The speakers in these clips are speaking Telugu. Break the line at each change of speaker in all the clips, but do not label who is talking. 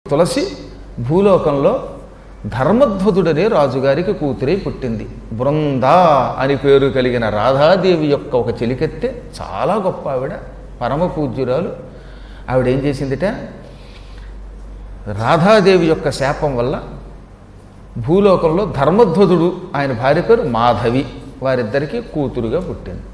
తులసి భూలోకంలో ధర్మధ్వజుడనే రాజుగారికి కూతురై పుట్టింది బృందా అని పేరు కలిగిన రాధాదేవి యొక్క ఒక చెలికెత్తె చాలా గొప్ప ఆవిడ పరమ పూజ్యురాలు ఆవిడ ఏం చేసిందిట రాధాదేవి యొక్క శాపం వల్ల భూలోకంలో ధర్మధ్వజుడు ఆయన భార్య పేరు మాధవి వారిద్దరికీ కూతురుగా పుట్టింది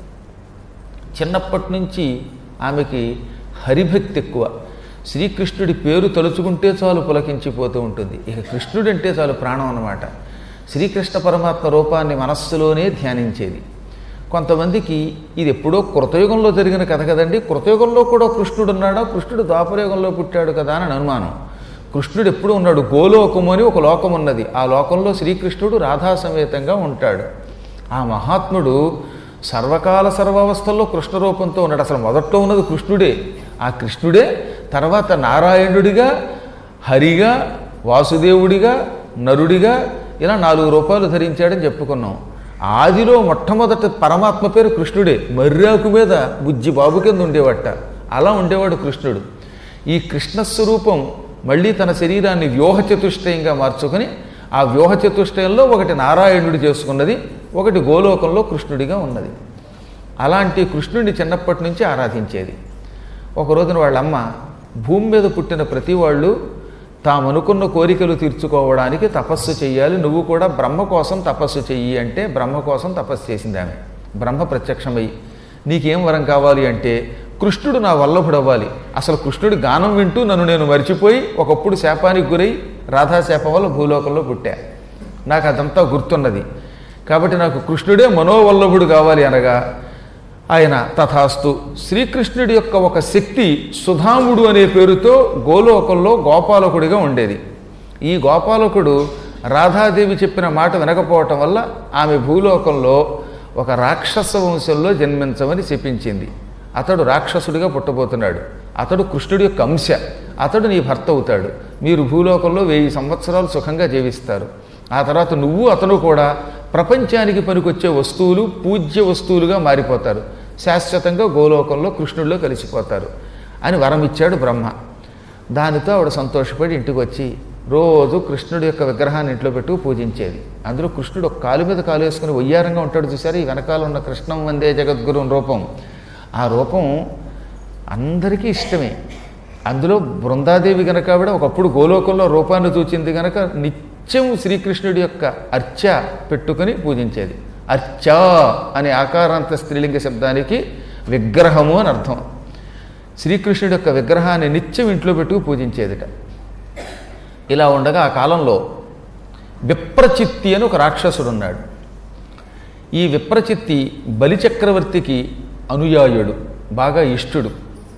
చిన్నప్పటి నుంచి ఆమెకి హరిభక్తి ఎక్కువ శ్రీకృష్ణుడి పేరు తలుచుకుంటే చాలు పులకించిపోతూ ఉంటుంది ఇక కృష్ణుడు అంటే చాలు ప్రాణం అన్నమాట శ్రీకృష్ణ పరమాత్మ రూపాన్ని మనస్సులోనే ధ్యానించేది కొంతమందికి ఇది ఎప్పుడో కృతయుగంలో జరిగిన కథ కదండి కృతయుగంలో కూడా కృష్ణుడు ఉన్నాడా కృష్ణుడు ద్వాపరయుగంలో పుట్టాడు కదా అని అనుమానం కృష్ణుడు ఎప్పుడు ఉన్నాడు గోలోకము అని ఒక లోకం ఉన్నది ఆ లోకంలో శ్రీకృష్ణుడు రాధా సమేతంగా ఉంటాడు ఆ మహాత్ముడు సర్వకాల సర్వావస్థల్లో కృష్ణ రూపంతో ఉన్నాడు అసలు మొదట్లో ఉన్నది కృష్ణుడే ఆ కృష్ణుడే తర్వాత నారాయణుడిగా హరిగా వాసుదేవుడిగా నరుడిగా ఇలా నాలుగు రూపాయలు ధరించాడని చెప్పుకున్నాం ఆదిలో మొట్టమొదట పరమాత్మ పేరు కృష్ణుడే మర్రాకు మీద బుజ్జి బాబు కింద ఉండేవట అలా ఉండేవాడు కృష్ణుడు ఈ కృష్ణ స్వరూపం మళ్ళీ తన శరీరాన్ని వ్యూహ చతుష్టయంగా మార్చుకొని ఆ వ్యూహ చతుష్టయంలో ఒకటి నారాయణుడు చేసుకున్నది ఒకటి గోలోకంలో కృష్ణుడిగా ఉన్నది అలాంటి కృష్ణుడిని చిన్నప్పటి నుంచి ఆరాధించేది ఒక రోజున వాళ్ళమ్మ భూమి మీద పుట్టిన ప్రతి వాళ్ళు తాము అనుకున్న కోరికలు తీర్చుకోవడానికి తపస్సు చెయ్యాలి నువ్వు కూడా బ్రహ్మ కోసం తపస్సు చెయ్యి అంటే బ్రహ్మ కోసం తపస్సు చేసింది ఆమె బ్రహ్మ ప్రత్యక్షమై నీకేం వరం కావాలి అంటే కృష్ణుడు నా వల్లభుడు అవ్వాలి అసలు కృష్ణుడి గానం వింటూ నన్ను నేను మర్చిపోయి ఒకప్పుడు శాపానికి గురై రాధాశాపం వల్ల భూలోకంలో పుట్టా నాకు అదంతా గుర్తున్నది కాబట్టి నాకు కృష్ణుడే మనోవల్లభుడు కావాలి అనగా ఆయన తథాస్తు శ్రీకృష్ణుడి యొక్క ఒక శక్తి సుధాముడు అనే పేరుతో గోలోకంలో గోపాలకుడిగా ఉండేది ఈ గోపాలకుడు రాధాదేవి చెప్పిన మాట వినకపోవటం వల్ల ఆమె భూలోకంలో ఒక రాక్షస వంశంలో జన్మించమని చెప్పించింది అతడు రాక్షసుడిగా పుట్టబోతున్నాడు అతడు కృష్ణుడి యొక్క అంశ అతడు నీ భర్త అవుతాడు మీరు భూలోకంలో వెయ్యి సంవత్సరాలు సుఖంగా జీవిస్తారు ఆ తర్వాత నువ్వు అతను కూడా ప్రపంచానికి పనికొచ్చే వస్తువులు పూజ్య వస్తువులుగా మారిపోతారు శాశ్వతంగా గోలోకంలో కృష్ణుడిలో కలిసిపోతారు అని వరం ఇచ్చాడు బ్రహ్మ దానితో ఆవిడ సంతోషపడి ఇంటికి వచ్చి రోజు కృష్ణుడి యొక్క విగ్రహాన్ని ఇంట్లో పెట్టు పూజించేది అందులో కృష్ణుడు ఒక కాలు మీద కాలు వేసుకుని వయ్యారంగా ఉంటాడు చూసారు ఈ వెనకాల ఉన్న కృష్ణం వందే జగద్గురు రూపం ఆ రూపం అందరికీ ఇష్టమే అందులో బృందాదేవి గనక ఆవిడ ఒకప్పుడు గోలోకంలో రూపాన్ని చూచింది గనక నిత్యం శ్రీకృష్ణుడి యొక్క అర్చ పెట్టుకుని పూజించేది అర్చ అనే ఆకారాంత స్త్రీలింగ శబ్దానికి విగ్రహము అని అర్థం శ్రీకృష్ణుడి యొక్క విగ్రహాన్ని నిత్యం ఇంట్లో పెట్టుకు పూజించేదిట ఇలా ఉండగా ఆ కాలంలో విప్రచిత్తి అని ఒక రాక్షసుడు ఉన్నాడు ఈ విప్రచిత్తి బలిచక్రవర్తికి అనుయాయుడు బాగా ఇష్టుడు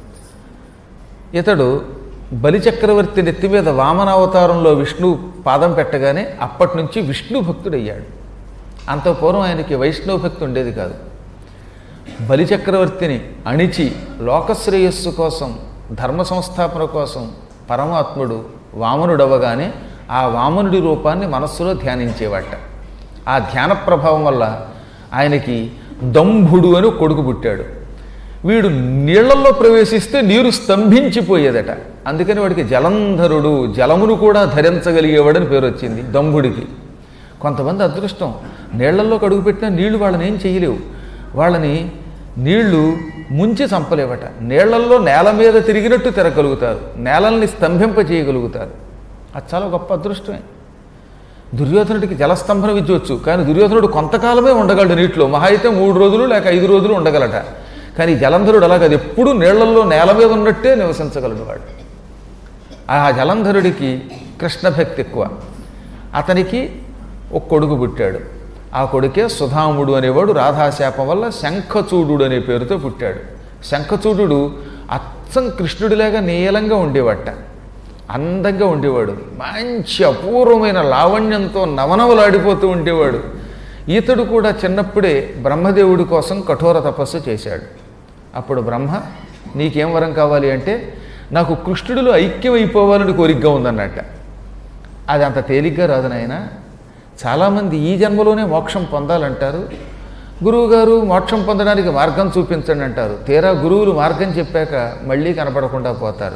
ఇతడు బలిచక్రవర్తి నెత్తి మీద వామనావతారంలో విష్ణు పాదం పెట్టగానే అప్పటి నుంచి విష్ణు భక్తుడయ్యాడు అంత పూర్వం ఆయనకి వైష్ణవ భక్తి ఉండేది కాదు బలిచక్రవర్తిని అణిచి లోకశ్రేయస్సు కోసం ధర్మ సంస్థాపన కోసం పరమాత్ముడు వామనుడవగానే ఆ వామనుడి రూపాన్ని మనస్సులో ధ్యానించేవాట ఆ ధ్యాన ప్రభావం వల్ల ఆయనకి దంభుడు అని కొడుకు పుట్టాడు వీడు నీళ్లలో ప్రవేశిస్తే నీరు స్తంభించిపోయేదట అందుకని వాడికి జలంధరుడు జలమును కూడా ధరించగలిగేవాడని పేరు వచ్చింది దంభుడికి కొంతమంది అదృష్టం నీళ్లలో కడుగుపెట్టినా నీళ్లు వాళ్ళని ఏం చేయలేవు వాళ్ళని నీళ్లు ముంచి చంపలేవట నీళ్లల్లో నేల మీద తిరిగినట్టు తిరగలుగుతారు నేలల్ని స్తంభింప చేయగలుగుతారు అది చాలా గొప్ప అదృష్టమే దుర్యోధనుడికి జలస్తంభన విద్య వచ్చు కానీ దుర్యోధనుడు కొంతకాలమే ఉండగలడు నీటిలో మహా అయితే మూడు రోజులు లేక ఐదు రోజులు ఉండగలట కానీ జలంధరుడు అలాగ అది ఎప్పుడు నీళ్లలో నేల మీద ఉన్నట్టే నివసించగలడు వాడు ఆ జలంధరుడికి కృష్ణభక్తి ఎక్కువ అతనికి ఒక కొడుకు పుట్టాడు ఆ కొడుకే సుధాముడు అనేవాడు రాధాశాపం వల్ల శంఖచూడు అనే పేరుతో పుట్టాడు శంఖచూడు అచ్చం కృష్ణుడిలాగా నీలంగా ఉండేవట అందంగా ఉండేవాడు మంచి అపూర్వమైన లావణ్యంతో నవనవలాడిపోతూ ఉండేవాడు ఈతడు కూడా చిన్నప్పుడే బ్రహ్మదేవుడి కోసం కఠోర తపస్సు చేశాడు అప్పుడు బ్రహ్మ నీకేం వరం కావాలి అంటే నాకు కృష్ణుడిలో ఐక్యం అయిపోవాలని కోరికగా ఉందన్నట్ట అది అంత తేలిగ్గా రాదు నాయన చాలామంది ఈ జన్మలోనే మోక్షం పొందాలంటారు గురువుగారు మోక్షం పొందడానికి మార్గం చూపించండి అంటారు తీరా గురువులు మార్గం చెప్పాక మళ్ళీ కనపడకుండా పోతారు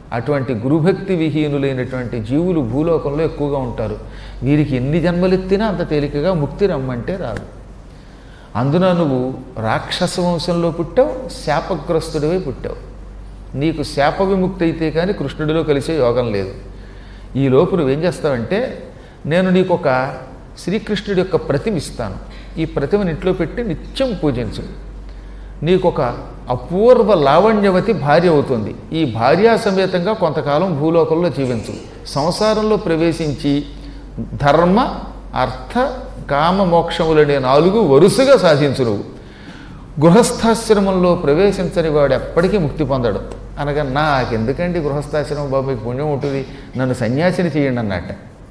అటువంటి గురుభక్తి విహీనులైనటువంటి జీవులు భూలోకంలో ఎక్కువగా ఉంటారు వీరికి ఎన్ని జన్మలెత్తినా అంత తేలికగా ముక్తి రమ్మంటే రాదు అందున నువ్వు రాక్షస వంశంలో పుట్టావు శాపగ్రస్తుడివై పుట్టావు నీకు శాప విముక్తి అయితే కానీ కృష్ణుడిలో కలిసే యోగం లేదు ఈ లోపు నువ్వేం చేస్తావంటే నేను నీకు ఒక శ్రీకృష్ణుడి యొక్క ప్రతిమ ఇస్తాను ఈ ప్రతిమని ఇంట్లో పెట్టి నిత్యం పూజించు నీకు ఒక అపూర్వ లావణ్యవతి భార్య అవుతుంది ఈ భార్యా సమేతంగా కొంతకాలం భూలోకంలో జీవించు సంసారంలో ప్రవేశించి ధర్మ అర్థ కామ మోక్షములనే నాలుగు వరుసగా సాధించు నువ్వు గృహస్థాశ్రమంలో ప్రవేశించని వాడు ఎప్పటికీ ముక్తి పొందడు అనగా నాకెందుకండి గృహస్థాశ్రమం బాబు మీకు పుణ్యం ఉంటుంది నన్ను సన్యాసిని చేయండి అన్నట్ట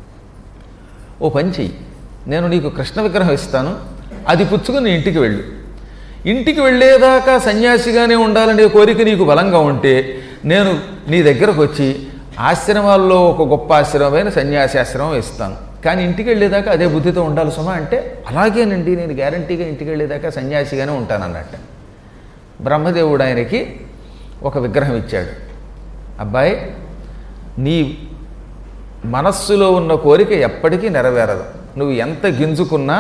ఓ పని చెయ్యి నేను నీకు కృష్ణ విగ్రహం ఇస్తాను అది పుచ్చుకుని ఇంటికి వెళ్ళు ఇంటికి వెళ్ళేదాకా సన్యాసిగానే ఉండాలనే కోరిక నీకు బలంగా ఉంటే నేను నీ దగ్గరకు వచ్చి ఆశ్రమాల్లో ఒక గొప్ప ఆశ్రమమైన సన్యాసాశ్రమం ఇస్తాను కానీ ఇంటికి వెళ్ళేదాకా అదే బుద్ధితో ఉండాలి సుమా అంటే అలాగేనండి నేను గ్యారంటీగా ఇంటికి వెళ్ళేదాకా సన్యాసిగానే ఉంటానన్నట్ట బ్రహ్మదేవుడు ఆయనకి ఒక విగ్రహం ఇచ్చాడు అబ్బాయి నీ మనస్సులో ఉన్న కోరిక ఎప్పటికీ నెరవేరదు నువ్వు ఎంత గింజుకున్నా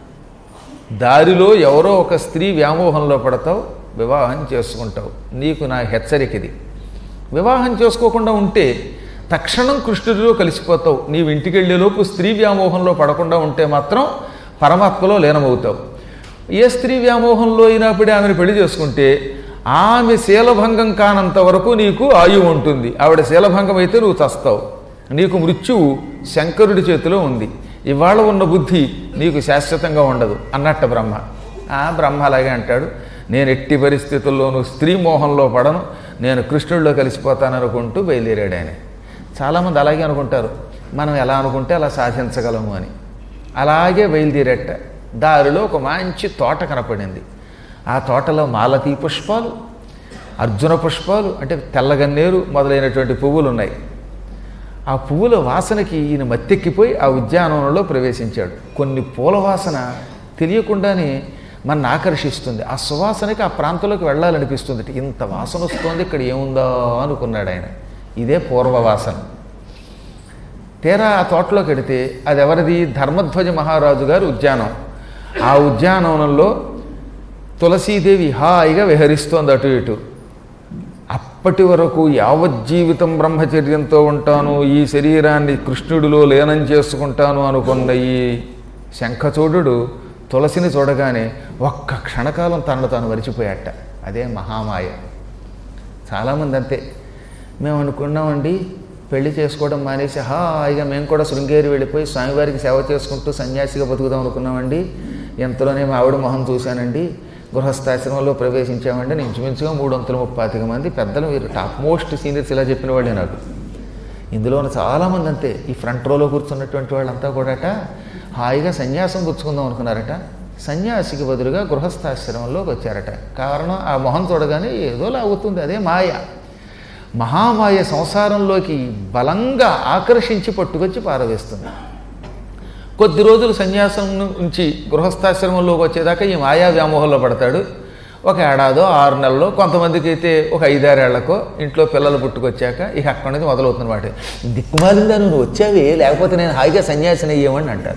దారిలో ఎవరో ఒక స్త్రీ వ్యామోహంలో పడతావు వివాహం చేసుకుంటావు నీకు నా హెచ్చరిక ఇది వివాహం చేసుకోకుండా ఉంటే తక్షణం కృష్ణుడిలో కలిసిపోతావు నీవు ఇంటికి వెళ్ళేలోపు స్త్రీ వ్యామోహంలో పడకుండా ఉంటే మాత్రం పరమాత్మలో లీనమవుతావు ఏ స్త్రీ వ్యామోహంలో అయినప్పుడే ఆమెను పెళ్లి చేసుకుంటే ఆమె శీలభంగం కానంత వరకు నీకు ఆయువు ఉంటుంది ఆవిడ శీలభంగం అయితే నువ్వు చస్తావు నీకు మృత్యువు శంకరుడి చేతిలో ఉంది ఇవాళ ఉన్న బుద్ధి నీకు శాశ్వతంగా ఉండదు అన్నట్ట బ్రహ్మ ఆ బ్రహ్మ అలాగే అంటాడు నేను ఎట్టి పరిస్థితుల్లోనూ స్త్రీ మోహంలో పడను నేను కృష్ణుడిలో కలిసిపోతాననుకుంటూ బయలుదేరాడు ఆయన చాలామంది అలాగే అనుకుంటారు మనం ఎలా అనుకుంటే అలా సాధించగలము అని అలాగే బయలుదేరట దారిలో ఒక మంచి తోట కనపడింది ఆ తోటలో మాలతీ పుష్పాలు అర్జున పుష్పాలు అంటే తెల్లగన్నేరు మొదలైనటువంటి పువ్వులు ఉన్నాయి ఆ పువ్వుల వాసనకి ఈయన మత్తెక్కిపోయి ఆ ఉద్యానవనంలో ప్రవేశించాడు కొన్ని పూల వాసన తెలియకుండానే మన ఆకర్షిస్తుంది ఆ సువాసనకి ఆ ప్రాంతంలోకి వెళ్ళాలనిపిస్తుంది ఇంత వాసన వస్తుంది ఇక్కడ ఏముందో అనుకున్నాడు ఆయన ఇదే పూర్వవాసన తీరా ఆ తోటలోకి వెడితే అది ఎవరిది ధర్మధ్వజ మహారాజు గారి ఉద్యానం ఆ ఉద్యానవనంలో తులసీదేవి హాయిగా విహరిస్తోంది అటు ఇటు అప్పటి వరకు యావజ్జీవితం బ్రహ్మచర్యంతో ఉంటాను ఈ శరీరాన్ని కృష్ణుడిలో లీనం చేసుకుంటాను అనుకున్న ఈ శంఖచూడు తులసిని చూడగానే ఒక్క క్షణకాలం తనను తాను మరిచిపోయాట అదే మహామాయ చాలామంది అంతే మేము అనుకున్నామండి పెళ్లి చేసుకోవడం మానేసి హాయిగా మేము కూడా శృంగేరి వెళ్ళిపోయి స్వామివారికి సేవ చేసుకుంటూ సన్యాసిగా బతుకుదాం అనుకున్నామండి ఎంతలోనే మా ఆవిడ మొహం చూశానండి గృహస్థాశ్రమంలో ప్రవేశించామంటే నేను ఇంచుమించుగా మూడు వందల ముప్పాతిక మంది పెద్దలు మీరు టాప్ మోస్ట్ సీనియర్స్ ఇలా చెప్పిన వాళ్ళే నాకు ఇందులో ఉన్న చాలామంది అంతే ఈ ఫ్రంట్ రోలో కూర్చున్నటువంటి వాళ్ళంతా కూడాట హాయిగా సన్యాసం పుచ్చుకుందాం అనుకున్నారట సన్యాసికి బదులుగా గృహస్థాశ్రమంలోకి వచ్చారట కారణం ఆ మొహం చూడగానే ఏదో లాగుతుంది అదే మాయ మహామాయ సంసారంలోకి బలంగా ఆకర్షించి పట్టుకొచ్చి పారవేస్తుంది కొద్ది రోజులు సన్యాసం నుంచి గృహస్థాశ్రమంలోకి వచ్చేదాకా ఈ మాయా వ్యామోహంలో పడతాడు ఒక ఏడాదో ఆరు నెలలో కొంతమందికి అయితే ఒక ఐదారేళ్లకో ఇంట్లో పిల్లలు పుట్టుకొచ్చాక ఇక అక్కడి నుంచి మొదలవుతుందన్నమాట దిక్కుమాలిందా నువ్వు వచ్చావే లేకపోతే నేను హాయిగా సన్యాసిని అయ్యేవాడిని అంటారు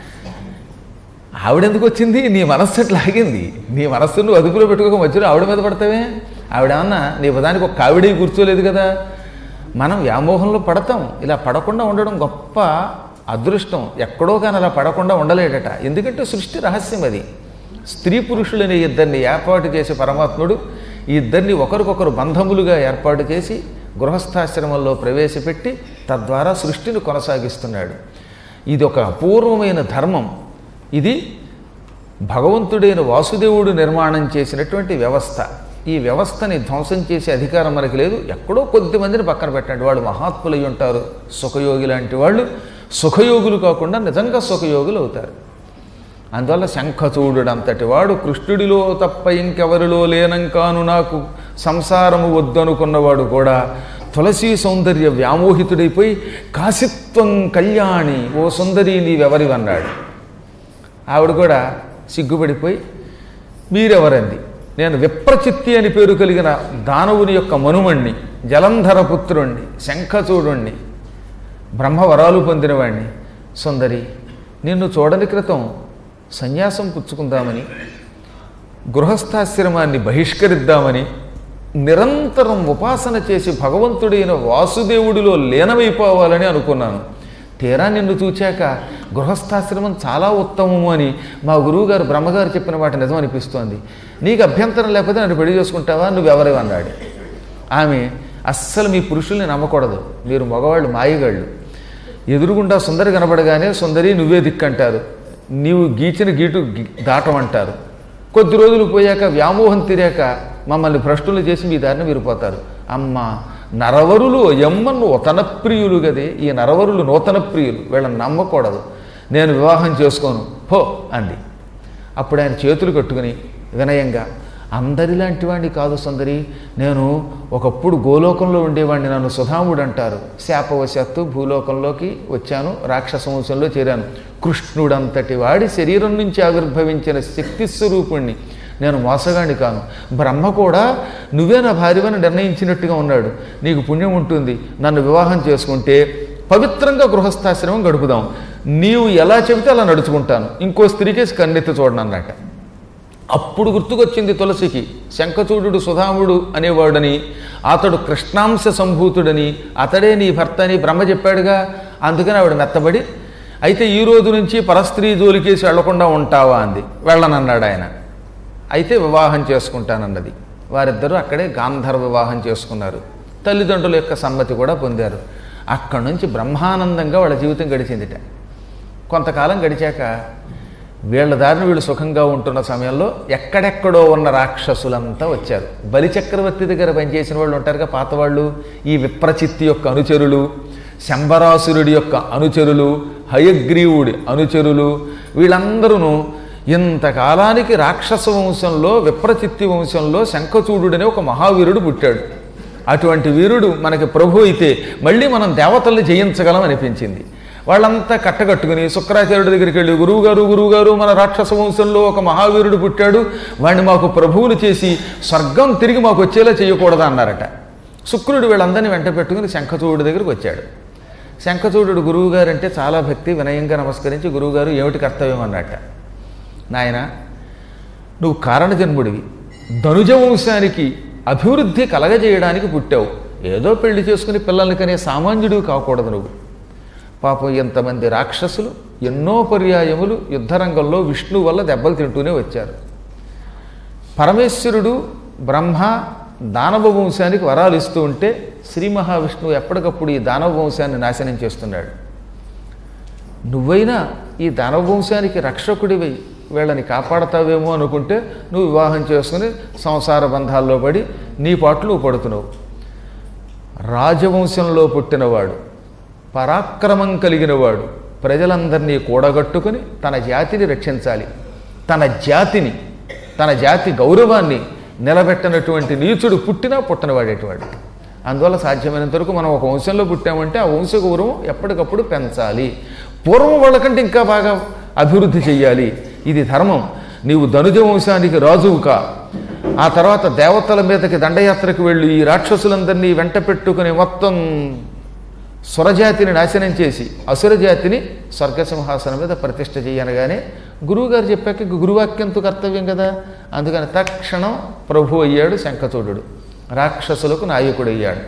ఆవిడెందుకు వచ్చింది నీ మనస్సు అట్లా ఆగింది నీ మనస్సును అదుపులో పెట్టుకోక మధ్యలో ఆవిడ మీద పడతావే ఆవిడేమన్నా నీ పదానికి ఒక కావిడి కూర్చోలేదు కదా మనం వ్యామోహంలో పడతాం ఇలా పడకుండా ఉండడం గొప్ప అదృష్టం ఎక్కడో కానీ అలా పడకుండా ఉండలేడట ఎందుకంటే సృష్టి రహస్యం అది స్త్రీ పురుషులని ఇద్దరిని ఏర్పాటు చేసే పరమాత్ముడు ఈ ఇద్దరిని ఒకరికొకరు బంధములుగా ఏర్పాటు చేసి గృహస్థాశ్రమంలో ప్రవేశపెట్టి తద్వారా సృష్టిని కొనసాగిస్తున్నాడు ఇది ఒక అపూర్వమైన ధర్మం ఇది భగవంతుడైన వాసుదేవుడు నిర్మాణం చేసినటువంటి వ్యవస్థ ఈ వ్యవస్థని ధ్వంసం చేసే అధికారం మనకి లేదు ఎక్కడో కొద్ది మందిని పక్కన పెట్టండి వాళ్ళు మహాత్ములు అయి ఉంటారు సుఖయోగి లాంటి వాళ్ళు సుఖయోగులు కాకుండా నిజంగా సుఖయోగులు అవుతారు అందువల్ల శంఖచూడు అంతటి వాడు కృష్ణుడిలో తప్ప ఇంకెవరిలో లేనంకాను నాకు సంసారము వద్దనుకున్నవాడు కూడా తులసీ సౌందర్య వ్యామోహితుడైపోయి కాశిత్వం కళ్యాణి ఓ సుందరి నీవెవరివన్నాడు ఆవిడ కూడా సిగ్గుపడిపోయి మీరెవరంది నేను విప్రచిత్తి అని పేరు కలిగిన దానవుని యొక్క మనుమణ్ణి జలంధర పుత్రుణ్ణి శంఖచూడుణ్ణి బ్రహ్మవరాలు పొందినవాణ్ణి సుందరి నిన్ను చూడని క్రితం సన్యాసం పుచ్చుకుందామని గృహస్థాశ్రమాన్ని బహిష్కరిద్దామని నిరంతరం ఉపాసన చేసి భగవంతుడైన వాసుదేవుడిలో లీనమైపోవాలని అనుకున్నాను తీరా నిన్ను చూచాక గృహస్థాశ్రమం చాలా ఉత్తమము అని మా గురువుగారు బ్రహ్మగారు చెప్పిన మాట నిజం అనిపిస్తోంది నీకు అభ్యంతరం లేకపోతే నన్ను పెళ్లి చేసుకుంటావా నువ్వెవరు అన్నాడు ఆమె అస్సలు మీ పురుషుల్ని నమ్మకూడదు మీరు మగవాళ్ళు మాయగాళ్ళు ఎదురుగుండా సుందరి కనబడగానే సుందరి నువ్వే దిక్కంటారు నీవు గీచిన గీటు గి- దాటమంటారు కొద్ది రోజులు పోయాక వ్యామోహం తీరాక మమ్మల్ని భ్రష్టులు చేసి మీ దారిని మీరు పోతారు అమ్మ నరవరులు ఎమ్మను నూతన ప్రియులు గదే ఈ నరవరులు నూతన ప్రియులు వీళ్ళని నమ్మకూడదు నేను వివాహం చేసుకోను పో అంది అప్పుడు ఆయన చేతులు కట్టుకుని వినయంగా అందరిలాంటి వాడిని కాదు సుందరి నేను ఒకప్పుడు గోలోకంలో ఉండేవాడిని నన్ను సుధాముడు అంటారు శాపవశాత్తు భూలోకంలోకి వచ్చాను రాక్షస వంశంలో చేరాను కృష్ణుడంతటి వాడి శరీరం నుంచి ఆవిర్భవించిన శక్తి స్వరూపుణ్ణి నేను మోసగాడిని కాను బ్రహ్మ కూడా నువ్వే నా భార్యవని నిర్ణయించినట్టుగా ఉన్నాడు నీకు పుణ్యం ఉంటుంది నన్ను వివాహం చేసుకుంటే పవిత్రంగా గృహస్థాశ్రమం గడుపుదాం నీవు ఎలా చెబితే అలా నడుచుకుంటాను ఇంకో స్త్రీకేసి కన్నెత్తి చూడను అన్నట్ట అప్పుడు గుర్తుకొచ్చింది తులసికి శంఖచూడు సుధాముడు అనేవాడని అతడు కృష్ణాంశ సంభూతుడని అతడే నీ భర్త అని బ్రహ్మ చెప్పాడుగా అందుకని ఆవిడ మెత్తబడి అయితే ఈ రోజు నుంచి పరస్త్రీ జోలికేసి వెళ్లకుండా ఉంటావా అంది వెళ్ళనన్నాడు ఆయన అయితే వివాహం చేసుకుంటానన్నది వారిద్దరూ అక్కడే గాంధర్వ వివాహం చేసుకున్నారు తల్లిదండ్రుల యొక్క సమ్మతి కూడా పొందారు అక్కడి నుంచి బ్రహ్మానందంగా వాళ్ళ జీవితం గడిచిందిట కొంతకాలం గడిచాక వీళ్ళ దారిని వీళ్ళు సుఖంగా ఉంటున్న సమయంలో ఎక్కడెక్కడో ఉన్న రాక్షసులంతా వచ్చారు బలిచక్రవర్తి దగ్గర పనిచేసిన వాళ్ళు ఉంటారుగా పాతవాళ్ళు ఈ విప్రచిత్తి యొక్క అనుచరులు శంబరాసురుడి యొక్క అనుచరులు హయగ్రీవుడి అనుచరులు వీళ్ళందరూ ఇంతకాలానికి రాక్షస వంశంలో విప్రచిత్తి వంశంలో శంఖచూడుడనే ఒక మహావీరుడు పుట్టాడు అటువంటి వీరుడు మనకి ప్రభు అయితే మళ్ళీ మనం దేవతల్ని జయించగలం అనిపించింది వాళ్ళంతా కట్టగట్టుకుని శుక్రాచార్యుడి దగ్గరికి వెళ్ళి గురువుగారు గురువుగారు మన రాక్షస వంశంలో ఒక మహావీరుడు పుట్టాడు వాడిని మాకు ప్రభువులు చేసి స్వర్గం తిరిగి మాకు వచ్చేలా చేయకూడదా అన్నారట శుక్రుడు వీళ్ళందరినీ వెంట పెట్టుకుని శంఖచూడు దగ్గరికి వచ్చాడు శంఖచూడు గురువుగారు అంటే చాలా భక్తి వినయంగా నమస్కరించి గురువుగారు ఏమిటి కర్తవ్యం అన్నట్ట నాయన నువ్వు కారణజన్ముడివి ధనుజ వంశానికి అభివృద్ధి కలగజేయడానికి పుట్టావు ఏదో పెళ్లి చేసుకుని పిల్లల్ని కనే సామాన్యుడివి కాకూడదు నువ్వు పాపం ఎంతమంది రాక్షసులు ఎన్నో పర్యాయములు యుద్ధరంగంలో విష్ణు వల్ల దెబ్బలు తింటూనే వచ్చారు పరమేశ్వరుడు బ్రహ్మ దానవ వంశానికి వరాలు ఇస్తూ ఉంటే శ్రీ మహావిష్ణువు ఎప్పటికప్పుడు ఈ దానవ వంశాన్ని నాశనం చేస్తున్నాడు నువ్వైనా ఈ దానవ వంశానికి రక్షకుడివై వీళ్ళని కాపాడతావేమో అనుకుంటే నువ్వు వివాహం చేసుకుని సంసార బంధాల్లో పడి నీ పాటు నువ్వు పడుతున్నావు రాజవంశంలో పుట్టినవాడు పరాక్రమం కలిగినవాడు ప్రజలందరినీ కూడగట్టుకుని తన జాతిని రక్షించాలి తన జాతిని తన జాతి గౌరవాన్ని నిలబెట్టనటువంటి నీచుడు పుట్టినా పుట్టనవాడేటివాడు అందువల్ల సాధ్యమైనంత వరకు మనం ఒక వంశంలో పుట్టామంటే ఆ వంశ గౌరవం ఎప్పటికప్పుడు పెంచాలి పూర్వం వాళ్ళకంటే ఇంకా బాగా అభివృద్ధి చెయ్యాలి ఇది ధర్మం నీవు ధనుజ వంశానికి రాజువు కా ఆ తర్వాత దేవతల మీదకి దండయాత్రకు వెళ్ళి ఈ రాక్షసులందరినీ వెంట పెట్టుకుని మొత్తం సురజాతిని నాశనం చేసి అసురజాతిని స్వర్గసింహాసనం మీద ప్రతిష్ఠ చేయనగానే గురువుగారు చెప్పాక ఇంక గురువాక్యంతో కర్తవ్యం కదా అందుకని తక్షణం ప్రభు అయ్యాడు శంఖచూడు రాక్షసులకు నాయకుడు అయ్యాడు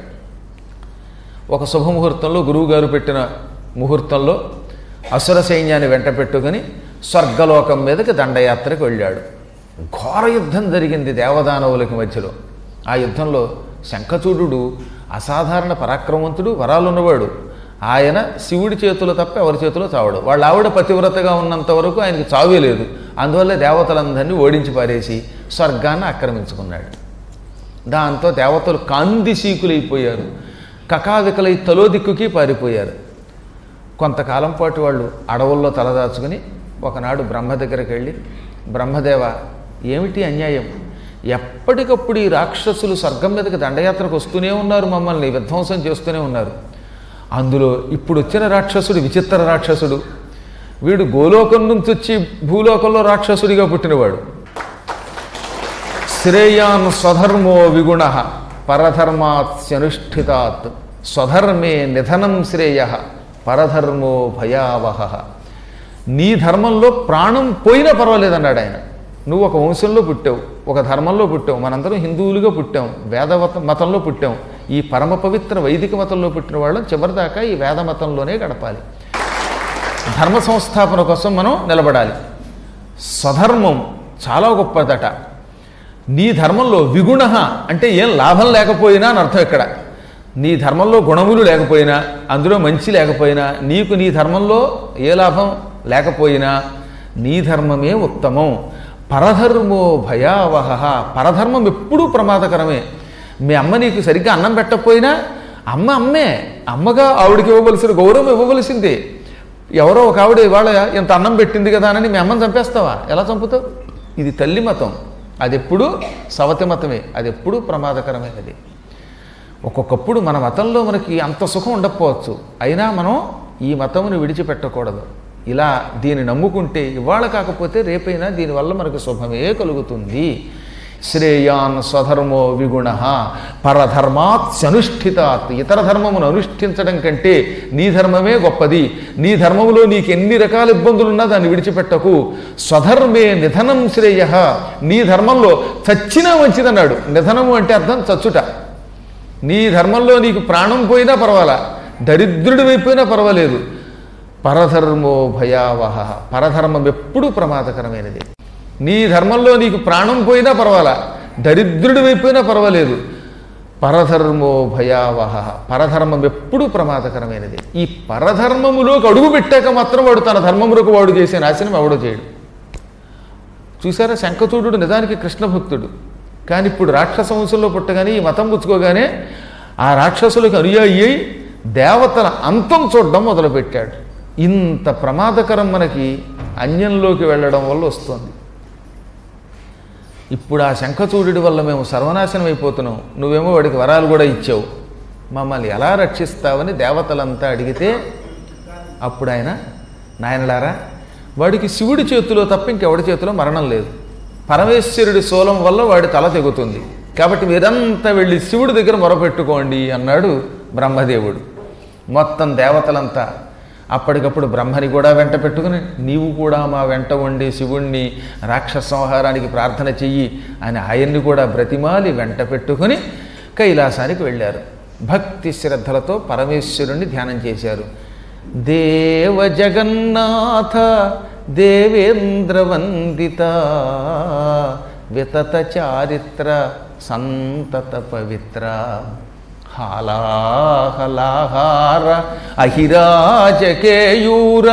ఒక శుభముహూర్తంలో గురువుగారు పెట్టిన ముహూర్తంలో అసుర సైన్యాన్ని వెంట పెట్టుకుని స్వర్గలోకం మీదకి దండయాత్రకు వెళ్ళాడు ఘోర యుద్ధం జరిగింది దేవదానవులకి మధ్యలో ఆ యుద్ధంలో శంఖచూడు అసాధారణ పరాక్రమవంతుడు వరాలున్నవాడు ఆయన శివుడి చేతిలో తప్ప ఎవరి చేతిలో చావడు వాళ్ళ ఆవిడ పతివ్రతగా ఉన్నంత వరకు ఆయనకి చావే లేదు అందువల్ల దేవతలందరినీ ఓడించి పారేసి స్వర్గాన్ని ఆక్రమించుకున్నాడు దాంతో దేవతలు కాందిశీకులైపోయారు కకావికలై తలో దిక్కుకి పారిపోయారు కొంతకాలం పాటు వాళ్ళు అడవుల్లో తలదాచుకుని ఒకనాడు బ్రహ్మ దగ్గరికి వెళ్ళి బ్రహ్మదేవ ఏమిటి అన్యాయం ఎప్పటికప్పుడు ఈ రాక్షసులు స్వర్గం మీదకి దండయాత్రకు వస్తూనే ఉన్నారు మమ్మల్ని విధ్వంసం చేస్తూనే ఉన్నారు అందులో ఇప్పుడు వచ్చిన రాక్షసుడు విచిత్ర రాక్షసుడు వీడు గోలోకం నుంచి వచ్చి భూలోకంలో రాక్షసుడిగా పుట్టినవాడు శ్రేయాన్ స్వధర్మో విగుణ పరధర్మాత్స్యనుష్ఠితాత్ స్వధర్మే నిధనం శ్రేయ పరధర్మో భయావహ నీ ధర్మంలో ప్రాణం పోయినా పర్వాలేదన్నాడు ఆయన నువ్వు ఒక వంశంలో పుట్టావు ఒక ధర్మంలో పుట్టావు మనందరం హిందువులుగా పుట్టాం వేదవత మతంలో పుట్టాం ఈ పరమ పవిత్ర వైదిక మతంలో పుట్టిన వాళ్ళం చివరిదాకా ఈ వేద మతంలోనే గడపాలి ధర్మ సంస్థాపన కోసం మనం నిలబడాలి స్వధర్మం చాలా గొప్పదట నీ ధర్మంలో విగుణ అంటే ఏం లాభం లేకపోయినా అని అర్థం ఇక్కడ నీ ధర్మంలో గుణములు లేకపోయినా అందులో మంచి లేకపోయినా నీకు నీ ధర్మంలో ఏ లాభం లేకపోయినా నీ ధర్మమే ఉత్తమం పరధర్మో భయావహ పరధర్మం ఎప్పుడూ ప్రమాదకరమే మీ అమ్మ నీకు సరిగ్గా అన్నం పెట్టకపోయినా అమ్మ అమ్మే అమ్మగా ఆవిడకి ఇవ్వవలసిన గౌరవం ఇవ్వవలసిందే ఎవరో ఒక ఆవిడ ఇవాళ ఇంత అన్నం పెట్టింది కదా అని మీ అమ్మని చంపేస్తావా ఎలా చంపుతావు ఇది తల్లి మతం అది ఎప్పుడు సవతి మతమే అది ఎప్పుడు ప్రమాదకరమే అది ఒక్కొక్కప్పుడు మన మతంలో మనకి అంత సుఖం ఉండకపోవచ్చు అయినా మనం ఈ మతమును విడిచిపెట్టకూడదు ఇలా దీన్ని నమ్ముకుంటే ఇవాళ కాకపోతే రేపైనా దీనివల్ల మనకు శుభమే కలుగుతుంది శ్రేయాన్ స్వధర్మో విగుణ పరధర్మాత్సనుష్ఠితాత్ ఇతర ధర్మమును అనుష్ఠించడం కంటే నీ ధర్మమే గొప్పది నీ ధర్మములో నీకు ఎన్ని రకాల ఇబ్బందులున్నా దాన్ని విడిచిపెట్టకు స్వధర్మే నిధనం శ్రేయ నీ ధర్మంలో చచ్చినా మంచిదన్నాడు నిధనము అంటే అర్థం చచ్చుట నీ ధర్మంలో నీకు ప్రాణం పోయినా పర్వాలా దరిద్రుడి అయిపోయినా పర్వాలేదు పరధర్మో భయావహ పరధర్మం ఎప్పుడూ ప్రమాదకరమైనది నీ ధర్మంలో నీకు ప్రాణం పోయినా పర్వాలా దరిద్రుడి అయిపోయినా పర్వాలేదు పరధర్మో భయావహ పరధర్మం ఎప్పుడూ ప్రమాదకరమైనది ఈ పరధర్మములోకి అడుగు పెట్టాక మాత్రం వాడు తన ధర్మములకు వాడు చేసే నాశనం ఎవడో చేయడు చూసారా శంఖచూడు నిజానికి కృష్ణ భక్తుడు కానీ ఇప్పుడు రాక్షస వంశంలో పుట్టగానే ఈ మతం పుచ్చుకోగానే ఆ రాక్షసులకు అనుయాయి అయి దేవతల అంతం చూడడం మొదలుపెట్టాడు ఇంత ప్రమాదకరం మనకి అన్యంలోకి వెళ్ళడం వల్ల వస్తుంది ఇప్పుడు ఆ శంఖచూడి వల్ల మేము సర్వనాశనం అయిపోతున్నాం నువ్వేమో వాడికి వరాలు కూడా ఇచ్చావు మమ్మల్ని ఎలా రక్షిస్తావని దేవతలంతా అడిగితే అప్పుడు ఆయన నాయనలారా వాడికి శివుడి చేతిలో తప్ప ఇంకెవడి చేతిలో మరణం లేదు పరమేశ్వరుడి శూలం వల్ల వాడి తల తెగుతుంది కాబట్టి మీరంతా వెళ్ళి శివుడి దగ్గర మొరపెట్టుకోండి అన్నాడు బ్రహ్మదేవుడు మొత్తం దేవతలంతా అప్పటికప్పుడు బ్రహ్మని కూడా వెంట పెట్టుకుని నీవు కూడా మా వెంట ఉండి శివుణ్ణి రాక్షస సంహారానికి ప్రార్థన చెయ్యి అని ఆయన్ని కూడా బ్రతిమాలి వెంట పెట్టుకుని కైలాసానికి వెళ్ళారు భక్తి శ్రద్ధలతో పరమేశ్వరుణ్ణి ధ్యానం చేశారు దేవ జగన్నాథ దేవేంద్ర వందిత వితత చారిత్ర సంతత పవిత్ర హాలాహలాహార అహిరాజకేయూర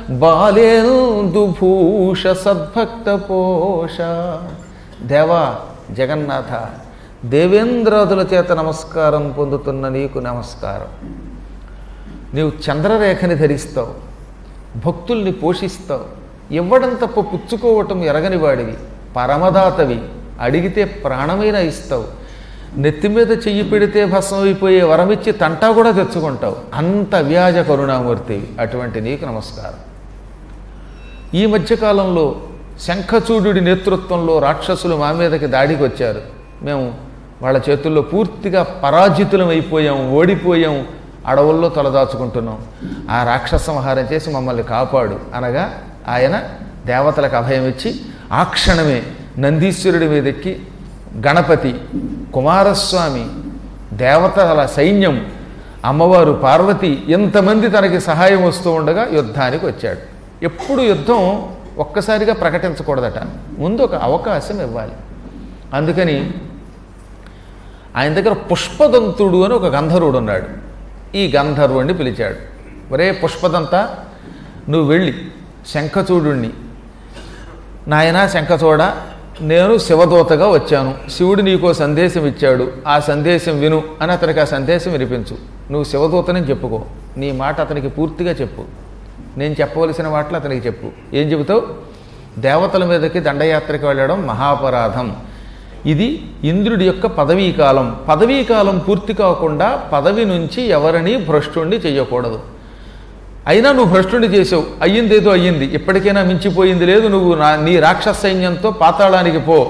బాలేందుభూష సద్భక్త పోష దేవా జగన్నాథ దేవేంద్రాదుల చేత నమస్కారం పొందుతున్న నీకు నమస్కారం నీవు చంద్రరేఖని ధరిస్తావు భక్తుల్ని పోషిస్తావు ఇవ్వడం తప్ప పుచ్చుకోవటం ఎరగని వాడివి పరమదాతవి అడిగితే ప్రాణమైన ఇస్తావు నెత్తి మీద చెయ్యి పెడితే భస్మం అయిపోయే వరమిచ్చి తంటా కూడా తెచ్చుకుంటావు అంత వ్యాజ కరుణామూర్తివి అటువంటి నీకు నమస్కారం ఈ మధ్యకాలంలో శంఖచూడుడి నేతృత్వంలో రాక్షసులు మా మీదకి దాడికి వచ్చారు మేము వాళ్ళ చేతుల్లో పూర్తిగా పరాజితులం అయిపోయాం ఓడిపోయాం అడవుల్లో తలదాచుకుంటున్నాం ఆ రాక్షస సంహారం చేసి మమ్మల్ని కాపాడు అనగా ఆయన దేవతలకు అభయం ఇచ్చి ఆ క్షణమే నందీశ్వరుడి మీదెక్కి గణపతి కుమారస్వామి దేవతల సైన్యం అమ్మవారు పార్వతి ఎంతమంది తనకి సహాయం వస్తూ ఉండగా యుద్ధానికి వచ్చాడు ఎప్పుడు యుద్ధం ఒక్కసారిగా ప్రకటించకూడదట ముందు ఒక అవకాశం ఇవ్వాలి అందుకని ఆయన దగ్గర పుష్పదంతుడు అని ఒక గంధర్వుడు ఉన్నాడు ఈ గంధర్వుడిని పిలిచాడు ఒరే పుష్పదంతా నువ్వు వెళ్ళి శంఖచూడుణ్ణి నాయనా శంఖచూడ నేను శివదూతగా వచ్చాను శివుడు నీకో సందేశం ఇచ్చాడు ఆ సందేశం విను అని అతనికి ఆ సందేశం వినిపించు నువ్వు శివదూతని చెప్పుకో నీ మాట అతనికి పూర్తిగా చెప్పు నేను చెప్పవలసిన మాటలు అతనికి చెప్పు ఏం చెబుతావు దేవతల మీదకి దండయాత్రకి వెళ్ళడం మహాపరాధం ఇది ఇంద్రుడి యొక్క పదవీ కాలం పదవీ కాలం పూర్తి కాకుండా పదవి నుంచి ఎవరిని భ్రష్టుణ్ణి చెయ్యకూడదు అయినా నువ్వు భ్రష్టుని చేసావు అయ్యిందేదో అయ్యింది ఇప్పటికైనా మించిపోయింది లేదు నువ్వు నా నీ రాక్షస సైన్యంతో పాతాళానికి పో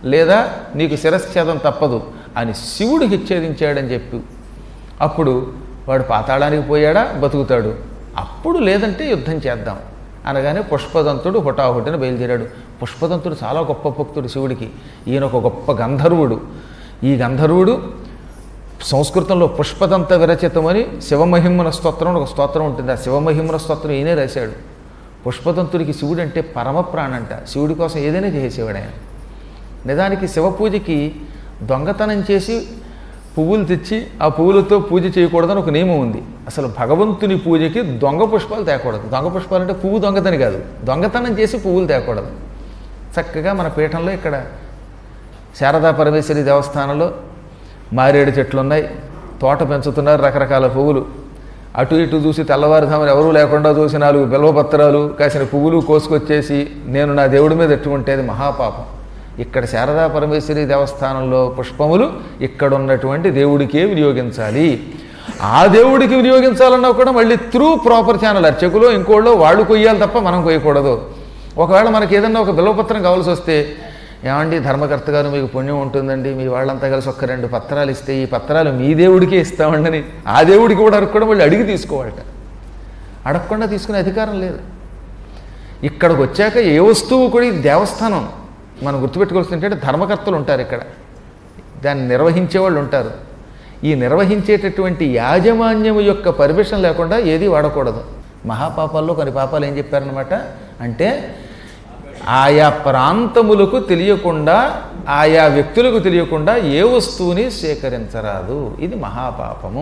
లేదా నీకు శిరశ్ఛేదం తప్పదు అని శివుడు హెచ్చరించాడని చెప్పి అప్పుడు వాడు పాతాళానికి పోయాడా బతుకుతాడు అప్పుడు లేదంటే యుద్ధం చేద్దాం అనగానే పుష్పదంతుడు హుటాహుటిన బయలుదేరాడు పుష్పదంతుడు చాలా గొప్ప భక్తుడు శివుడికి ఈయన ఒక గొప్ప గంధర్వుడు ఈ గంధర్వుడు సంస్కృతంలో పుష్పదంత విరచితమని శివమహిమన స్తోత్రం అని ఒక స్తోత్రం ఉంటుంది ఆ శివమహిమన స్తోత్రం ఈయనే రాశాడు పుష్పదంతుడికి శివుడు అంటే పరమ ప్రాణంట శివుడి కోసం ఏదైనా చేసేవాడు ఆయన నిజానికి శివ పూజకి దొంగతనం చేసి పువ్వులు తెచ్చి ఆ పువ్వులతో పూజ చేయకూడదని ఒక నియమం ఉంది అసలు భగవంతుని పూజకి దొంగ పుష్పాలు తేకూడదు దొంగ పుష్పాలు అంటే పువ్వు దొంగతని కాదు దొంగతనం చేసి పువ్వులు తేకూడదు చక్కగా మన పీఠంలో ఇక్కడ శారదా పరమేశ్వరి దేవస్థానంలో మారేడు చెట్లు ఉన్నాయి తోట పెంచుతున్నారు రకరకాల పువ్వులు అటు ఇటు చూసి తెల్లవారుజామున ఎవరూ లేకుండా చూసి నాలుగు బిల్వపత్రాలు కాసిన పువ్వులు కోసుకొచ్చేసి నేను నా దేవుడి మీద ఎట్టుకుంటే అది మహాపాపం ఇక్కడ శారదా పరమేశ్వరి దేవస్థానంలో పుష్పములు ఇక్కడ ఉన్నటువంటి దేవుడికే వినియోగించాలి ఆ దేవుడికి వినియోగించాలన్నా కూడా మళ్ళీ త్రూ ప్రాపర్ ఛానల్ అర్చకులు ఇంకోళ్ళు వాళ్ళు కొయ్యాలి తప్ప మనం కొయ్యకూడదు ఒకవేళ మనకి ఏదన్నా ఒక బిల్వపత్రం కావాల్సి వస్తే ఏమండి ధర్మకర్త గారు మీకు పుణ్యం ఉంటుందండి మీ వాళ్ళంతా కలిసి ఒక్క రెండు పత్రాలు ఇస్తే ఈ పత్రాలు మీ దేవుడికే ఇస్తామండి ఆ దేవుడికి కూడా అడగకుండా మళ్ళీ అడిగి తీసుకోవాలట అడగకుండా తీసుకునే అధికారం లేదు ఇక్కడికి వచ్చాక ఏ వస్తువు కూడా ఈ దేవస్థానం మనం గుర్తుపెట్టుకోవాల్సిందంటే ధర్మకర్తలు ఉంటారు ఇక్కడ దాన్ని నిర్వహించే వాళ్ళు ఉంటారు ఈ నిర్వహించేటటువంటి యాజమాన్యము యొక్క పర్మిషన్ లేకుండా ఏది వాడకూడదు మహాపాపాల్లో కొన్ని పాపాలు ఏం చెప్పారనమాట అంటే ఆయా ప్రాంతములకు తెలియకుండా ఆయా వ్యక్తులకు తెలియకుండా ఏ వస్తువుని సేకరించరాదు ఇది మహాపాపము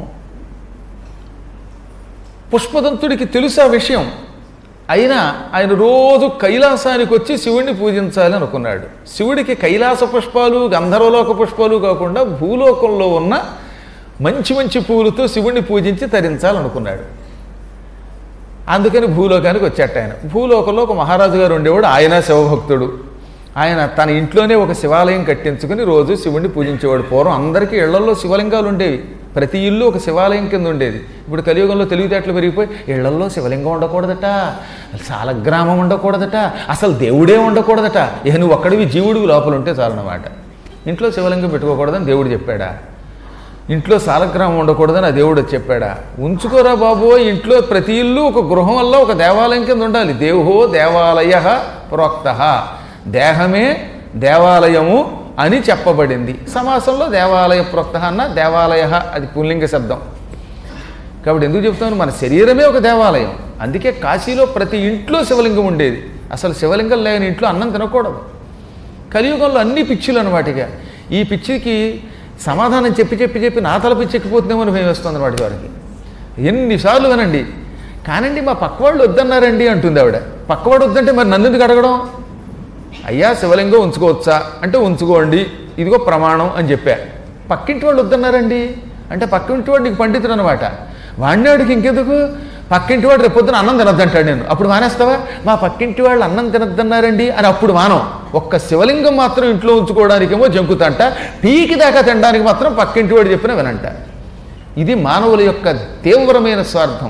పుష్పదంతుడికి తెలుసు ఆ విషయం అయినా ఆయన రోజు కైలాసానికి వచ్చి శివుణ్ణి పూజించాలి అనుకున్నాడు శివుడికి కైలాస పుష్పాలు గంధర్వలోక పుష్పాలు కాకుండా భూలోకంలో ఉన్న మంచి మంచి పూలతో శివుణ్ణి పూజించి తరించాలనుకున్నాడు అందుకని భూలోకానికి వచ్చాట ఆయన భూలోకంలో ఒక మహారాజు గారు ఉండేవాడు ఆయన శివభక్తుడు ఆయన తన ఇంట్లోనే ఒక శివాలయం కట్టించుకుని రోజు శివుణ్ణి పూజించేవాడు పూర్వం అందరికీ ఇళ్లలో శివలింగాలు ఉండేవి ప్రతి ఇల్లు ఒక శివాలయం కింద ఉండేది ఇప్పుడు కలియుగంలో తెలివితేటలు పెరిగిపోయి ఇళ్లలో శివలింగం ఉండకూడదట సాలగ్రామం ఉండకూడదట అసలు దేవుడే ఉండకూడదట ఇక నువ్వు ఒక్కడివి జీవుడు లోపల ఉంటే చాలన్నమాట ఇంట్లో శివలింగం పెట్టుకోకూడదని దేవుడు చెప్పాడా ఇంట్లో సాలగ్రామం ఉండకూడదని ఆ దేవుడు చెప్పాడా ఉంచుకోరా బాబు ఇంట్లో ప్రతి ఇల్లు ఒక గృహం వల్ల ఒక దేవాలయం కింద ఉండాలి దేవో దేవాలయ ప్రోక్త దేహమే దేవాలయము అని చెప్పబడింది సమాసంలో దేవాలయ ప్రోక్త అన్న దేవాలయ అది పుల్లింగ శబ్దం కాబట్టి ఎందుకు చెప్తాను మన శరీరమే ఒక దేవాలయం అందుకే కాశీలో ప్రతి ఇంట్లో శివలింగం ఉండేది అసలు శివలింగం లేని ఇంట్లో అన్నం తినకూడదు కలియుగంలో అన్ని పిచ్చులు అనమాట ఇక ఈ పిచ్చికి సమాధానం చెప్పి చెప్పి చెప్పి నా తల పిచ్చి ఎక్కిపోతుందేమో అని భయం వేస్తుంది వాటి వారికి ఎన్నిసార్లు వినండి కానండి మా పక్కవాళ్ళు వద్దన్నారండి అంటుంది ఆవిడ పక్కవాడు వద్దంటే మరి నన్ను ఎందుకు అడగడం అయ్యా శివలింగం ఉంచుకోవచ్చా అంటే ఉంచుకోండి ఇదిగో ప్రమాణం అని చెప్పా పక్కింటి వాళ్ళు వద్దన్నారండి అంటే పక్కింటి వాడు నీకు పండితుడు అనమాట వాడిని వాడికి ఇంకెందుకు పక్కింటి వాడు రేపొద్దున అన్నం తినద్దంటాడు నేను అప్పుడు మానేస్తావా మా పక్కింటి వాళ్ళు అన్నం తినద్దన్నారండి అని అప్పుడు మానం ఒక్క శివలింగం మాత్రం ఇంట్లో ఉంచుకోవడానికేమో జంకుతంట పీకి దాకా తినడానికి మాత్రం పక్కింటి వాడు చెప్పిన వినంట ఇది మానవుల యొక్క తీవ్రమైన స్వార్థం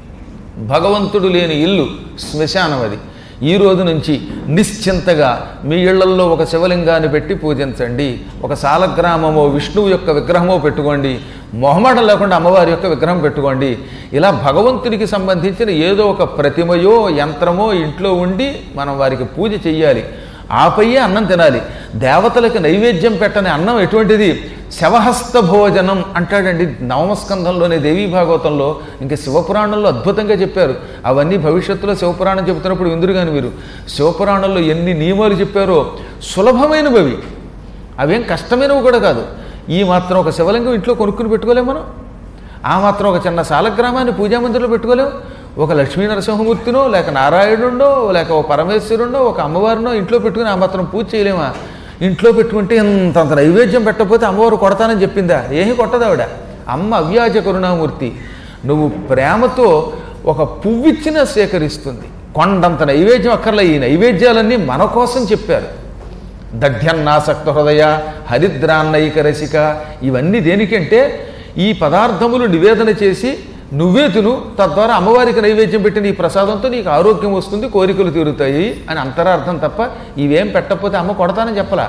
భగవంతుడు లేని ఇల్లు శ్మశానం అది ఈ రోజు నుంచి నిశ్చింతగా మీ ఇళ్లల్లో ఒక శివలింగాన్ని పెట్టి పూజించండి ఒక సాలగ్రామమో విష్ణువు యొక్క విగ్రహమో పెట్టుకోండి మొహమాటం లేకుండా అమ్మవారి యొక్క విగ్రహం పెట్టుకోండి ఇలా భగవంతునికి సంబంధించిన ఏదో ఒక ప్రతిమయో యంత్రమో ఇంట్లో ఉండి మనం వారికి పూజ చెయ్యాలి ఆపయ్యే అన్నం తినాలి దేవతలకు నైవేద్యం పెట్టని అన్నం ఎటువంటిది శవహస్త భోజనం అంటాడండి నవమస్కంధంలోనే దేవీ భాగవతంలో ఇంకా శివపురాణంలో అద్భుతంగా చెప్పారు అవన్నీ భవిష్యత్తులో శివపురాణం చెబుతున్నప్పుడు విందురు కానీ మీరు శివపురాణంలో ఎన్ని నియమాలు చెప్పారో సులభమైనవి అవి అవేం కష్టమైనవి కూడా కాదు ఈ మాత్రం ఒక శివలింగం ఇంట్లో కొనుక్కుని పెట్టుకోలేం మనం ఆ మాత్రం ఒక చిన్న సాలగ్రామాన్ని పూజా మందిరంలో పెట్టుకోలేం ఒక లక్ష్మీ నరసింహమూర్తినో లేక నారాయణుడో లేక ఒక పరమేశ్వరుడో ఒక అమ్మవారినో ఇంట్లో పెట్టుకుని ఆ మాత్రం పూజ చేయలేమా ఇంట్లో పెట్టుకుంటే ఇంత అంత నైవేద్యం పెట్టకపోతే అమ్మవారు కొడతానని చెప్పిందా ఏమీ కొట్టదు ఆవిడ అమ్మ అవ్యాజ కరుణామూర్తి నువ్వు ప్రేమతో ఒక పువ్విచ్చినా సేకరిస్తుంది కొండంత నైవేద్యం అక్కర్లే ఈ నైవేద్యాలన్నీ మన కోసం చెప్పారు దఢ్యన్నాసక్త హృదయ హరిద్రాన్నైక రసిక ఇవన్నీ దేనికంటే ఈ పదార్థములు నివేదన చేసి నువ్వే తిను తద్వారా అమ్మవారికి నైవేద్యం పెట్టిన ఈ ప్రసాదంతో నీకు ఆరోగ్యం వస్తుంది కోరికలు తీరుతాయి అని అంతరార్థం తప్ప ఇవేం పెట్టకపోతే అమ్మ కొడతానని చెప్పలా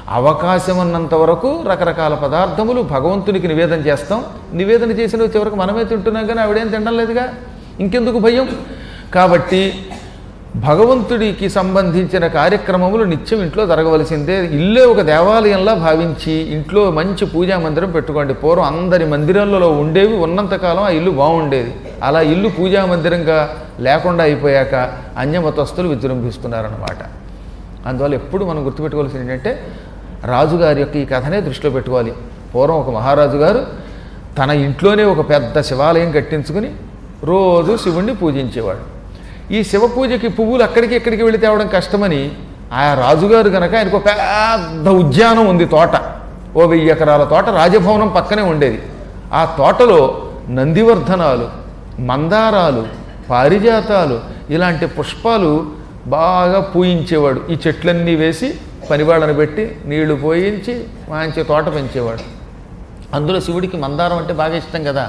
అవకాశం ఉన్నంత వరకు రకరకాల పదార్థములు భగవంతునికి నివేదన చేస్తాం నివేదన చేసిన చివరికి మనమే తింటున్నాం కానీ ఆవిడేం తినడం లేదుగా ఇంకెందుకు భయం కాబట్టి భగవంతుడికి సంబంధించిన కార్యక్రమములు నిత్యం ఇంట్లో జరగవలసిందే ఇల్లే ఒక దేవాలయంలా భావించి ఇంట్లో మంచి పూజా మందిరం పెట్టుకోండి పూర్వం అందరి మందిరాలలో ఉండేవి ఉన్నంతకాలం ఆ ఇల్లు బాగుండేది అలా ఇల్లు పూజా మందిరంగా లేకుండా అయిపోయాక అన్యమతస్తులు విజృంభిస్తున్నారన్నమాట అందువల్ల ఎప్పుడు మనం గుర్తుపెట్టుకోవాల్సింది ఏంటంటే రాజుగారి యొక్క ఈ కథనే దృష్టిలో పెట్టుకోవాలి పూర్వం ఒక మహారాజు గారు తన ఇంట్లోనే ఒక పెద్ద శివాలయం కట్టించుకుని రోజు శివుణ్ణి పూజించేవాడు ఈ శివ పూజకి పువ్వులు అక్కడికి ఇక్కడికి వెళ్ళి తేవడం కష్టమని ఆ రాజుగారు కనుక ఆయనకు ఒక పెద్ద ఉద్యానం ఉంది తోట ఓ వెయ్యి ఎకరాల తోట రాజభవనం పక్కనే ఉండేది ఆ తోటలో నందివర్ధనాలు మందారాలు పారిజాతాలు ఇలాంటి పుష్పాలు బాగా పూయించేవాడు ఈ చెట్లన్నీ వేసి పనివాళ్ళని పెట్టి నీళ్లు పోయించి మంచి తోట పెంచేవాడు అందులో శివుడికి మందారం అంటే బాగా ఇష్టం కదా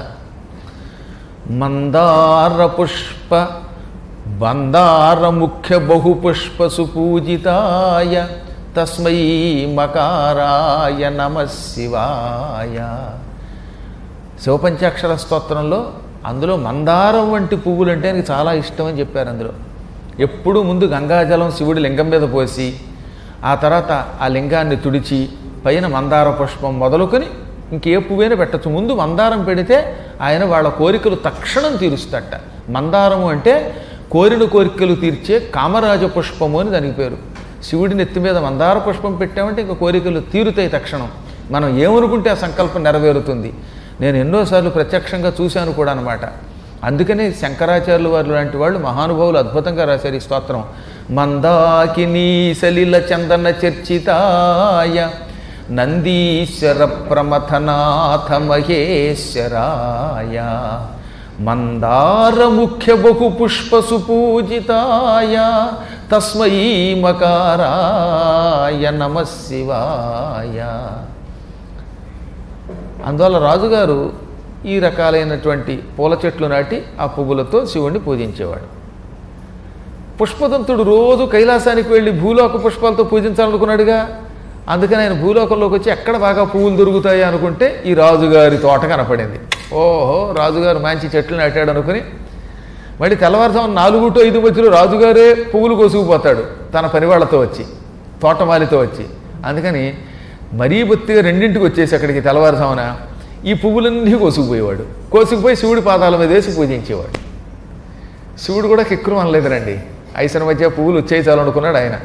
మందార పుష్ప బందార ముఖ్య బహుపుష్ప సుపూజితాయ తస్మై మకారాయ నమ శివాయ శివపంచాక్షర స్తోత్రంలో అందులో మందారం వంటి పువ్వులు అంటే ఆయనకి చాలా ఇష్టం అని చెప్పారు అందులో ఎప్పుడూ ముందు గంగాజలం శివుడి లింగం మీద పోసి ఆ తర్వాత ఆ లింగాన్ని తుడిచి పైన మందార పుష్పం మొదలుకొని ఇంకే పువ్వైనా పెట్టచ్చు ముందు మందారం పెడితే ఆయన వాళ్ళ కోరికలు తక్షణం తీరుస్తట మందారము అంటే కోరిన కోరికలు తీర్చే కామరాజ పుష్పము అని దానికి పేరు శివుడి నెత్తి మీద మందార పుష్పం పెట్టామంటే ఇంకా కోరికలు తీరుతాయి తక్షణం మనం ఏమనుకుంటే ఆ సంకల్పం నెరవేరుతుంది నేను ఎన్నోసార్లు ప్రత్యక్షంగా చూశాను కూడా అనమాట అందుకనే శంకరాచార్యులు వారు లాంటి వాళ్ళు మహానుభావులు అద్భుతంగా రాశారు ఈ స్తోత్రం మందాకినీ సలిల చందన చర్చితాయ నందీశ్వర ప్రమథనాథ మహేశ్వరాయ మందార ముఖ్య బహు పుష్ప సుపూజితాయ తస్మై మకారాయ నమ శివాయ అందువల్ల రాజుగారు ఈ రకాలైనటువంటి పూల చెట్లు నాటి ఆ పువ్వులతో శివుణ్ణి పూజించేవాడు పుష్పదంతుడు రోజు కైలాసానికి వెళ్ళి భూలోక పుష్పాలతో పూజించాలనుకున్నాడుగా అందుకని ఆయన భూలోకంలోకి వచ్చి ఎక్కడ బాగా పువ్వులు దొరుకుతాయి అనుకుంటే ఈ రాజుగారి తోట కనపడింది ఓహో రాజుగారు మంచి చెట్లు నాటాడు అనుకుని మళ్ళీ తెల్లవారుజామున నాలుగు టు ఐదు మధ్యలో రాజుగారే పువ్వులు కోసుకుపోతాడు తన పనివాళ్లతో వచ్చి తోటమాలితో వచ్చి అందుకని మరీ బొత్తిగా రెండింటికి వచ్చేసి అక్కడికి తెల్లవారుజామున ఈ పువ్వులన్నీ కోసుకుపోయేవాడు కోసుకుపోయి శివుడి పాదాల మీద వేసి పూజించేవాడు శివుడు కూడా కిక్కురు అనలేదురండి ఐసన మధ్య పువ్వులు వచ్చేసాలనుకున్నాడు ఆయన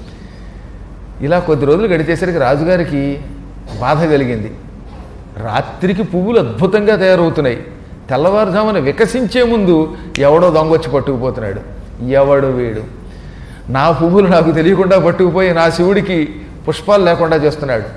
ఇలా కొద్ది రోజులు గడిచేసరికి రాజుగారికి బాధ కలిగింది రాత్రికి పువ్వులు అద్భుతంగా తయారవుతున్నాయి తెల్లవారుజామున వికసించే ముందు ఎవడో దొంగొచ్చి పట్టుకుపోతున్నాడు ఎవడు వీడు నా పువ్వులు నాకు తెలియకుండా పట్టుకుపోయి నా శివుడికి పుష్పాలు లేకుండా చేస్తున్నాడు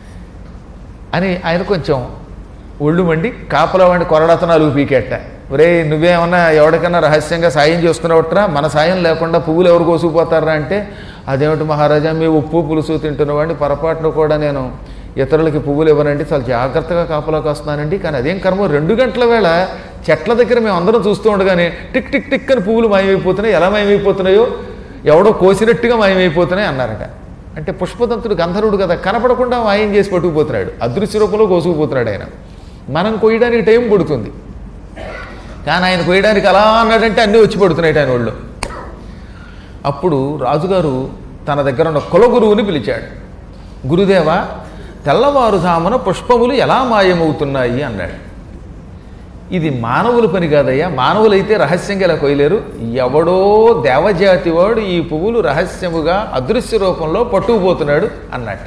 అని ఆయన కొంచెం ఒళ్ళు మండి కాపలా వాడిని కొరడతనాలు పీకెట్ట ఒరే నువ్వేమన్నా ఎవరికైనా రహస్యంగా సాయం చేసుకున్నావట్రా మన సాయం లేకుండా పువ్వులు ఎవరు కోసుకుపోతారా అంటే అదేమిటి మహారాజా మీ ఉప్పు పులుసు తింటున్నవాడిని పొరపాటును కూడా నేను ఇతరులకి పువ్వులు ఇవ్వనండి చాలా జాగ్రత్తగా కాపలాకి వస్తున్నానండి కానీ అదేం కర్మ రెండు గంటల వేళ చెట్ల దగ్గర మేము అందరం చూస్తూ ఉండగానే టిక్ టిక్ టిక్ అని పువ్వులు మాయమైపోతున్నాయి ఎలా మాయమైపోతున్నాయో ఎవడో కోసినట్టుగా మాయమైపోతున్నాయి అన్నారట అంటే పుష్పదంతుడు గంధర్వుడు కదా కనపడకుండా మాయం చేసి పట్టుకుపోతున్నాడు అదృశ్య రూపంలో కోసుకుపోతున్నాడు ఆయన మనం కొయ్యడానికి టైం పడుతుంది కానీ ఆయన కొయ్యడానికి అలా అన్నాడంటే అన్నీ వచ్చి పడుతున్నాయి ఆయన ఒళ్ళు అప్పుడు రాజుగారు తన దగ్గర ఉన్న కులగురువుని పిలిచాడు గురుదేవ తెల్లవారుజామున పుష్పములు ఎలా మాయమవుతున్నాయి అన్నాడు ఇది మానవుల పని కాదయ్యా మానవులైతే రహస్యంగా ఇలా కొయ్యలేరు ఎవడో దేవజాతి వాడు ఈ పువ్వులు రహస్యముగా అదృశ్య రూపంలో పట్టుకుపోతున్నాడు అన్నట్ట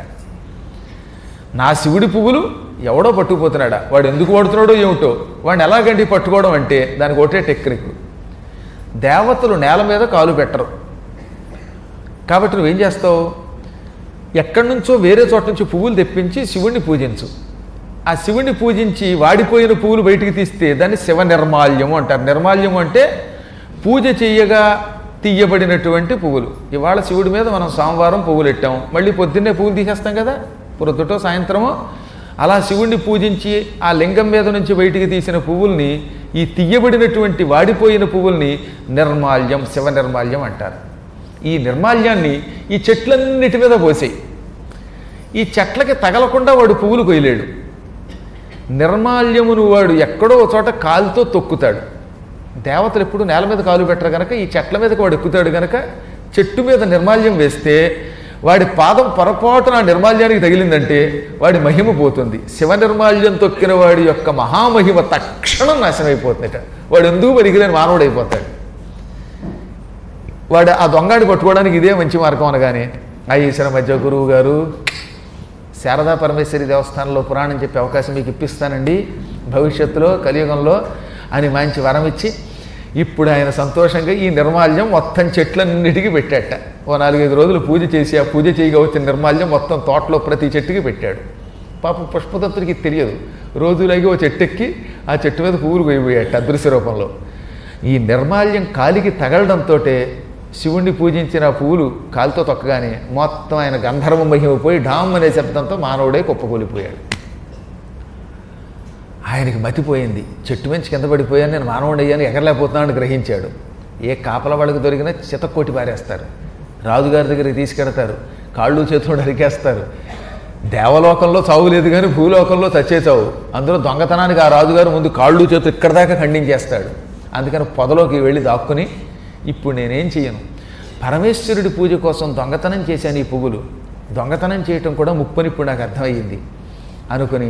నా శివుడి పువ్వులు ఎవడో పట్టుకుపోతున్నాడా వాడు ఎందుకు పడుతున్నాడో ఏమిటో వాడిని ఎలాగండి పట్టుకోవడం అంటే దానికి ఒకటే టెక్నిక్ దేవతలు నేల మీద కాలు పెట్టరు కాబట్టి నువ్వేం చేస్తావు ఎక్కడి నుంచో వేరే చోట నుంచి పువ్వులు తెప్పించి శివుణ్ణి పూజించు ఆ శివుణ్ణి పూజించి వాడిపోయిన పువ్వులు బయటికి తీస్తే దాన్ని శివ నిర్మాల్యము అంటారు నిర్మాల్యము అంటే పూజ చెయ్యగా తీయబడినటువంటి పువ్వులు ఇవాళ శివుడి మీద మనం సోమవారం పువ్వులు పెట్టాం మళ్ళీ పొద్దున్నే పువ్వులు తీసేస్తాం కదా ప్రొద్దుటో సాయంత్రమో అలా శివుణ్ణి పూజించి ఆ లింగం మీద నుంచి బయటికి తీసిన పువ్వుల్ని ఈ తీయబడినటువంటి వాడిపోయిన పువ్వుల్ని నిర్మాల్యం శివ నిర్మాల్యం అంటారు ఈ నిర్మాల్యాన్ని ఈ చెట్లన్నిటి మీద పోసేయి ఈ చెట్లకి తగలకుండా వాడు పువ్వులు కొయ్యలేడు నిర్మాల్యమును వాడు ఎక్కడో ఒక చోట కాలుతో తొక్కుతాడు దేవతలు ఎప్పుడు నేల మీద కాలు పెట్టరు కనుక ఈ చెట్ల మీదకి వాడు ఎక్కుతాడు కనుక చెట్టు మీద నిర్మాల్యం వేస్తే వాడి పాదం పొరపాటున ఆ నిర్మాల్యానికి తగిలిందంటే వాడి మహిమ పోతుంది శివ నిర్మాల్యం తొక్కిన వాడి యొక్క మహామహిమ తక్షణం నాశనం అయిపోతుందట వాడు ఎందుకు పనికిలేని మానవుడైపోతాడు వాడు ఆ దొంగాడి పట్టుకోవడానికి ఇదే మంచి మార్గం అనగానే ఆ ఈశ్వర మధ్య గురువు గారు శారదా పరమేశ్వరి దేవస్థానంలో పురాణం చెప్పే అవకాశం మీకు ఇప్పిస్తానండి భవిష్యత్తులో కలియుగంలో అని మంచి వరం ఇచ్చి ఇప్పుడు ఆయన సంతోషంగా ఈ నిర్మాల్యం మొత్తం చెట్లన్నిటికీ పెట్టాట ఓ నాలుగైదు రోజులు పూజ చేసి ఆ పూజ చేయగా వచ్చిన నిర్మాల్యం మొత్తం తోటలో ప్రతి చెట్టుకి పెట్టాడు పాప పుష్పదత్తుడికి తెలియదు రోజులాగి ఓ చెట్టు ఎక్కి ఆ చెట్టు మీద పువ్వులు పోయిపోయాట అదృశ్య రూపంలో ఈ నిర్మాల్యం కాలికి తగలడంతో శివుణ్ణి పూజించిన ఆ పువ్వులు కాలుతో తొక్కగానే మొత్తం ఆయన గంధర్వ మహిమ పోయి ఢామ్ అనే శబ్దంతో మానవుడే కుప్పకూలిపోయాడు ఆయనకి మతిపోయింది చెట్టు మించి కింద పడిపోయాను నేను మానవుడు అయ్యాను ఎగరలేకపోతున్నాను గ్రహించాడు ఏ కాపల వాళ్ళకి దొరికినా చితక్కొట్టి పారేస్తారు రాజుగారి దగ్గరికి తీసుకెడతారు కాళ్ళు చేతులు నరికేస్తారు దేవలోకంలో చావు లేదు కానీ భూలోకంలో చచ్చే చావు అందులో దొంగతనానికి ఆ రాజుగారు ముందు కాళ్ళు చేతులు ఇక్కడ దాకా ఖండించేస్తాడు అందుకని పొదలోకి వెళ్ళి దాక్కుని ఇప్పుడు నేనేం చేయను పరమేశ్వరుడి పూజ కోసం దొంగతనం చేశాను ఈ పువ్వులు దొంగతనం చేయటం కూడా ముప్పని ఇప్పుడు నాకు అర్థమయ్యింది అనుకుని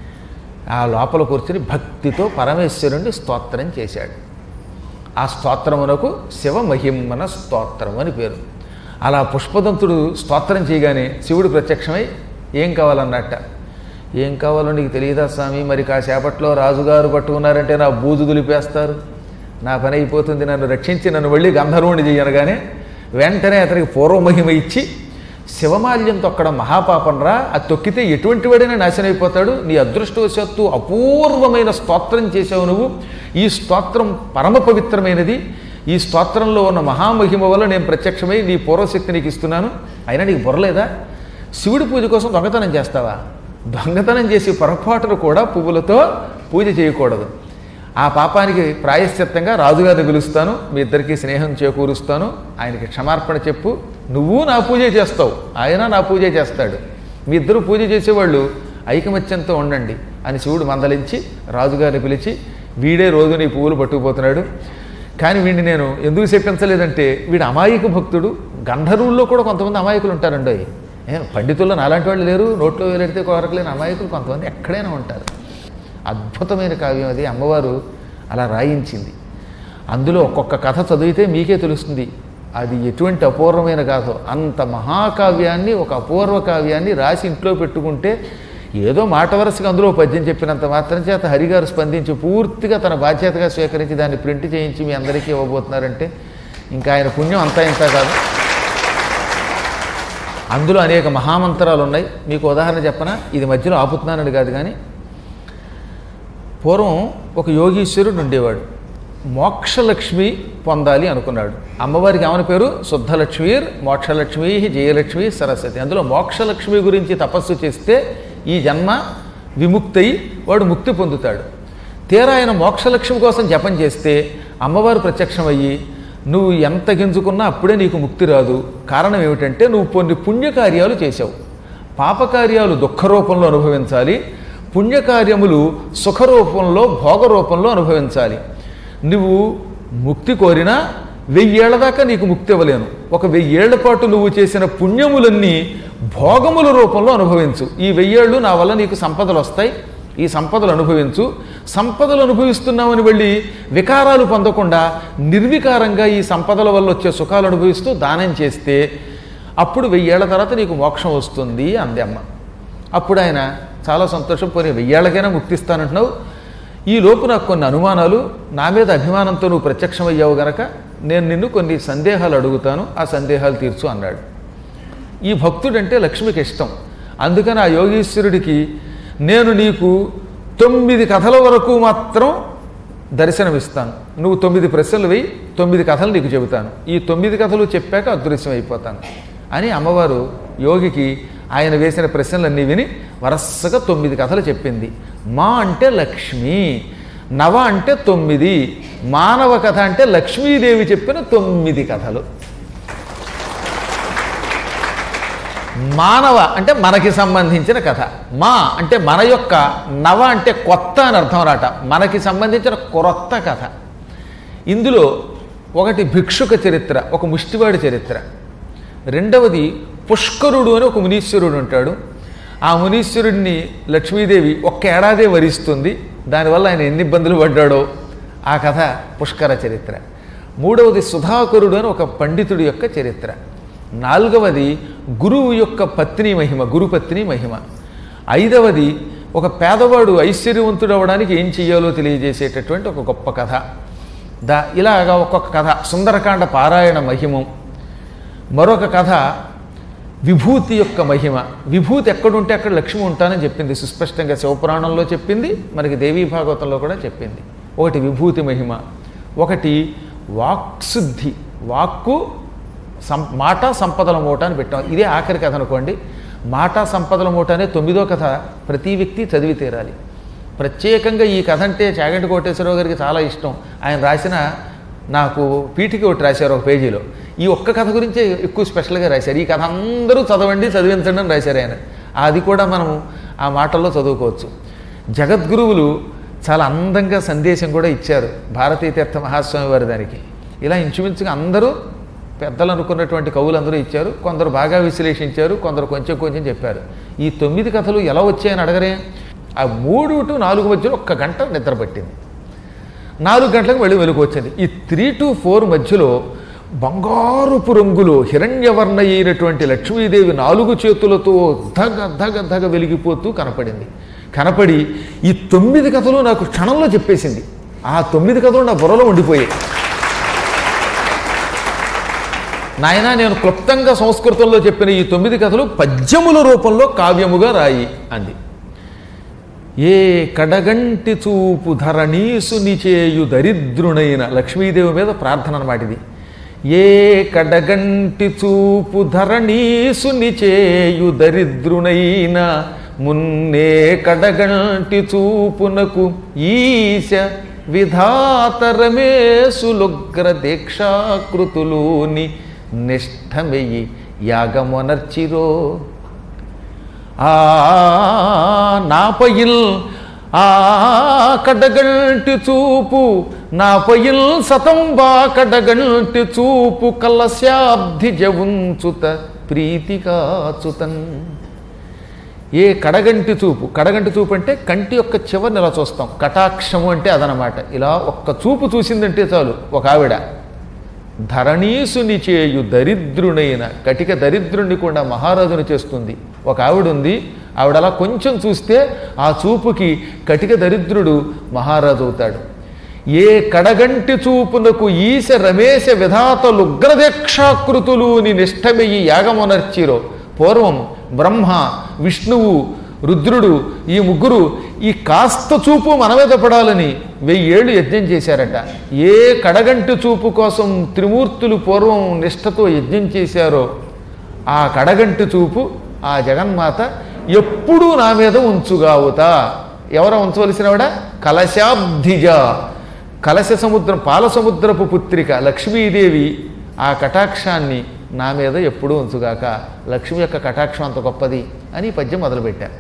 ఆ లోపల కూర్చుని భక్తితో పరమేశ్వరుణ్ణి స్తోత్రం చేశాడు ఆ స్తోత్రమునకు శివ మహిమన స్తోత్రం అని పేరు అలా పుష్పదంతుడు స్తోత్రం చేయగానే శివుడు ప్రత్యక్షమై ఏం కావాలన్నట్ట ఏం కావాలో నీకు తెలియదా స్వామి మరి కాసేపట్లో రాజుగారు పట్టుకున్నారంటే నా బూజు దులిపేస్తారు నా పని అయిపోతుంది నన్ను రక్షించి నన్ను వెళ్ళి గంధర్వుని చేయనగానే వెంటనే అతనికి పూర్వమహిమ ఇచ్చి శివమాల్యం తొక్కడం మహాపాపం రా అది తొక్కితే ఎటువంటి వాడైనా నాశనం అయిపోతాడు నీ అదృష్టవశాత్తు అపూర్వమైన స్తోత్రం చేసావు నువ్వు ఈ స్తోత్రం పరమ పవిత్రమైనది ఈ స్తోత్రంలో ఉన్న మహామహిమ వల్ల నేను ప్రత్యక్షమై నీ పూర్వశక్తి నీకు ఇస్తున్నాను అయినా నీకు బుర్రలేదా శివుడి పూజ కోసం దొంగతనం చేస్తావా దొంగతనం చేసి పొరపాటును కూడా పువ్వులతో పూజ చేయకూడదు ఆ పాపానికి ప్రాయశ్చిత్తంగా రాజుగారిని పిలుస్తాను మీ ఇద్దరికి స్నేహం చేకూరుస్తాను ఆయనకి క్షమార్పణ చెప్పు నువ్వు నా పూజ చేస్తావు ఆయన నా పూజ చేస్తాడు మీ ఇద్దరు పూజ చేసేవాళ్ళు ఐకమత్యంతో ఉండండి అని శివుడు మందలించి రాజుగారిని పిలిచి వీడే రోజు నీ పువ్వులు పట్టుకుపోతున్నాడు కానీ వీడిని నేను ఎందుకు చెప్పించలేదంటే వీడు అమాయక భక్తుడు గంధర్వుల్లో కూడా కొంతమంది అమాయకులు ఉంటారండి ఏ పండితుల్లో నాలాంటి వాళ్ళు లేరు నోట్లో వేలెడితే కోరకలేని అమాయకులు కొంతమంది ఎక్కడైనా ఉంటారు అద్భుతమైన కావ్యం అది అమ్మవారు అలా రాయించింది అందులో ఒక్కొక్క కథ చదివితే మీకే తెలుస్తుంది అది ఎటువంటి అపూర్వమైన కథ అంత మహాకావ్యాన్ని ఒక అపూర్వ కావ్యాన్ని రాసి ఇంట్లో పెట్టుకుంటే ఏదో మాట వరుసగా అందులో పద్యం చెప్పినంత మాత్రం చేత హరిగారు స్పందించి పూర్తిగా తన బాధ్యతగా స్వీకరించి దాన్ని ప్రింట్ చేయించి మీ అందరికీ ఇవ్వబోతున్నారంటే ఇంకా ఆయన పుణ్యం అంతా ఇంత కాదు అందులో అనేక మహామంత్రాలు ఉన్నాయి మీకు ఉదాహరణ చెప్పనా ఇది మధ్యలో ఆపుతున్నానని కాదు కానీ పూర్వం ఒక యోగీశ్వరుడు ఉండేవాడు మోక్షలక్ష్మి పొందాలి అనుకున్నాడు అమ్మవారికి ఏమని పేరు శుద్ధలక్ష్మి మోక్షలక్ష్మి జయలక్ష్మి సరస్వతి అందులో మోక్షలక్ష్మి గురించి తపస్సు చేస్తే ఈ జన్మ విముక్తై వాడు ముక్తి పొందుతాడు తీరా ఆయన మోక్షలక్ష్మి కోసం జపం చేస్తే అమ్మవారు ప్రత్యక్షమయ్యి నువ్వు ఎంత గింజుకున్నా అప్పుడే నీకు ముక్తి రాదు కారణం ఏమిటంటే నువ్వు కొన్ని పుణ్యకార్యాలు చేశావు పాపకార్యాలు దుఃఖ రూపంలో అనుభవించాలి పుణ్యకార్యములు సుఖరూపంలో భోగరూపంలో అనుభవించాలి నువ్వు ముక్తి కోరినా వెయ్యేళ్ల దాకా నీకు ముక్తి ఇవ్వలేను ఒక వెయ్యేళ్ల పాటు నువ్వు చేసిన పుణ్యములన్నీ భోగముల రూపంలో అనుభవించు ఈ వెయ్యేళ్ళు నా వల్ల నీకు సంపదలు వస్తాయి ఈ సంపదలు అనుభవించు సంపదలు అనుభవిస్తున్నామని వెళ్ళి వికారాలు పొందకుండా నిర్వికారంగా ఈ సంపదల వల్ల వచ్చే సుఖాలు అనుభవిస్తూ దానం చేస్తే అప్పుడు వెయ్యేళ్ల తర్వాత నీకు మోక్షం వస్తుంది అంది అమ్మ అప్పుడు ఆయన చాలా సంతోషం పోనీ వెయ్యేళ్ళకైనా ముక్తిస్తానంటున్నావు ఈ లోపు నాకు కొన్ని అనుమానాలు నా మీద అభిమానంతో నువ్వు ప్రత్యక్షమయ్యావు గనక నేను నిన్ను కొన్ని సందేహాలు అడుగుతాను ఆ సందేహాలు తీర్చు అన్నాడు ఈ భక్తుడంటే లక్ష్మికి ఇష్టం అందుకని ఆ యోగీశ్వరుడికి నేను నీకు తొమ్మిది కథల వరకు మాత్రం దర్శనమిస్తాను నువ్వు తొమ్మిది ప్రశ్నలు వేయి తొమ్మిది కథలు నీకు చెబుతాను ఈ తొమ్మిది కథలు చెప్పాక అదృశ్యం అయిపోతాను అని అమ్మవారు యోగికి ఆయన వేసిన ప్రశ్నలన్నీ విని వరసగా తొమ్మిది కథలు చెప్పింది మా అంటే లక్ష్మి నవ అంటే తొమ్మిది మానవ కథ అంటే లక్ష్మీదేవి చెప్పిన తొమ్మిది కథలు మానవ అంటే మనకి సంబంధించిన కథ మా అంటే మన యొక్క నవ అంటే కొత్త అని అర్థం రాట మనకి సంబంధించిన క్రొత్త కథ ఇందులో ఒకటి భిక్షుక చరిత్ర ఒక ముష్టివాడి చరిత్ర రెండవది పుష్కరుడు అని ఒక మునీశ్వరుడు ఉంటాడు ఆ మునీశ్వరుడిని లక్ష్మీదేవి ఒక్క ఏడాదే వరిస్తుంది దానివల్ల ఆయన ఎన్ని ఇబ్బందులు పడ్డాడో ఆ కథ పుష్కర చరిత్ర మూడవది సుధాకరుడు అని ఒక పండితుడి యొక్క చరిత్ర నాలుగవది గురువు యొక్క పత్ని మహిమ గురుపత్ని మహిమ ఐదవది ఒక పేదవాడు ఐశ్వర్యవంతుడు అవ్వడానికి ఏం చెయ్యాలో తెలియజేసేటటువంటి ఒక గొప్ప కథ దా ఇలాగా ఒక్కొక్క కథ సుందరకాండ పారాయణ మహిమం మరొక కథ విభూతి యొక్క మహిమ విభూతి ఎక్కడుంటే అక్కడ లక్ష్మి ఉంటానని చెప్పింది సుస్పష్టంగా శివపురాణంలో చెప్పింది మనకి దేవీ భాగవతంలో కూడా చెప్పింది ఒకటి విభూతి మహిమ ఒకటి వాక్శుద్ధి వాక్కు సం మాట సంపదల మూట అని పెట్టాం ఇదే ఆఖరి కథ అనుకోండి మాట సంపదల మూట అనే తొమ్మిదో కథ ప్రతి వ్యక్తి చదివి తీరాలి ప్రత్యేకంగా ఈ కథ అంటే చాగంటి కోటేశ్వరరావు గారికి చాలా ఇష్టం ఆయన రాసిన నాకు పీఠికి ఒకటి రాశారు ఒక పేజీలో ఈ ఒక్క కథ గురించే ఎక్కువ స్పెషల్గా రాశారు ఈ కథ అందరూ చదవండి చదివించండి అని రాశారు ఆయన అది కూడా మనం ఆ మాటల్లో చదువుకోవచ్చు జగద్గురువులు చాలా అందంగా సందేశం కూడా ఇచ్చారు భారతీయ తీర్థ మహాస్వామి వారి దానికి ఇలా ఇంచుమించుగా అందరూ పెద్దలు అనుకున్నటువంటి కవులందరూ ఇచ్చారు కొందరు బాగా విశ్లేషించారు కొందరు కొంచెం కొంచెం చెప్పారు ఈ తొమ్మిది కథలు ఎలా వచ్చాయని అడగరే ఆ మూడు టు నాలుగు మధ్యలో ఒక్క గంట నిద్ర పట్టింది నాలుగు గంటలకు మళ్ళీ వెలుగు వచ్చింది ఈ త్రీ టు ఫోర్ మధ్యలో బంగారుపు రంగులో హిరణ్యవర్ణ అయినటువంటి లక్ష్మీదేవి నాలుగు చేతులతో ధగ ధగ ధగ వెలిగిపోతూ కనపడింది కనపడి ఈ తొమ్మిది కథలు నాకు క్షణంలో చెప్పేసింది ఆ తొమ్మిది కథలు నా బుర్రలో ఉండిపోయాయి నాయన నేను క్లుప్తంగా సంస్కృతంలో చెప్పిన ఈ తొమ్మిది కథలు పద్యముల రూపంలో కావ్యముగా రాయి అంది ఏ కడగంటి చూపు ధరణీసు నిచేయు దరిద్రునైన లక్ష్మీదేవి మీద ప్రార్థన అన్నమాట ఇది ఏ కడగంటి చూపు ధరణీసు నిచేయు దరిద్రునైన మున్నే కడగంటి చూపునకు ఈశ విధాతరమేసులుగ్ర దీక్షాకృతులోని నిష్ఠమెయ్యి యాగమొనర్చిరో ఆ నాపయిల్ ఆ కడగంటి చూపు నాపయిల్ సతంబా కడగంటి చూపు కలశాబ్ది జవుంచుత ప్రీతికాచుతన్ ఏ కడగంటి చూపు కడగంటి చూపు అంటే కంటి యొక్క చివరిని ఇలా చూస్తాం కటాక్షము అంటే అదనమాట ఇలా ఒక్క చూపు చూసిందంటే చాలు ఒక ఆవిడ ధరణీసుని చేయు దరిద్రునైన కటిక దరిద్రుణ్ణి కూడా మహారాజుని చేస్తుంది ఒక ఆవిడ ఉంది ఆవిడ అలా కొంచెం చూస్తే ఆ చూపుకి కటిక దరిద్రుడు మహారాజు అవుతాడు ఏ కడగంటి చూపునకు ఈశ రమేశ విధాతలు ఉగ్రదీక్షాకృతులుని నిష్టమెయ్యి యాగమునర్చిరో పూర్వం బ్రహ్మ విష్ణువు రుద్రుడు ఈ ముగ్గురు ఈ కాస్త చూపు మన మీద పడాలని వెయ్యేళ్ళు యజ్ఞం చేశారట ఏ కడగంటి చూపు కోసం త్రిమూర్తులు పూర్వం నిష్ఠతో యజ్ఞం చేశారో ఆ కడగంటి చూపు ఆ జగన్మాత ఎప్పుడూ నా మీద ఉంచుగావుతా ఎవరో ఉంచవలసినవిడ కలశాబ్ధిజ కలశ సముద్రం పాల సముద్రపు పుత్రిక లక్ష్మీదేవి ఆ కటాక్షాన్ని నా మీద ఎప్పుడూ ఉంచుగాక లక్ష్మి యొక్క కటాక్షం అంత గొప్పది అని ఈ పద్యం మొదలుపెట్టారు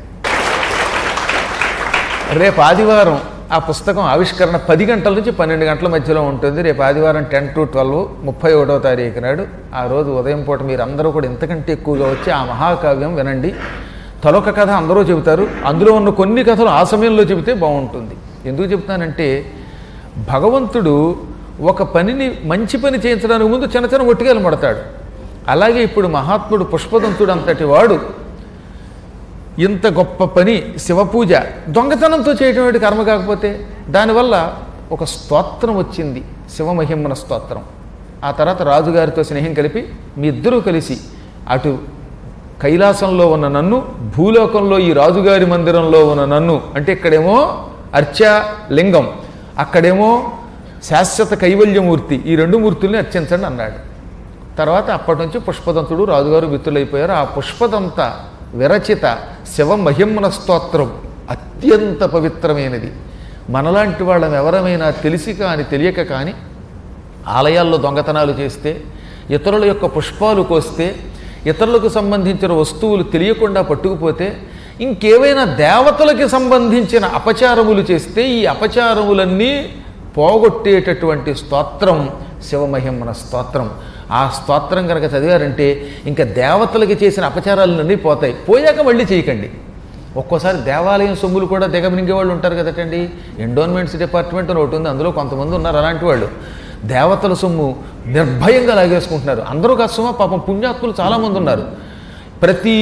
రేపు ఆదివారం ఆ పుస్తకం ఆవిష్కరణ పది గంటల నుంచి పన్నెండు గంటల మధ్యలో ఉంటుంది రేపు ఆదివారం టెన్ టు ట్వెల్వ్ ముప్పై ఒకటో తారీఖు నాడు ఆ రోజు ఉదయం పూట మీరు అందరూ కూడా ఇంతకంటే ఎక్కువగా వచ్చి ఆ మహాకావ్యం వినండి తలొక కథ అందరూ చెబుతారు అందులో ఉన్న కొన్ని కథలు ఆ సమయంలో చెబితే బాగుంటుంది ఎందుకు చెప్తానంటే భగవంతుడు ఒక పనిని మంచి పని చేయించడానికి ముందు చిన్న చిన్న ఒట్టిగలు పడతాడు అలాగే ఇప్పుడు మహాత్ముడు పుష్పదంతుడు అంతటి వాడు ఇంత గొప్ప పని శివపూజ దొంగతనంతో చేయటం కర్మ కాకపోతే దానివల్ల ఒక స్తోత్రం వచ్చింది శివమహిమన స్తోత్రం ఆ తర్వాత రాజుగారితో స్నేహం కలిపి మీ ఇద్దరూ కలిసి అటు కైలాసంలో ఉన్న నన్ను భూలోకంలో ఈ రాజుగారి మందిరంలో ఉన్న నన్ను అంటే ఇక్కడేమో అర్చా లింగం అక్కడేమో శాశ్వత కైవల్యమూర్తి ఈ రెండు మూర్తుల్ని అర్చించండి అన్నాడు తర్వాత అప్పటి నుంచి పుష్పదంతుడు రాజుగారు మిత్రులైపోయారు ఆ పుష్పదంత విరచిత శివమహిమన స్తోత్రం అత్యంత పవిత్రమైనది మనలాంటి వాళ్ళం ఎవరమైనా తెలిసి కానీ తెలియక కానీ ఆలయాల్లో దొంగతనాలు చేస్తే ఇతరుల యొక్క పుష్పాలు కోస్తే ఇతరులకు సంబంధించిన వస్తువులు తెలియకుండా పట్టుకుపోతే ఇంకేవైనా దేవతలకి సంబంధించిన అపచారములు చేస్తే ఈ అపచారములన్నీ పోగొట్టేటటువంటి స్తోత్రం శివమహిమన స్తోత్రం ఆ స్తోత్రం కనుక చదివారంటే ఇంకా దేవతలకి చేసిన అపచారాలన్నీ పోతాయి పోయాక మళ్ళీ చేయకండి ఒక్కోసారి దేవాలయం సొమ్ములు కూడా దిగమింగే వాళ్ళు ఉంటారు కదటండి ఎండోన్మెంట్స్ డిపార్ట్మెంట్ అని ఒకటి ఉంది అందులో కొంతమంది ఉన్నారు అలాంటి వాళ్ళు దేవతల సొమ్ము నిర్భయంగా లాగేసుకుంటున్నారు అందరూ కష్టమా పాపం పుణ్యాత్ములు చాలామంది ఉన్నారు ప్రతి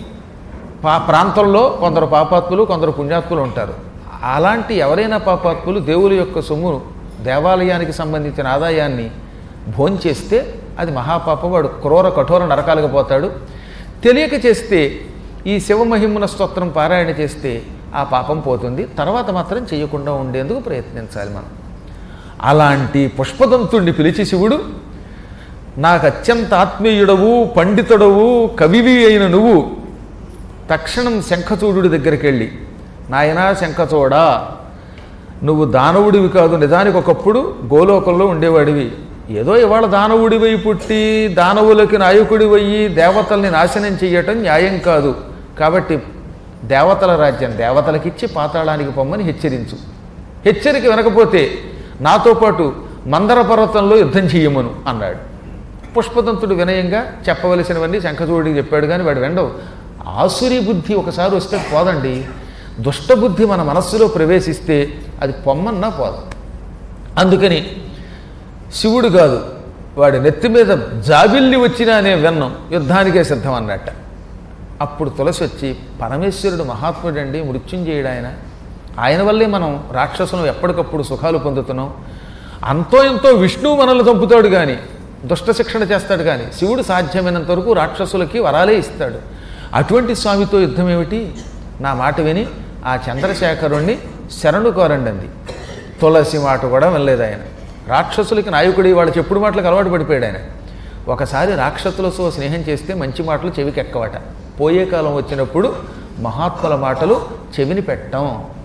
పా ప్రాంతంలో కొందరు పాపాత్ములు కొందరు పుణ్యాత్ములు ఉంటారు అలాంటి ఎవరైనా పాపాత్ములు దేవుని యొక్క సొమ్ము దేవాలయానికి సంబంధించిన ఆదాయాన్ని భోంచేస్తే అది మహాపాపం వాడు క్రూర కఠోర నరకాలకు పోతాడు తెలియక చేస్తే ఈ శివమహిమున స్తోత్రం పారాయణ చేస్తే ఆ పాపం పోతుంది తర్వాత మాత్రం చేయకుండా ఉండేందుకు ప్రయత్నించాలి మనం అలాంటి పుష్పదంతుణ్ణి పిలిచి శివుడు నాకు అత్యంత ఆత్మీయుడవు పండితుడవు కవివి అయిన నువ్వు తక్షణం శంఖచూడు దగ్గరికి వెళ్ళి నాయనా శంఖచూడా నువ్వు దానవుడివి కాదు నిజానికి ఒకప్పుడు గోలోకంలో ఉండేవాడివి ఏదో ఇవాళ దానవుడివై పుట్టి దానవులకి నాయకుడివయ్యి దేవతల్ని నాశనం చెయ్యటం న్యాయం కాదు కాబట్టి దేవతల రాజ్యం దేవతలకిచ్చి పాతాళానికి పొమ్మని హెచ్చరించు హెచ్చరిక వినకపోతే నాతో పాటు మందర పర్వతంలో యుద్ధం చెయ్యమను అన్నాడు పుష్పదంతుడు వినయంగా చెప్పవలసినవన్నీ శంఖచూడికి చెప్పాడు కానీ వాడు వెండవు ఆసురి బుద్ధి ఒకసారి వస్తే పోదండి దుష్టబుద్ధి మన మనస్సులో ప్రవేశిస్తే అది పొమ్మన్నా పోదు అందుకని శివుడు కాదు వాడి నెత్తి మీద జాబిల్లి వచ్చినా అనే వెన్నం యుద్ధానికే సిద్ధం అన్నట్ట అప్పుడు తులసి వచ్చి పరమేశ్వరుడు మహాత్ముడండి మృత్యుంజయుడు ఆయన ఆయన వల్లే మనం రాక్షసులను ఎప్పటికప్పుడు సుఖాలు పొందుతున్నాం అంతో ఎంతో విష్ణువు మనల్ని చంపుతాడు కానీ దుష్ట శిక్షణ చేస్తాడు కానీ శివుడు సాధ్యమైనంత వరకు రాక్షసులకి వరాలే ఇస్తాడు అటువంటి స్వామితో యుద్ధం ఏమిటి నా మాట విని ఆ చంద్రశేఖరుణ్ణి శరణు కోరండి అంది తులసి మాట కూడా వినలేదు ఆయన రాక్షసులకి నాయకుడి వాళ్ళ చెప్పుడు మాటలకు అలవాటు పడిపోయాడు ఆయన ఒకసారి రాక్షసులతో స్నేహం చేస్తే మంచి మాటలు చెవికి ఎక్కవట పోయే కాలం వచ్చినప్పుడు మహాత్ముల మాటలు చెవిని పెట్టం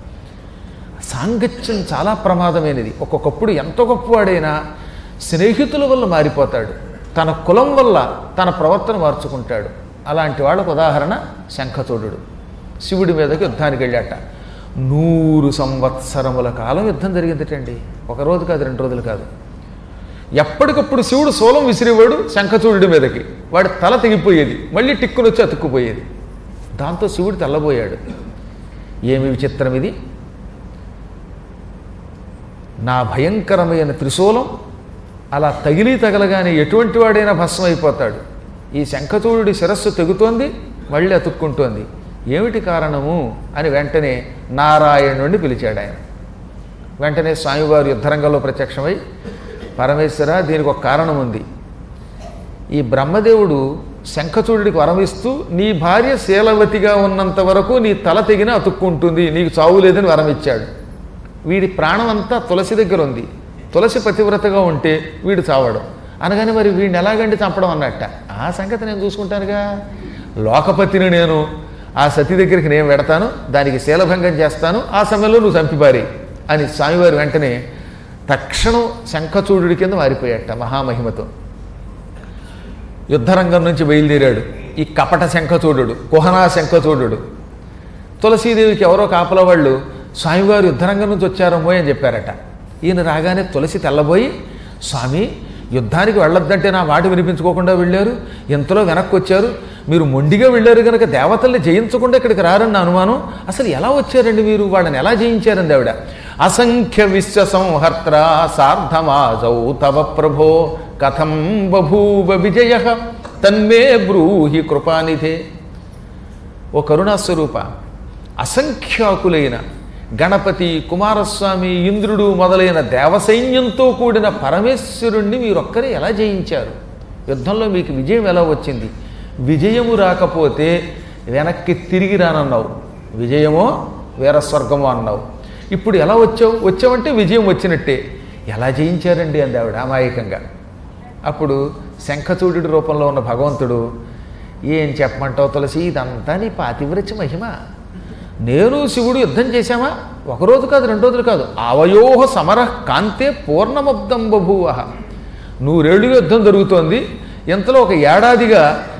సాంగత్యం చాలా ప్రమాదమైనది ఒక్కొక్కప్పుడు ఎంత గొప్పవాడైనా స్నేహితుల వల్ల మారిపోతాడు తన కులం వల్ల తన ప్రవర్తన మార్చుకుంటాడు అలాంటి వాళ్ళకు ఉదాహరణ శంఖచూడు శివుడి మీదకి యుద్ధానికి వెళ్ళాట నూరు సంవత్సరముల కాలం యుద్ధం జరిగిందటండి ఒక రోజు కాదు రెండు రోజులు కాదు ఎప్పటికప్పుడు శివుడు సోలం విసిరేవాడు శంఖచూడుడి మీదకి వాడి తల తెగిపోయేది మళ్ళీ టిక్కులు వచ్చి అతుక్కుపోయేది దాంతో శివుడు తెల్లబోయాడు ఏమి విచిత్రం ఇది నా భయంకరమైన త్రిశూలం అలా తగిలి తగలగానే ఎటువంటి వాడైనా భస్మం అయిపోతాడు ఈ శంఖచూడుడి శిరస్సు తెగుతోంది మళ్ళీ అతుక్కుంటోంది ఏమిటి కారణము అని వెంటనే నారాయణుడిని పిలిచాడు ఆయన వెంటనే స్వామివారు యుద్ధరంగంలో ప్రత్యక్షమై పరమేశ్వర దీనికి ఒక కారణం ఉంది ఈ బ్రహ్మదేవుడు శంఖచూడుడికి వరమిస్తూ నీ భార్య శీలవతిగా ఉన్నంత వరకు నీ తల తెగిన అతుక్కుంటుంది నీకు చావు లేదని వరం ఇచ్చాడు వీడి ప్రాణం అంతా తులసి దగ్గర ఉంది తులసి పతివ్రతగా ఉంటే వీడు చావడం అనగానే మరి వీడిని ఎలాగండి చంపడం అన్నట్ట ఆ సంగతి నేను చూసుకుంటానుగా లోకపతిని నేను ఆ సతి దగ్గరికి నేను పెడతాను దానికి శీలభంగం చేస్తాను ఆ సమయంలో నువ్వు చంపిపారి అని స్వామివారు వెంటనే తక్షణం శంఖచూడుడి కింద మారిపోయాట మహామహిమతో యుద్ధరంగం నుంచి బయలుదేరాడు ఈ కపట శంఖచూడు కుహనా శంఖచూడు తులసీదేవికి ఎవరో కాపల వాళ్ళు స్వామివారు యుద్ధరంగం నుంచి వచ్చారమ్మో అని చెప్పారట ఈయన రాగానే తులసి తెల్లబోయి స్వామి యుద్ధానికి వెళ్ళొద్దంటే నా మాట వినిపించుకోకుండా వెళ్ళారు ఎంతలో వెనక్కి వచ్చారు మీరు మొండిగా వెళ్ళారు కనుక దేవతల్ని జయించకుండా ఇక్కడికి రారన్న అనుమానం అసలు ఎలా వచ్చారండి మీరు వాళ్ళని ఎలా జయించారండి ఆవిడ అసంఖ్య విశ్వ సంహర్త్ర సార్ధమాజౌ తవ ప్రభో కథం బభూవ విజయ తన్మే బ్రూహి కృపానిధే ఓ కరుణాస్వరూప అసంఖ్యాకులైన గణపతి కుమారస్వామి ఇంద్రుడు మొదలైన దేవసైన్యంతో కూడిన పరమేశ్వరుణ్ణి మీరొక్కరే ఎలా జయించారు యుద్ధంలో మీకు విజయం ఎలా వచ్చింది విజయము రాకపోతే వెనక్కి తిరిగి రానన్నావు విజయమో వీరస్వర్గమో అన్నావు ఇప్పుడు ఎలా వచ్చావు వచ్చావంటే విజయం వచ్చినట్టే ఎలా జయించారండి అంది ఆవిడ అమాయకంగా అప్పుడు శంఖచూడు రూపంలో ఉన్న భగవంతుడు ఏం చెప్పమంటావు తులసి ఇదంతా నీ పాతివ్రత్య మహిమ నేను శివుడు యుద్ధం చేశామా ఒకరోజు కాదు రెండు రోజులు కాదు అవయోహ సమర కాంతే పూర్ణమబ్దం బభూవ నూరేళ్లుగా యుద్ధం జరుగుతోంది ఇంతలో ఒక ఏడాదిగా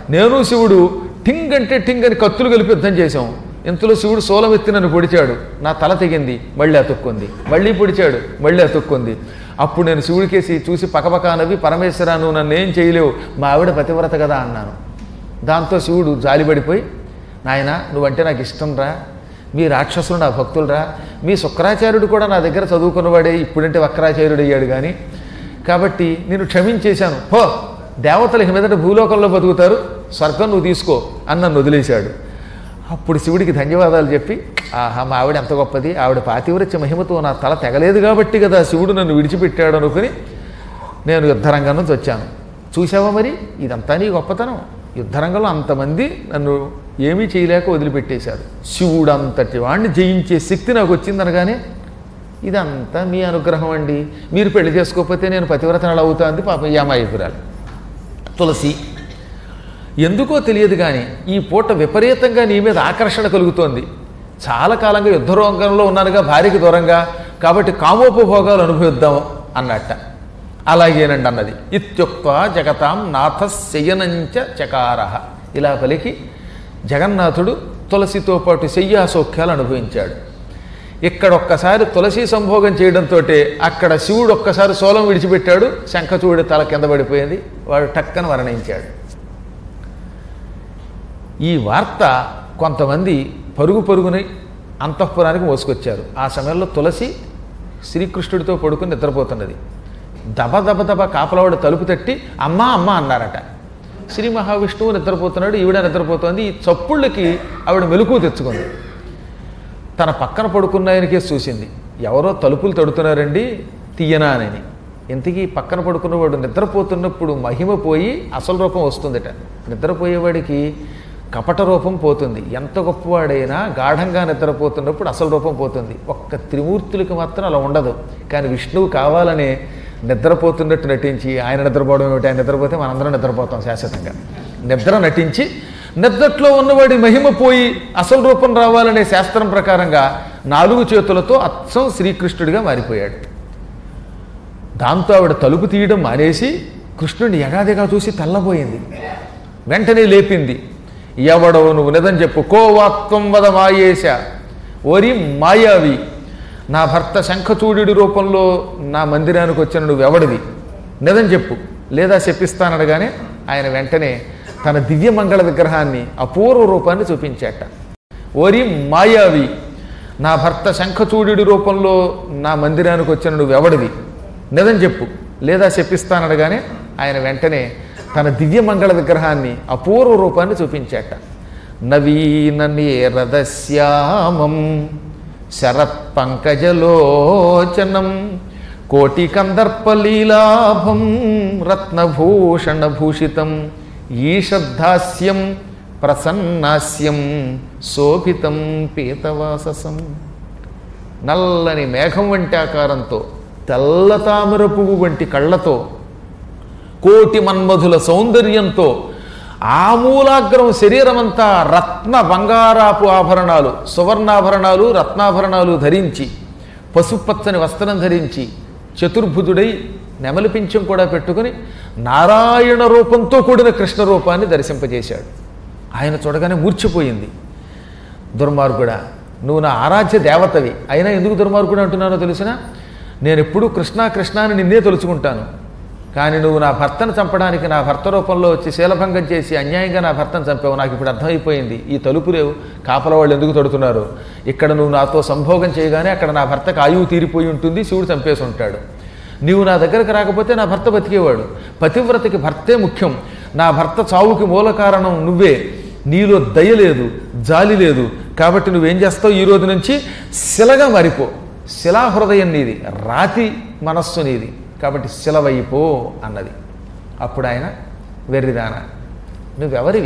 నేను శివుడు టింగ్ అంటే టింగ్ అని కత్తులు కలిపి యుద్ధం చేశాం ఇంతలో శివుడు సోలం ఎత్తి నన్ను పొడిచాడు నా తల తెగింది మళ్ళీ అతుక్కుంది మళ్ళీ పొడిచాడు మళ్ళీ అతుక్కుంది అప్పుడు నేను శివుడికేసి చూసి పకపకా నవ్వి పరమేశ్వరా నువ్వు నన్ను ఏం చేయలేవు మా ఆవిడ పతివ్రత కదా అన్నాను దాంతో శివుడు జాలిపడిపోయి నాయన నువ్వంటే నాకు ఇష్టం రా మీ రాక్షసులు నా భక్తులరా మీ శుక్రాచార్యుడు కూడా నా దగ్గర చదువుకున్నవాడే ఇప్పుడంటే వక్రాచార్యుడు అయ్యాడు కానీ కాబట్టి నేను క్షమించేశాను పో దేవతలు ఇక మీదట భూలోకంలో బతుకుతారు స్వర్గం నువ్వు తీసుకో అని నన్ను వదిలేశాడు అప్పుడు శివుడికి ధన్యవాదాలు చెప్పి ఆహా మా ఆవిడ ఎంత గొప్పది ఆవిడ పాతివ్రత్య మహిమతో నా తల తెగలేదు కాబట్టి కదా శివుడు నన్ను విడిచిపెట్టాడు అనుకుని నేను యుద్ధరంగం నుంచి వచ్చాను చూసావా మరి ఇదంతా నీ గొప్పతనం యుద్ధరంగంలో అంతమంది నన్ను ఏమీ చేయలేక వదిలిపెట్టేశారు శివుడు అంతటి వాడిని జయించే శక్తి నాకు వచ్చిందనగానే ఇదంతా మీ అనుగ్రహం అండి మీరు పెళ్లి చేసుకోకపోతే నేను పతివ్రతనాలు అవుతాంది పాప ఈ అమాయకురాలు తులసి ఎందుకో తెలియదు కానీ ఈ పూట విపరీతంగా నీ మీద ఆకర్షణ కలుగుతోంది చాలా కాలంగా యుద్ధరంగంలో ఉన్నానుగా భార్యకి దూరంగా కాబట్టి కామోపభోగాలు అనుభవిద్దాం అన్నట్ట అలాగేనండి అన్నది ఇత్యుక్త జగతాం నాథ శయనంచ చకార ఇలా పలికి జగన్నాథుడు తులసితో పాటు శయ్యాసౌఖ్యాలు అనుభవించాడు ఇక్కడ ఒక్కసారి తులసి సంభోగం చేయడంతో అక్కడ శివుడు ఒక్కసారి సోలం విడిచిపెట్టాడు శంఖచూడి తల కింద పడిపోయింది వాడు టక్కన మరణించాడు ఈ వార్త కొంతమంది పరుగు పరుగునై అంతఃపురానికి మోసుకొచ్చారు ఆ సమయంలో తులసి శ్రీకృష్ణుడితో పడుకుని నిద్రపోతున్నది దబ దబ దబ కాపలవాడు తలుపు తట్టి అమ్మా అమ్మ అన్నారట శ్రీ మహావిష్ణువు నిద్రపోతున్నాడు ఈవిడ నిద్రపోతోంది ఈ చప్పుళ్ళకి ఆవిడ మెలకువ తెచ్చుకుంది తన పక్కన పడుకున్న ఆయనకే చూసింది ఎవరో తలుపులు తడుతున్నారండి తీయనా అని ఇంతకీ పక్కన పడుకున్నవాడు నిద్రపోతున్నప్పుడు మహిమ పోయి అసలు రూపం వస్తుందట నిద్రపోయేవాడికి కపట రూపం పోతుంది ఎంత గొప్పవాడైనా గాఢంగా నిద్రపోతున్నప్పుడు అసలు రూపం పోతుంది ఒక్క త్రిమూర్తులకి మాత్రం అలా ఉండదు కానీ విష్ణువు కావాలనే నిద్రపోతున్నట్టు నటించి ఆయన నిద్రపోవడం ఏమిటి ఆయన నిద్రపోతే మనందరం నిద్రపోతాం శాశ్వతంగా నిద్ర నటించి నిద్రట్లో ఉన్నవాడి మహిమ పోయి అసలు రూపం రావాలనే శాస్త్రం ప్రకారంగా నాలుగు చేతులతో అచ్చం శ్రీకృష్ణుడిగా మారిపోయాడు దాంతో ఆవిడ తలుపు తీయడం మానేసి కృష్ణుడిని ఎగాదిగా చూసి తెల్లబోయింది వెంటనే లేపింది ఎవడవు నువ్వు నిజం చెప్పు కోవాత్వం వద మాయేశ ఓరి మాయావి నా భర్త శంఖచూడి రూపంలో నా మందిరానికి వచ్చిన నువ్వు ఎవడివి నిజం చెప్పు లేదా చెప్పిస్తానడగానే ఆయన వెంటనే తన దివ్య మంగళ విగ్రహాన్ని అపూర్వ రూపాన్ని చూపించాట ఓరి మాయావి నా భర్త శంఖచూడి రూపంలో నా మందిరానికి వచ్చిన నువ్వు ఎవడివి నిజం చెప్పు లేదా చెప్పిస్తానడగానే ఆయన వెంటనే తన దివ్య మంగళ విగ్రహాన్ని అపూర్వ రూపాన్ని చూపించాట నవీన నీరదశ్యామం శరత్ పంకజలోచనం కోటి కందర్పలీలాభం రత్నభూషణభూషితం ఈషద్ధాస్యం ప్రసన్నాస్యం శోభితం పీతవాససం నల్లని మేఘం వంటి ఆకారంతో తెల్ల తామర పువ్వు వంటి కళ్ళతో కోటి మన్మధుల సౌందర్యంతో ఆమూలాగ్రం శరీరమంతా రత్న బంగారాపు ఆభరణాలు సువర్ణాభరణాలు రత్నాభరణాలు ధరించి పసుపచ్చని వస్త్రం ధరించి చతుర్భుజుడై నెమలి పింఛం కూడా పెట్టుకుని నారాయణ రూపంతో కూడిన కృష్ణ రూపాన్ని దర్శింపజేశాడు ఆయన చూడగానే మూర్చిపోయింది దుర్మార్గుడా నువ్వు నా ఆరాధ్య దేవతవి అయినా ఎందుకు దుర్మార్గుడు అంటున్నానో తెలిసిన నేను ఎప్పుడూ కృష్ణ కృష్ణ అని నిన్నే తలుచుకుంటాను కానీ నువ్వు నా భర్తను చంపడానికి నా భర్త రూపంలో వచ్చి శీలభంగం చేసి అన్యాయంగా నా భర్తను చంపావు నాకు ఇప్పుడు అర్థమైపోయింది ఈ తలుపులేవు కాపల వాళ్ళు ఎందుకు తడుతున్నారు ఇక్కడ నువ్వు నాతో సంభోగం చేయగానే అక్కడ నా భర్తకు ఆయువు తీరిపోయి ఉంటుంది శివుడు చంపేసి ఉంటాడు నీవు నా దగ్గరకు రాకపోతే నా భర్త బతికేవాడు పతివ్రతకి భర్తే ముఖ్యం నా భర్త చావుకి మూల కారణం నువ్వే నీలో దయ లేదు జాలి లేదు కాబట్టి నువ్వేం చేస్తావు ఈ రోజు నుంచి శిలగా మారిపో శిలాహృదయం నీది రాతి మనస్సు నీది కాబట్టి శిలవైపో అన్నది అప్పుడు ఆయన వెర్రిదాన నువ్వెవరివి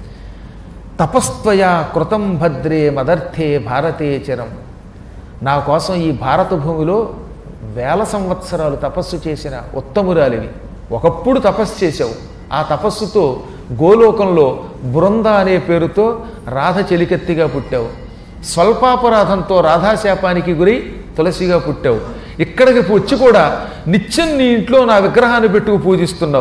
తపస్త్వయా కృతం భద్రే మదర్థే భారతే చరం నా కోసం ఈ భారత భూమిలో వేల సంవత్సరాలు తపస్సు చేసిన ఉత్తమురాలివి ఒకప్పుడు తపస్సు చేశావు ఆ తపస్సుతో గోలోకంలో బృంద అనే పేరుతో రాధ చెలికెత్తిగా పుట్టావు స్వల్పాపరాధంతో రాధాశాపానికి గురై తులసిగా పుట్టావు ఇక్కడికి వచ్చి కూడా నిత్యం నీ ఇంట్లో నా విగ్రహాన్ని పెట్టుకు పూజిస్తున్నావు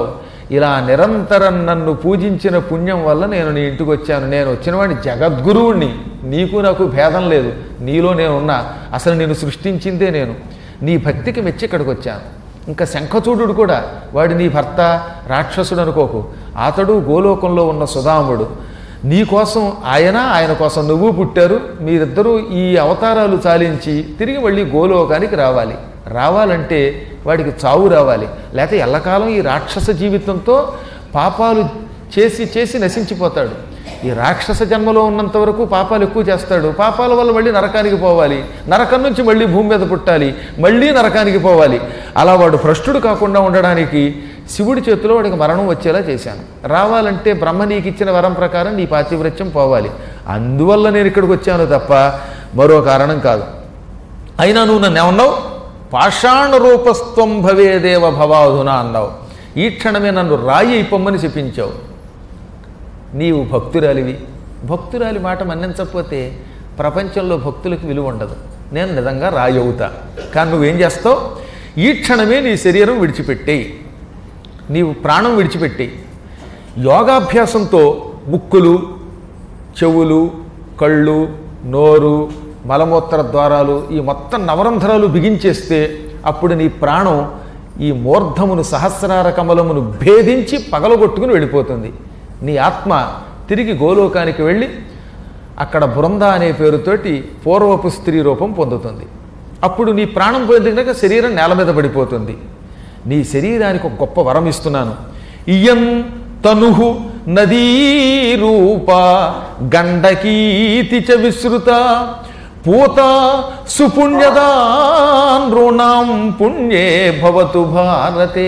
ఇలా నిరంతరం నన్ను పూజించిన పుణ్యం వల్ల నేను నీ ఇంటికి వచ్చాను నేను వచ్చినవాడిని జగద్గురువుణ్ణి నీకు నాకు భేదం లేదు నీలో నేను ఉన్నా అసలు నేను సృష్టించిందే నేను నీ భక్తికి మెచ్చి ఇక్కడికి వచ్చాను ఇంకా శంఖచూడు కూడా వాడి నీ భర్త రాక్షసుడు అనుకోకు అతడు గోలోకంలో ఉన్న సుధాముడు నీ కోసం ఆయన ఆయన కోసం నువ్వు పుట్టారు మీరిద్దరూ ఈ అవతారాలు చాలించి తిరిగి మళ్ళీ గోలోకానికి రావాలి రావాలంటే వాడికి చావు రావాలి లేకపోతే ఎల్లకాలం ఈ రాక్షస జీవితంతో పాపాలు చేసి చేసి నశించిపోతాడు ఈ రాక్షస జన్మలో ఉన్నంత వరకు పాపాలు ఎక్కువ చేస్తాడు పాపాల వల్ల మళ్ళీ నరకానికి పోవాలి నరకం నుంచి మళ్ళీ భూమి మీద పుట్టాలి మళ్ళీ నరకానికి పోవాలి అలా వాడు భ్రష్టుడు కాకుండా ఉండడానికి శివుడి చేతిలో వాడికి మరణం వచ్చేలా చేశాను రావాలంటే బ్రహ్మ నీకు ఇచ్చిన వరం ప్రకారం నీ పాతివ్రత్యం పోవాలి అందువల్ల నేను ఇక్కడికి వచ్చాను తప్ప మరో కారణం కాదు అయినా నువ్వు నన్ను ఏమన్నావు పాషాణ రూపస్త్వం భవేదేవ భవాధునా అన్నావు ఈ క్షణమే నన్ను రాయి అయిపోమ్మని చెప్పించావు నీవు భక్తురాలివి భక్తురాలి మాట మన్నించకపోతే ప్రపంచంలో భక్తులకు విలువ ఉండదు నేను నిజంగా రాయి అవుతా కానీ నువ్వేం చేస్తావు ఈ క్షణమే నీ శరీరం విడిచిపెట్టేయి నీవు ప్రాణం విడిచిపెట్టేయి యోగాభ్యాసంతో ముక్కులు చెవులు కళ్ళు నోరు మలమూత్ర ద్వారాలు ఈ మొత్తం నవరంధ్రాలు బిగించేస్తే అప్పుడు నీ ప్రాణం ఈ మూర్ధమును సహస్రార కమలమును భేదించి పగలగొట్టుకుని వెళ్ళిపోతుంది నీ ఆత్మ తిరిగి గోలోకానికి వెళ్ళి అక్కడ బృంద అనే పేరుతోటి పూర్వపు స్త్రీ రూపం పొందుతుంది అప్పుడు నీ ప్రాణం పోయింది కనుక శరీరం నేల మీద పడిపోతుంది నీ శరీరానికి ఒక గొప్ప వరం ఇస్తున్నాను ఇయం తనుహు నదీరూప గండకీతి చ విశ్రుత పూత సుపుణ్యదా నృణాం పుణ్యే భవతు భారతే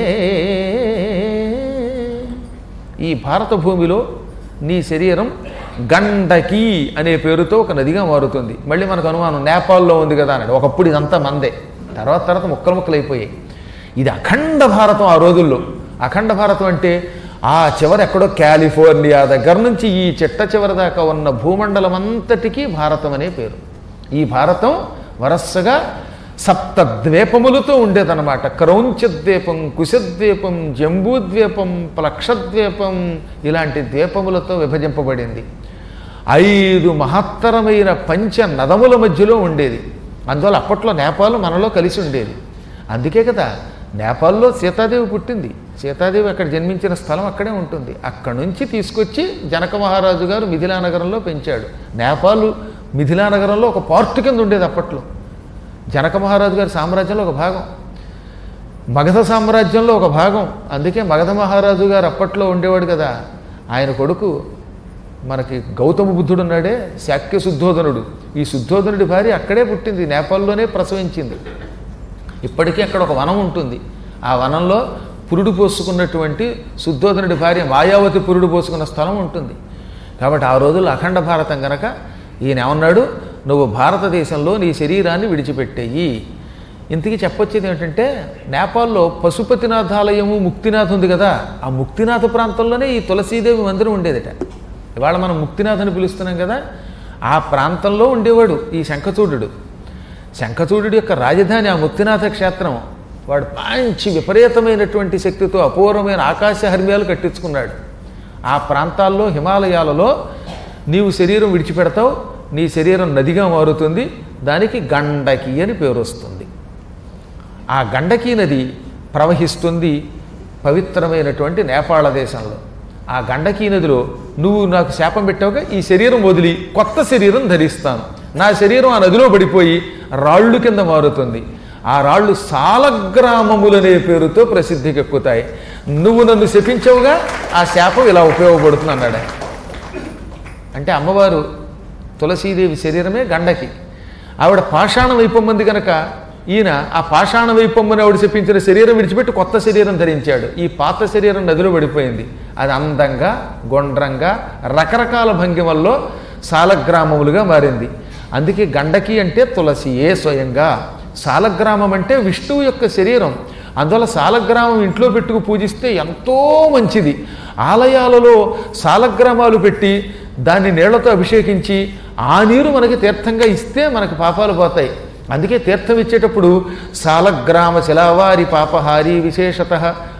ఈ భారత భూమిలో నీ శరీరం గండకి అనే పేరుతో ఒక నదిగా మారుతుంది మళ్ళీ మనకు అనుమానం నేపాల్లో ఉంది కదా అన్నాడు ఒకప్పుడు ఇదంతా మందే తర్వాత తర్వాత ముక్కలు ముక్కలు అయిపోయాయి ఇది అఖండ భారతం ఆ రోజుల్లో అఖండ భారతం అంటే ఆ చివర ఎక్కడో కాలిఫోర్నియా దగ్గర నుంచి ఈ చిట్ట చివరి దాకా ఉన్న భూమండలం అంతటికీ భారతం అనే పేరు ఈ భారతం వరసగా సప్త ద్వీపములతో ఉండేదన్నమాట క్రౌంచద్వీపం కుశద్వీపం జంబూద్వీపం ప్లక్షద్వీపం ఇలాంటి ద్వీపములతో విభజింపబడింది ఐదు మహత్తరమైన పంచ నదముల మధ్యలో ఉండేది అందువల్ల అప్పట్లో నేపాల్ మనలో కలిసి ఉండేది అందుకే కదా నేపాల్లో సీతాదేవి పుట్టింది సీతాదేవి అక్కడ జన్మించిన స్థలం అక్కడే ఉంటుంది అక్కడి నుంచి తీసుకొచ్చి జనక మహారాజు గారు మిథిలా నగరంలో పెంచాడు నేపాల్ మిథిలా నగరంలో ఒక పార్ట్ కింద ఉండేది అప్పట్లో జనక మహారాజు గారి సామ్రాజ్యంలో ఒక భాగం మగధ సామ్రాజ్యంలో ఒక భాగం అందుకే మగధ మహారాజు గారు అప్పట్లో ఉండేవాడు కదా ఆయన కొడుకు మనకి గౌతమ బుద్ధుడు ఉన్నాడే శాక్య శుద్ధోధనుడు ఈ శుద్ధోధనుడి భార్య అక్కడే పుట్టింది నేపాల్లోనే ప్రసవించింది ఇప్పటికీ అక్కడ ఒక వనం ఉంటుంది ఆ వనంలో పురుడు పోసుకున్నటువంటి శుద్ధోధనుడి భార్య మాయావతి పురుడు పోసుకున్న స్థలం ఉంటుంది కాబట్టి ఆ రోజుల్లో అఖండ భారతం గనక ఈయన ఏమన్నాడు నువ్వు భారతదేశంలో నీ శరీరాన్ని విడిచిపెట్టేయి ఇంతకీ చెప్పొచ్చేది ఏంటంటే నేపాల్లో పశుపతినాథాలయము ముక్తినాథ్ ఉంది కదా ఆ ముక్తినాథ ప్రాంతంలోనే ఈ తులసీదేవి మందిరం ఉండేదట ఇవాళ మనం ముక్తినాథ్ అని పిలుస్తున్నాం కదా ఆ ప్రాంతంలో ఉండేవాడు ఈ శంఖచూడు శంఖచూడు యొక్క రాజధాని ఆ ముక్తినాథ క్షేత్రం వాడు మంచి విపరీతమైనటువంటి శక్తితో అపూర్వమైన ఆకాశ హర్మ్యాలు కట్టించుకున్నాడు ఆ ప్రాంతాల్లో హిమాలయాలలో నీవు శరీరం విడిచిపెడతావు నీ శరీరం నదిగా మారుతుంది దానికి గండకి అని పేరు వస్తుంది ఆ గండకీ నది ప్రవహిస్తుంది పవిత్రమైనటువంటి నేపాళ దేశంలో ఆ గండకీ నదిలో నువ్వు నాకు శాపం పెట్టావుగా ఈ శరీరం వదిలి కొత్త శరీరం ధరిస్తాను నా శరీరం ఆ నదిలో పడిపోయి రాళ్ళు కింద మారుతుంది ఆ రాళ్ళు సాలగ్రామములనే పేరుతో ప్రసిద్ధికి ఎక్కుతాయి నువ్వు నన్ను శపించవుగా ఆ శాపం ఇలా ఉపయోగపడుతుంది అన్నాడు ఆయన. అంటే అమ్మవారు తులసీదేవి శరీరమే గండకి ఆవిడ పాషాణ వైపమ్మంది కనుక ఈయన ఆ పాషాణ వైపమ్మని ఆవిడ చెప్పించిన శరీరం విడిచిపెట్టి కొత్త శరీరం ధరించాడు ఈ పాత శరీరం నదిలో పడిపోయింది అది అందంగా గుండ్రంగా రకరకాల భంగిమల్లో సాలగ్రామములుగా మారింది అందుకే గండకి అంటే తులసియే స్వయంగా సాలగ్రామం అంటే విష్ణువు యొక్క శరీరం అందువల్ల సాలగ్రామం ఇంట్లో పెట్టుకు పూజిస్తే ఎంతో మంచిది ఆలయాలలో సాలగ్రామాలు పెట్టి దాన్ని నీళ్లతో అభిషేకించి ఆ నీరు మనకి తీర్థంగా ఇస్తే మనకి పాపాలు పోతాయి అందుకే తీర్థం ఇచ్చేటప్పుడు సాలగ్రామ శిలావారి పాపహారి విశేషత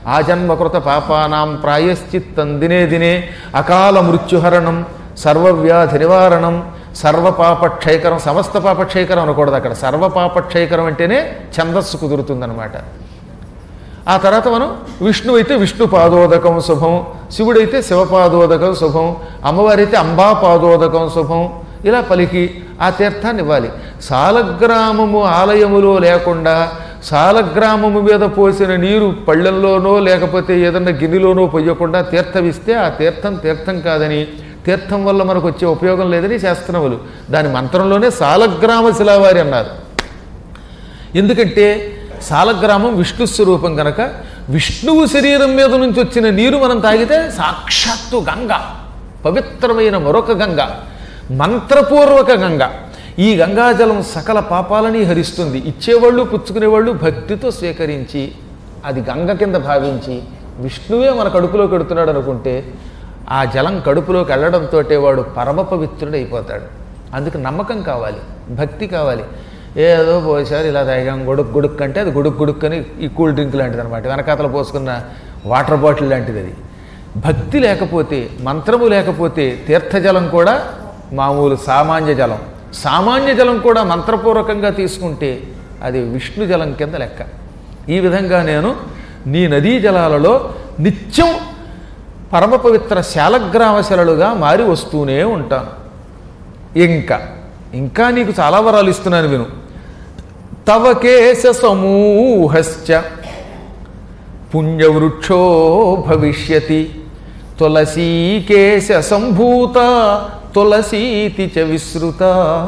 ఆజన్మకృత పాపానాం ప్రాయశ్చిత్తం దినే దినే అకాల మృత్యుహరణం సర్వవ్యాధి నివారణం సర్వపాపక్షయకరం సమస్త పాపక్షయకరం అనకూడదు అక్కడ సర్వపాపక్షయకరం అంటేనే ఛందస్సు కుదురుతుందనమాట ఆ తర్వాత మనం విష్ణు అయితే విష్ణు పాదోదకం శుభం శివుడైతే శివపాదోదకం శుభం అమ్మవారైతే అంబా పాదోదకం శుభం ఇలా పలికి ఆ తీర్థాన్ని ఇవ్వాలి సాలగ్రామము ఆలయములో లేకుండా సాలగ్రామము మీద పోసిన నీరు పళ్ళెంలోనో లేకపోతే ఏదన్నా గిన్నెలోనో పొయ్యకుండా తీర్థం ఇస్తే ఆ తీర్థం తీర్థం కాదని తీర్థం వల్ల మనకు వచ్చే ఉపయోగం లేదని శాస్త్రములు దాని మంత్రంలోనే సాలగ్రామ శిలావారి అన్నారు ఎందుకంటే సాలగ్రామం విష్ణు స్వరూపం గనక విష్ణువు శరీరం మీద నుంచి వచ్చిన నీరు మనం తాగితే సాక్షాత్తు గంగ పవిత్రమైన మరొక గంగ మంత్రపూర్వక గంగ ఈ గంగాజలం సకల పాపాలని హరిస్తుంది ఇచ్చేవాళ్ళు పుచ్చుకునేవాళ్ళు భక్తితో స్వీకరించి అది గంగ కింద భావించి విష్ణువే మన కడుపులో కడుతున్నాడు అనుకుంటే ఆ జలం కడుపులోకి వెళ్ళడంతో వాడు పరమ పవిత్రుడు అయిపోతాడు అందుకు నమ్మకం కావాలి భక్తి కావాలి ఏదో పోసారు ఇలా తాగాం గుడుక్ గుడుక్ అంటే అది గుడుక్ గుడుక్ అని ఈ కూల్ డ్రింక్ లాంటిది అనమాట వెనకాతల పోసుకున్న వాటర్ బాటిల్ లాంటిది అది భక్తి లేకపోతే మంత్రము లేకపోతే తీర్థజలం కూడా మామూలు సామాన్య జలం సామాన్య జలం కూడా మంత్రపూర్వకంగా తీసుకుంటే అది విష్ణు జలం కింద లెక్క ఈ విధంగా నేను నీ నదీ జలాలలో నిత్యం పరమ పవిత్ర శాలగ్రామశలలుగా మారి వస్తూనే ఉంటాను ఇంకా ఇంకా నీకు చాలా వరాలు ఇస్తున్నాను విను తవ కేశ సమూహశ్చ పుణ్యవృక్షో భవిష్యతి తులసీకేశ సంభూత తులసీతి చ విశ్రుత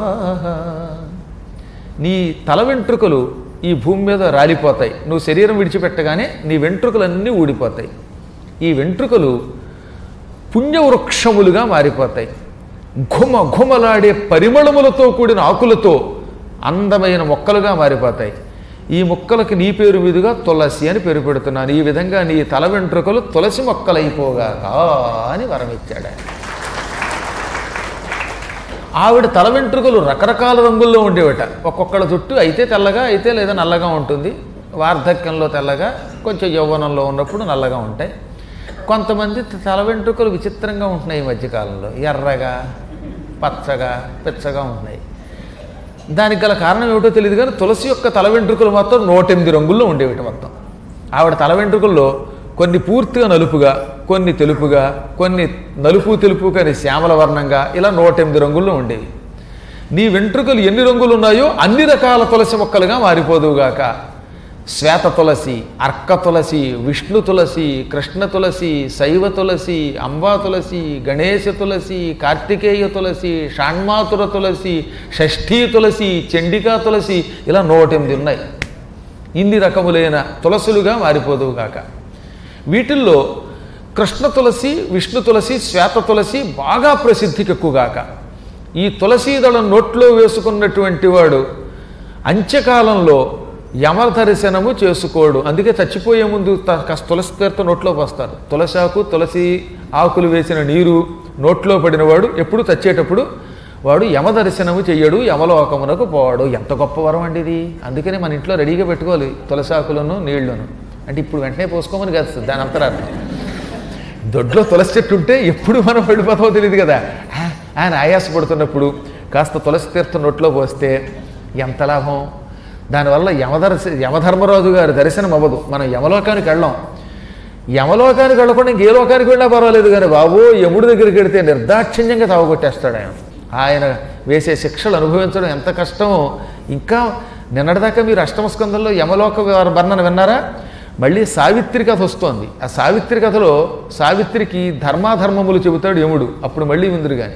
నీ తల వెంట్రుకలు ఈ భూమి మీద రాలిపోతాయి నువ్వు శరీరం విడిచిపెట్టగానే నీ వెంట్రుకలన్నీ ఊడిపోతాయి ఈ వెంట్రుకలు పుణ్యవృక్షములుగా మారిపోతాయి ఘుమ ఘుమలాడే పరిమళములతో కూడిన ఆకులతో అందమైన మొక్కలుగా మారిపోతాయి ఈ మొక్కలకి నీ పేరు మీదుగా తులసి అని పేరు పెడుతున్నాను ఈ విధంగా నీ తల వెంట్రుకలు తులసి మొక్కలైపోగాక అని వరమిచ్చాడు ఆయన ఆవిడ తల వెంట్రుకలు రకరకాల రంగుల్లో ఉండేవట ఒక్కొక్కళ్ళ జుట్టు అయితే తెల్లగా అయితే లేదా నల్లగా ఉంటుంది వార్ధక్యంలో తెల్లగా కొంచెం యౌవనంలో ఉన్నప్పుడు నల్లగా ఉంటాయి కొంతమంది తల వెంట్రుకలు విచిత్రంగా ఉంటున్నాయి ఈ మధ్యకాలంలో ఎర్రగా పచ్చగా పిచ్చగా ఉంటున్నాయి దానికి గల కారణం ఏమిటో తెలియదు కానీ తులసి యొక్క తల వెంట్రుకలు మాత్రం నూటెనిమిది రంగుల్లో ఉండేవిట మొత్తం ఆవిడ తల వెంట్రుకల్లో కొన్ని పూర్తిగా నలుపుగా కొన్ని తెలుపుగా కొన్ని నలుపు తెలుపు కానీ శ్యామల వర్ణంగా ఇలా నూటెనిమిది రంగుల్లో ఉండేవి నీ వెంట్రుకలు ఎన్ని రంగులు ఉన్నాయో అన్ని రకాల తులసి మొక్కలుగా మారిపోదువుగాక శ్వేత తులసి అర్క తులసి విష్ణు తులసి కృష్ణ తులసి శైవ తులసి అంబా తులసి గణేశ తులసి కార్తికేయ తులసి షాణ్మాతుర తులసి షష్ఠీ తులసి చండికా తులసి ఇలా నూటెనిమిది ఉన్నాయి ఇన్ని రకములైన తులసులుగా మారిపోదువుగాక వీటిల్లో కృష్ణ తులసి విష్ణు తులసి శ్వేత తులసి బాగా ప్రసిద్ధికి ఎక్కువగాక ఈ తులసీ దళం నోట్లో వేసుకున్నటువంటి వాడు అంత్యకాలంలో యమదర్శనము చేసుకోడు అందుకే చచ్చిపోయే ముందు త- కాస్త తులసి తీర్థ నోట్లో పోస్తారు తులసి ఆకు తులసి ఆకులు వేసిన నీరు నోట్లో పడినవాడు ఎప్పుడు చచ్చేటప్పుడు వాడు యమదర్శనము చెయ్యడు యమలోకమునకు పోవాడు ఎంత గొప్ప వరం అండి ఇది అందుకనే మన ఇంట్లో రెడీగా పెట్టుకోవాలి తులసి ఆకులను నీళ్లను అంటే ఇప్పుడు వెంటనే పోసుకోమని కాదు దాని అంతరార్థం దొడ్లో తులసి చెట్టు ఉంటే ఎప్పుడు మనం వెళ్ళిపోతామో తెలియదు కదా ఆ, ఆయన ఆయాసపడుతున్నప్పుడు కాస్త తులసి తీర్థం నోట్లో పోస్తే ఎంత లాభం దానివల్ల యమదర్శ యమధర్మరాజు గారి దర్శనం అవ్వదు మనం యమలోకానికి వెళ్ళాం యమలోకానికి వెళ్ళకుండా ఇంకే లోకానికి వెళ్ళినా పర్వాలేదు కానీ బాబు యముడి దగ్గరికి వెడితే నిర్దాక్షిణ్యంగా తావగొట్టేస్తాడు ఆయన ఆయన వేసే శిక్షలు అనుభవించడం ఎంత కష్టమో ఇంకా నిన్నటిదాకా మీరు అష్టమ స్కందంలో యమలోక వర్ణన విన్నారా మళ్ళీ సావిత్రి కథ వస్తోంది ఆ సావిత్రి కథలో సావిత్రికి ధర్మాధర్మములు చెబుతాడు యముడు అప్పుడు మళ్ళీ విందురు కానీ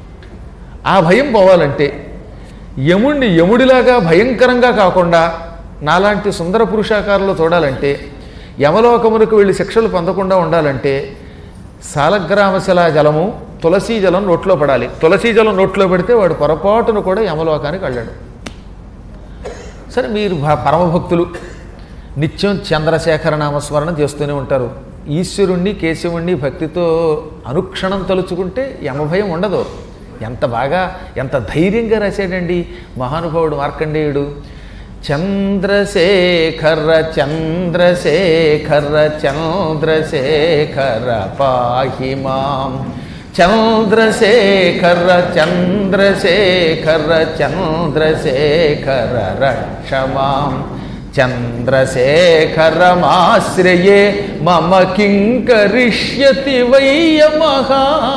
ఆ భయం పోవాలంటే యముణ్ణి యముడిలాగా భయంకరంగా కాకుండా నాలాంటి సుందర పురుషాకారంలో చూడాలంటే యమలోకమునకు వెళ్ళి శిక్షలు పొందకుండా ఉండాలంటే సాలగ్రామశిలా జలము తులసీ జలం నోట్లో పడాలి తులసీ జలం నోట్లో పెడితే వాడు పొరపాటును కూడా యమలోకానికి వెళ్ళాడు సరే మీరు భ- పరమభక్తులు నిత్యం చంద్రశేఖర నామస్మరణ చేస్తూనే ఉంటారు ఈశ్వరుణ్ణి కేశవుణ్ణి భక్తితో అనుక్షణం తలుచుకుంటే యమభయం ఉండదు ఎంత బాగా ఎంత ధైర్యంగా రాశాడండి మహానుభావుడు మార్కండేయుడు చంద్రశేఖర చంద్రశేఖర చంద్రశేఖర పాహి మాం చంద్రశేఖర చంద్రశేఖర చంద్రశేఖర రక్షమాం చంద్రశేఖరమాశ్రయే మమ కింకరిష్యతి వయ్యమహ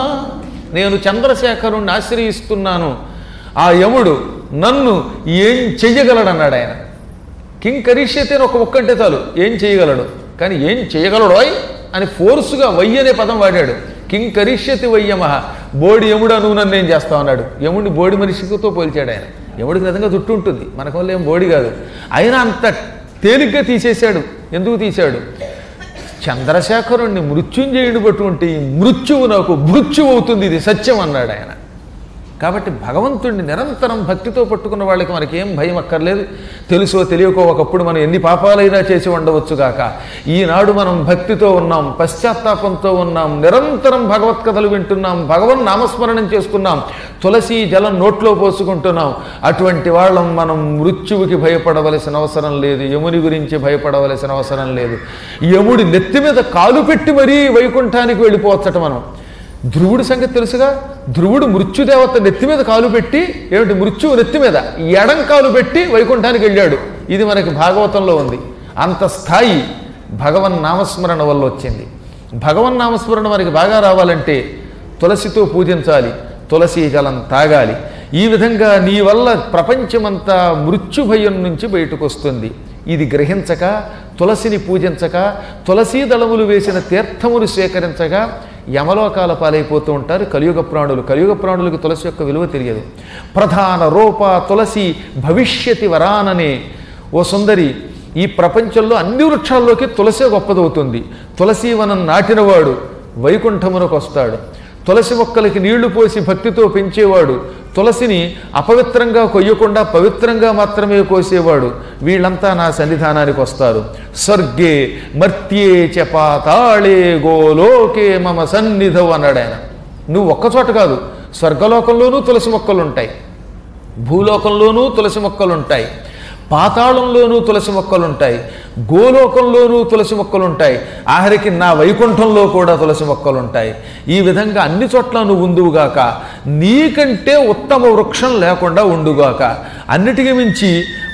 నేను చంద్రశేఖరుణ్ణి ఆశ్రయిస్తున్నాను ఆ యముడు నన్ను ఏం చెయ్యగలడన్నాడు ఆయన కింకరిష్యతి అని ఒక ఒక్కంటే చాలు ఏం చేయగలడు కానీ ఏం చేయగలడోయ్ అని ఫోర్సుగా వయ్య అనే పదం వాడాడు కింకరిష్యతి వయ్యమహ బోడి యముడు నువ్వు నన్ను ఏం చేస్తావు అన్నాడు యముడిని బోడి మనిషితో పోల్చాడు ఆయన యముడికి నిజంగా జుట్టు ఉంటుంది మనకు వల్ల ఏం బోడి కాదు అయినా అంత తేలిగ్గా తీసేశాడు ఎందుకు తీశాడు చంద్రశేఖరుణ్ణి మృత్యుంజయుడిని పట్టుకుంటే ఈ మృత్యువు నాకు మృత్యువు అవుతుంది ఇది సత్యం అన్నాడు ఆయన కాబట్టి భగవంతుడిని నిరంతరం భక్తితో పట్టుకున్న వాళ్ళకి మనకి ఏం భయం అక్కర్లేదు తెలుసో తెలియకో ఒకప్పుడు మనం ఎన్ని పాపాలైనా చేసి ఉండవచ్చు గాక ఈనాడు మనం భక్తితో ఉన్నాం పశ్చాత్తాపంతో ఉన్నాం నిరంతరం భగవత్ కథలు వింటున్నాం భగవన్ నామస్మరణం చేసుకున్నాం తులసి జలం నోట్లో పోసుకుంటున్నాం అటువంటి వాళ్ళం మనం మృత్యువుకి భయపడవలసిన అవసరం లేదు యముని గురించి భయపడవలసిన అవసరం లేదు యముడి నెత్తి మీద కాలు పెట్టి మరీ వైకుంఠానికి వెళ్ళిపోవచ్చట మనం ధ్రువుడి సంగతి తెలుసుగా ధ్రువుడు మృత్యుదేవత నెత్తి మీద కాలు పెట్టి ఏమిటి మృత్యువు నెత్తి మీద ఎడం కాలు పెట్టి వైకుంఠానికి వెళ్ళాడు ఇది మనకి భాగవతంలో ఉంది అంత స్థాయి భగవన్ నామస్మరణ వల్ల వచ్చింది భగవన్ నామస్మరణ మనకి బాగా రావాలంటే తులసితో పూజించాలి తులసి జలం తాగాలి ఈ విధంగా నీ వల్ల ప్రపంచమంతా మృత్యు భయం నుంచి బయటకు వస్తుంది ఇది గ్రహించక తులసిని పూజించక తులసీ దళములు వేసిన తీర్థములు స్వీకరించగా యమలోకాల పాలైపోతూ ఉంటారు కలియుగ ప్రాణులు కలియుగ ప్రాణులకు తులసి యొక్క విలువ తెలియదు ప్రధాన రూప తులసి భవిష్యతి వరాననే ఓ సుందరి ఈ ప్రపంచంలో అన్ని వృక్షాల్లోకి తులసే గొప్పదవుతుంది తులసి వనం నాటినవాడు వైకుంఠమునకు వస్తాడు తులసి మొక్కలకి నీళ్లు పోసి భక్తితో పెంచేవాడు తులసిని అపవిత్రంగా కొయ్యకుండా పవిత్రంగా మాత్రమే కోసేవాడు వీళ్ళంతా నా సన్నిధానానికి వస్తారు స్వర్గే మర్త్యే చ పాతాళే గోలోకే మమ సన్నిధవు అన్నాడు ఆయన నువ్వు ఒక్కచోట కాదు స్వర్గలోకంలోనూ తులసి మొక్కలు ఉంటాయి భూలోకంలోనూ తులసి మొక్కలు ఉంటాయి పాతాళంలోనూ తులసి మొక్కలు ఉంటాయి గోలోకంలోనూ తులసి మొక్కలు ఉంటాయి ఆఖరికి నా వైకుంఠంలో కూడా తులసి మొక్కలు ఉంటాయి ఈ విధంగా అన్ని చోట్ల నువ్వు ఉందువుగాక నీకంటే ఉత్తమ వృక్షం లేకుండా ఉండుగాక అన్నిటికీ మించి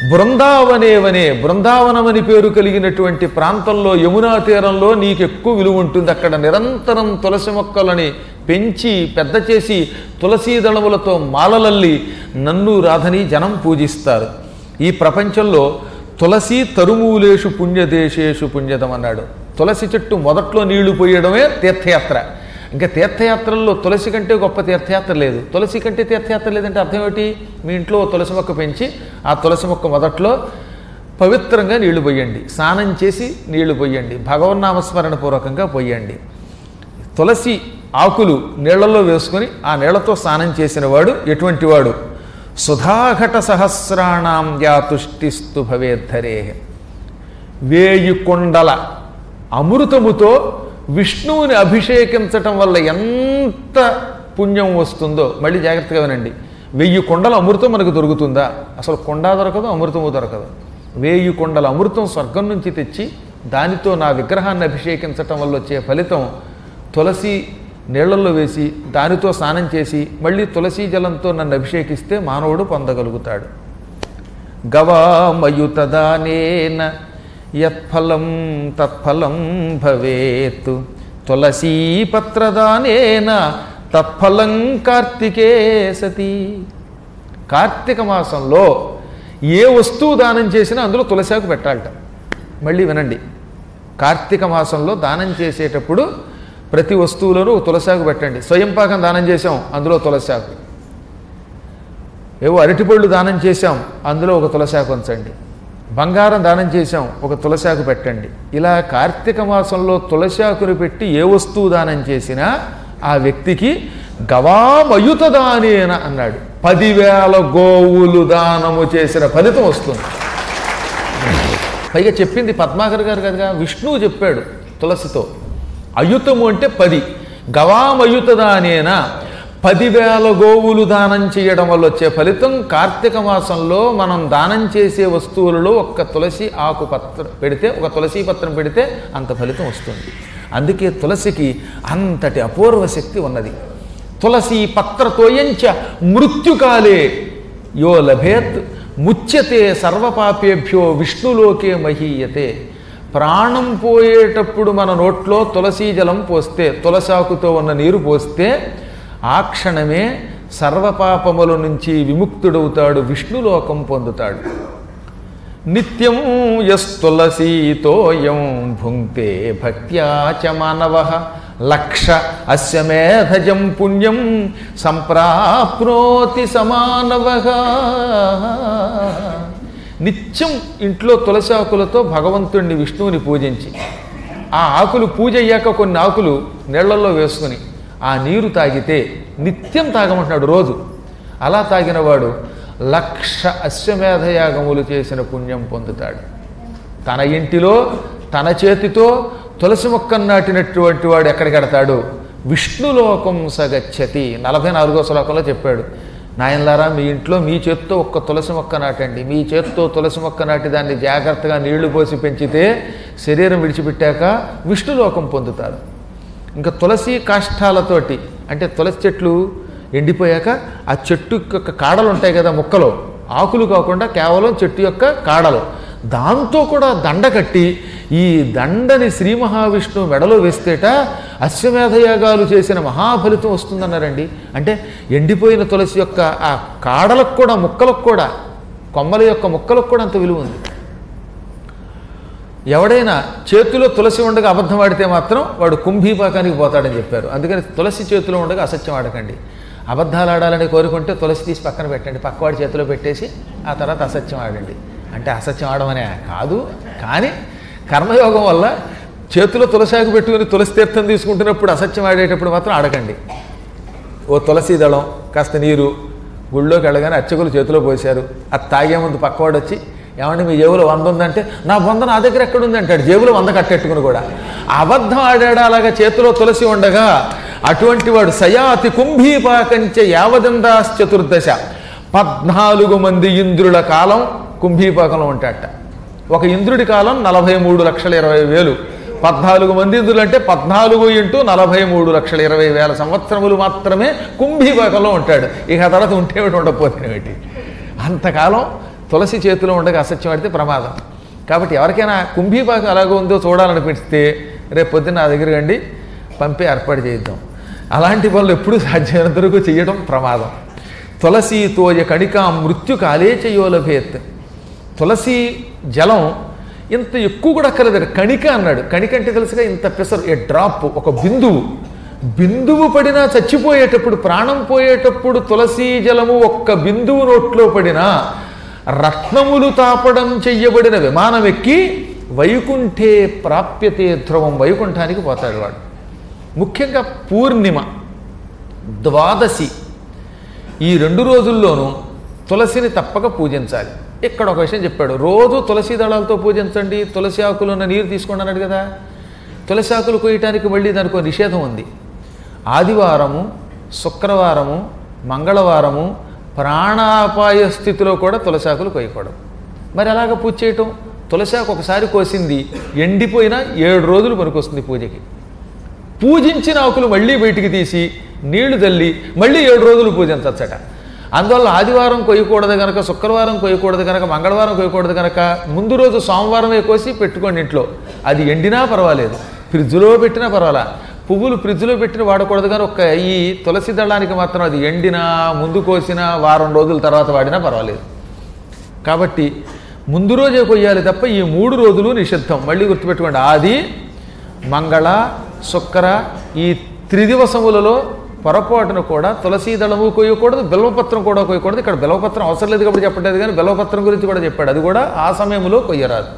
బృందావనేవనే బృందావనమని పేరు కలిగినటువంటి ప్రాంతంలో యమునా తీరంలో నీకు ఎక్కువ విలువ ఉంటుంది అక్కడ నిరంతరం తులసి మొక్కలని పెంచి పెద్ద చేసి తులసీ దళములతో మాలలల్లి నన్ను రాధని జనం పూజిస్తారు ఈ ప్రపంచంలో తులసి తరుమూలేషు పుణ్యదేశేషు పుణ్యదం అన్నాడు తులసి చెట్టు మొదట్లో నీళ్లు పోయడమే తీర్థయాత్ర ఇంకా తీర్థయాత్రల్లో తులసి కంటే గొప్ప తీర్థయాత్ర లేదు తులసి కంటే తీర్థయాత్ర లేదంటే అర్థం ఏమిటి మీ ఇంట్లో ఓ తులసి మొక్క పెంచి ఆ తులసి మొక్క మొదట్లో పవిత్రంగా నీళ్లు పోయండి స్నానం చేసి నీళ్లు పోయండి భగవన్నామస్మరణ పూర్వకంగా పోయండి తులసి ఆకులు నీళ్లలో వేసుకొని ఆ నీళ్లతో స్నానం చేసిన వాడు ఎటువంటి వాడు సుధాఘట సహస్రాణం యాతుష్టిస్తు భవేద్ధరే వేయి కొండల అమృతముతో విష్ణువుని అభిషేకించటం వల్ల ఎంత పుణ్యం వస్తుందో మళ్ళీ జాగ్రత్తగా వినండి వెయ్యి కొండల అమృతం మనకు దొరుకుతుందా అసలు కొండ దొరకదు అమృతము దొరకదు వేయి కొండల అమృతం స్వర్గం నుంచి తెచ్చి దానితో నా విగ్రహాన్ని అభిషేకించటం వల్ల వచ్చే ఫలితం తులసి నీళ్లలో వేసి దానితో స్నానం చేసి మళ్ళీ తులసీ జలంతో నన్ను అభిషేకిస్తే మానవుడు పొందగలుగుతాడు గవామయుతదానేన యత్ఫలం తత్ఫలం భవేత్ తులసీపత్రదానేన తత్ఫలం కార్తికే సతి కార్తీక మాసంలో ఏ వస్తువు దానం చేసినా అందులో తులసాకు పెట్టాలట మళ్ళీ వినండి కార్తీక మాసంలో దానం చేసేటప్పుడు ప్రతి వస్తువులోనూ ఒక తులసాకు పెట్టండి స్వయం పాకం దానం చేసాం అందులో తులసాకు ఏవో అరటిపళ్ళు దానం చేశాం అందులో ఒక తులసాకు ఉంచండి బంగారం దానం చేశాం ఒక తులసాకు పెట్టండి ఇలా కార్తీక మాసంలో తులసాకును పెట్టి ఏ వస్తువు దానం చేసినా ఆ వ్యక్తికి గవామయుత దానేన అన్నాడు పదివేల గోవులు దానము చేసిన ఫలితం వస్తుంది పైగా చెప్పింది పద్మాకర్ గారు కనుక విష్ణువు చెప్పాడు తులసితో అయుతము అంటే పది గవామయుతదానేన పదివేల గోవులు దానం చేయడం వల్ల వచ్చే ఫలితం కార్తీక మాసంలో మనం దానం చేసే వస్తువులలో ఒక్క తులసి ఆకు పత్రం పెడితే ఒక తులసి పత్రం పెడితే అంత ఫలితం వస్తుంది అందుకే తులసికి అంతటి అపూర్వ శక్తి ఉన్నది తులసి పత్రతోయంచ మృత్యుకాలే యో లభేత్ ముచ్యతే సర్వపాపేభ్యో విష్ణులోకే మహీయతే ప్రాణం పోయేటప్పుడు మన నోట్లో తులసీ జలం పోస్తే తులసాకుతో ఉన్న నీరు పోస్తే ఆ క్షణమే సర్వపాపముల నుంచి విముక్తుడవుతాడు విష్ణులోకం పొందుతాడు నిత్యం యస్తులసీతోయం భుంక్తే భక్త్యా చ మానవ లక్ష అస్య మేధజం పుణ్యం సంప్రాప్నోతి సమానవ నిత్యం ఇంట్లో తులసి ఆకులతో భగవంతుణ్ణి విష్ణువుని పూజించి ఆ ఆకులు పూజ అయ్యాక కొన్ని ఆకులు నీళ్లలో వేసుకుని ఆ నీరు తాగితే నిత్యం తాగమంటున్నాడు రోజు అలా తాగినవాడు లక్ష అశ్వమేధయాగములు చేసిన పుణ్యం పొందుతాడు తన ఇంటిలో తన చేతితో తులసి మొక్కను నాటినటువంటి వాడు ఎక్కడికెడతాడు విష్ణులోకం సగచ్చతి నలభై నాలుగో శ్లోకంలో చెప్పాడు నాయనలారా మీ ఇంట్లో మీ చేత్తో ఒక్క తులసి మొక్క నాటండి మీ చేత్తో తులసి మొక్క నాటి దాన్ని జాగ్రత్తగా నీళ్లు పోసి పెంచితే శరీరం విడిచిపెట్టాక విష్ణులోకం పొందుతారు ఇంకా తులసి కాష్టాలతోటి అంటే తులసి చెట్లు ఎండిపోయాక ఆ చెట్టు యొక్క కాడలు ఉంటాయి కదా ముక్కలో ఆకులు కాకుండా కేవలం చెట్టు యొక్క కాడలు దాంతో కూడా దండ కట్టి ఈ దండని శ్రీ మహావిష్ణువు మెడలో వేస్తేట అశ్వమేధయాగాలు చేసిన మహాఫలితం వస్తుందన్నారండి అంటే ఎండిపోయిన తులసి యొక్క ఆ కాడలకు కూడా ముక్కలకు కూడా కొమ్మల యొక్క ముక్కలకు కూడా అంత విలువ ఉంది ఎవడైనా చేతిలో తులసి ఉండగా అబద్ధం ఆడితే మాత్రం వాడు కుంభీపాకానికి పోతాడని చెప్పారు అందుకని తులసి చేతిలో ఉండగా అసత్యం ఆడకండి అబద్ధాలు ఆడాలని కోరుకుంటే తులసి తీసి పక్కన పెట్టండి పక్కవాడి చేతిలో పెట్టేసి ఆ తర్వాత అసత్యం ఆడండి అంటే అసత్యం ఆడమనే కాదు కానీ కర్మయోగం వల్ల చేతిలో తులసాకు పెట్టుకుని తులసి తీర్థం తీసుకుంటున్నప్పుడు అసత్యం ఆడేటప్పుడు మాత్రం ఆడకండి ఓ తులసి దళం కాస్త నీరు గుళ్ళోకి వెళ్ళగానే అర్చకులు చేతిలో పోశారు అది తాగే ముందు పక్కవాడు వచ్చి ఏమంటే మీ జేబులో వంద ఉందంటే నా వంద నా దగ్గర ఎక్కడుంది అంటాడు జేబులో వంద కట్టెట్టుకుని కూడా అబద్ధం ఆడాడు అలాగా చేతిలో తులసి ఉండగా అటువంటి వాడు సయాతి కుంభీపాకంచ యావదందాస్ చతుర్దశ పద్నాలుగు మంది ఇంద్రుల కాలం కుంభీపాకంలో ఉంటాడట ఒక ఇంద్రుడి కాలం నలభై మూడు లక్షల ఇరవై వేలు పద్నాలుగు మంది ఇంద్రులు అంటే పద్నాలుగు ఇంటూ నలభై మూడు లక్షల ఇరవై వేల సంవత్సరములు మాత్రమే కుంభీపాకంలో ఉంటాడు ఇక ఆ తర్వాత ఉంటేమిటి ఉండకపోతేనేమిటి అంతకాలం తులసి చేతిలో ఉండగా అసత్యం ఆడితే ప్రమాదం కాబట్టి ఎవరికైనా కుంభీపాకం ఎలాగో ఉందో చూడాలనిపిస్తే రేపు పొద్దున్న నా దగ్గర రండి పంపి ఏర్పాటు చేద్దాం అలాంటి పనులు ఎప్పుడూ సాధ్యమైనంత వరకు చేయడం ప్రమాదం తులసి తోయ కణిక మృత్యు కాలే చయోలభేత్ తులసి జలం ఇంత ఎక్కువ కూడా అక్కర్లేదు కణిక అన్నాడు కణిక అంటే తెలుసుగా ఇంత పెసరు ఏ డ్రాప్ ఒక బిందువు బిందువు పడినా చచ్చిపోయేటప్పుడు ప్రాణం పోయేటప్పుడు తులసి జలము ఒక్క బిందువు నోట్లో పడినా రత్నములు తాపడం చెయ్యబడిన విమానం ఎక్కి వైకుంఠే ప్రాప్యతే ధ్రువం వైకుంఠానికి పోతాడు వాడు ముఖ్యంగా పూర్ణిమ ద్వాదశి ఈ రెండు రోజుల్లోనూ తులసిని తప్పక పూజించాలి ఇక్కడ ఒక విషయం చెప్పాడు రోజు తులసి దళాలతో పూజించండి తులసి ఆకులు ఉన్న నీరు తీసుకోండి అన్నాడు కదా తులసి ఆకులు కొయ్యటానికి మళ్ళీ దానికి ఒక నిషేధం ఉంది ఆదివారము శుక్రవారము మంగళవారము ప్రాణాపాయ స్థితిలో కూడా తులసి ఆకులు కొయ్యకూడదు మరి అలాగ పూజ చేయటం తులసి ఆకు ఒకసారి కోసింది ఎండిపోయినా ఏడు రోజులు పనికొస్తుంది పూజకి పూజించిన ఆకులు మళ్ళీ బయటికి తీసి నీళ్లు తల్లి మళ్ళీ ఏడు రోజులు పూజించచ్చట అందువల్ల ఆదివారం కొయ్యకూడదు కనుక శుక్రవారం కొయ్యకూడదు కనుక మంగళవారం కొయ్యకూడదు కనుక ముందు రోజు సోమవారమే కోసి పెట్టుకోండి ఇంట్లో అది ఎండినా పర్వాలేదు ఫ్రిడ్జ్లో పెట్టినా పర్వాలా పువ్వులు ఫ్రిడ్జ్లో పెట్టిన వాడకూడదు కానీ ఒక్క ఈ తులసి దళానికి మాత్రం అది ఎండినా ముందు కోసినా వారం రోజుల తర్వాత వాడినా పర్వాలేదు కాబట్టి ముందు రోజే కొయ్యాలి తప్ప ఈ మూడు రోజులు నిషిద్ధం మళ్ళీ గుర్తుపెట్టుకోండి ఆది మంగళ శుక్ర ఈ త్రిదివసములలో పొరపాటును కూడా తులసీ దళము కొయ్యకూడదు బిల్వపత్రం కూడా కొయ్యకూడదు ఇక్కడ బిల్వపత్రం అవసరం లేదు కాబట్టి చెప్పట్లేదు కానీ బిల్వపత్రం గురించి కూడా చెప్పాడు అది కూడా ఆ సమయంలో కొయ్యరాదు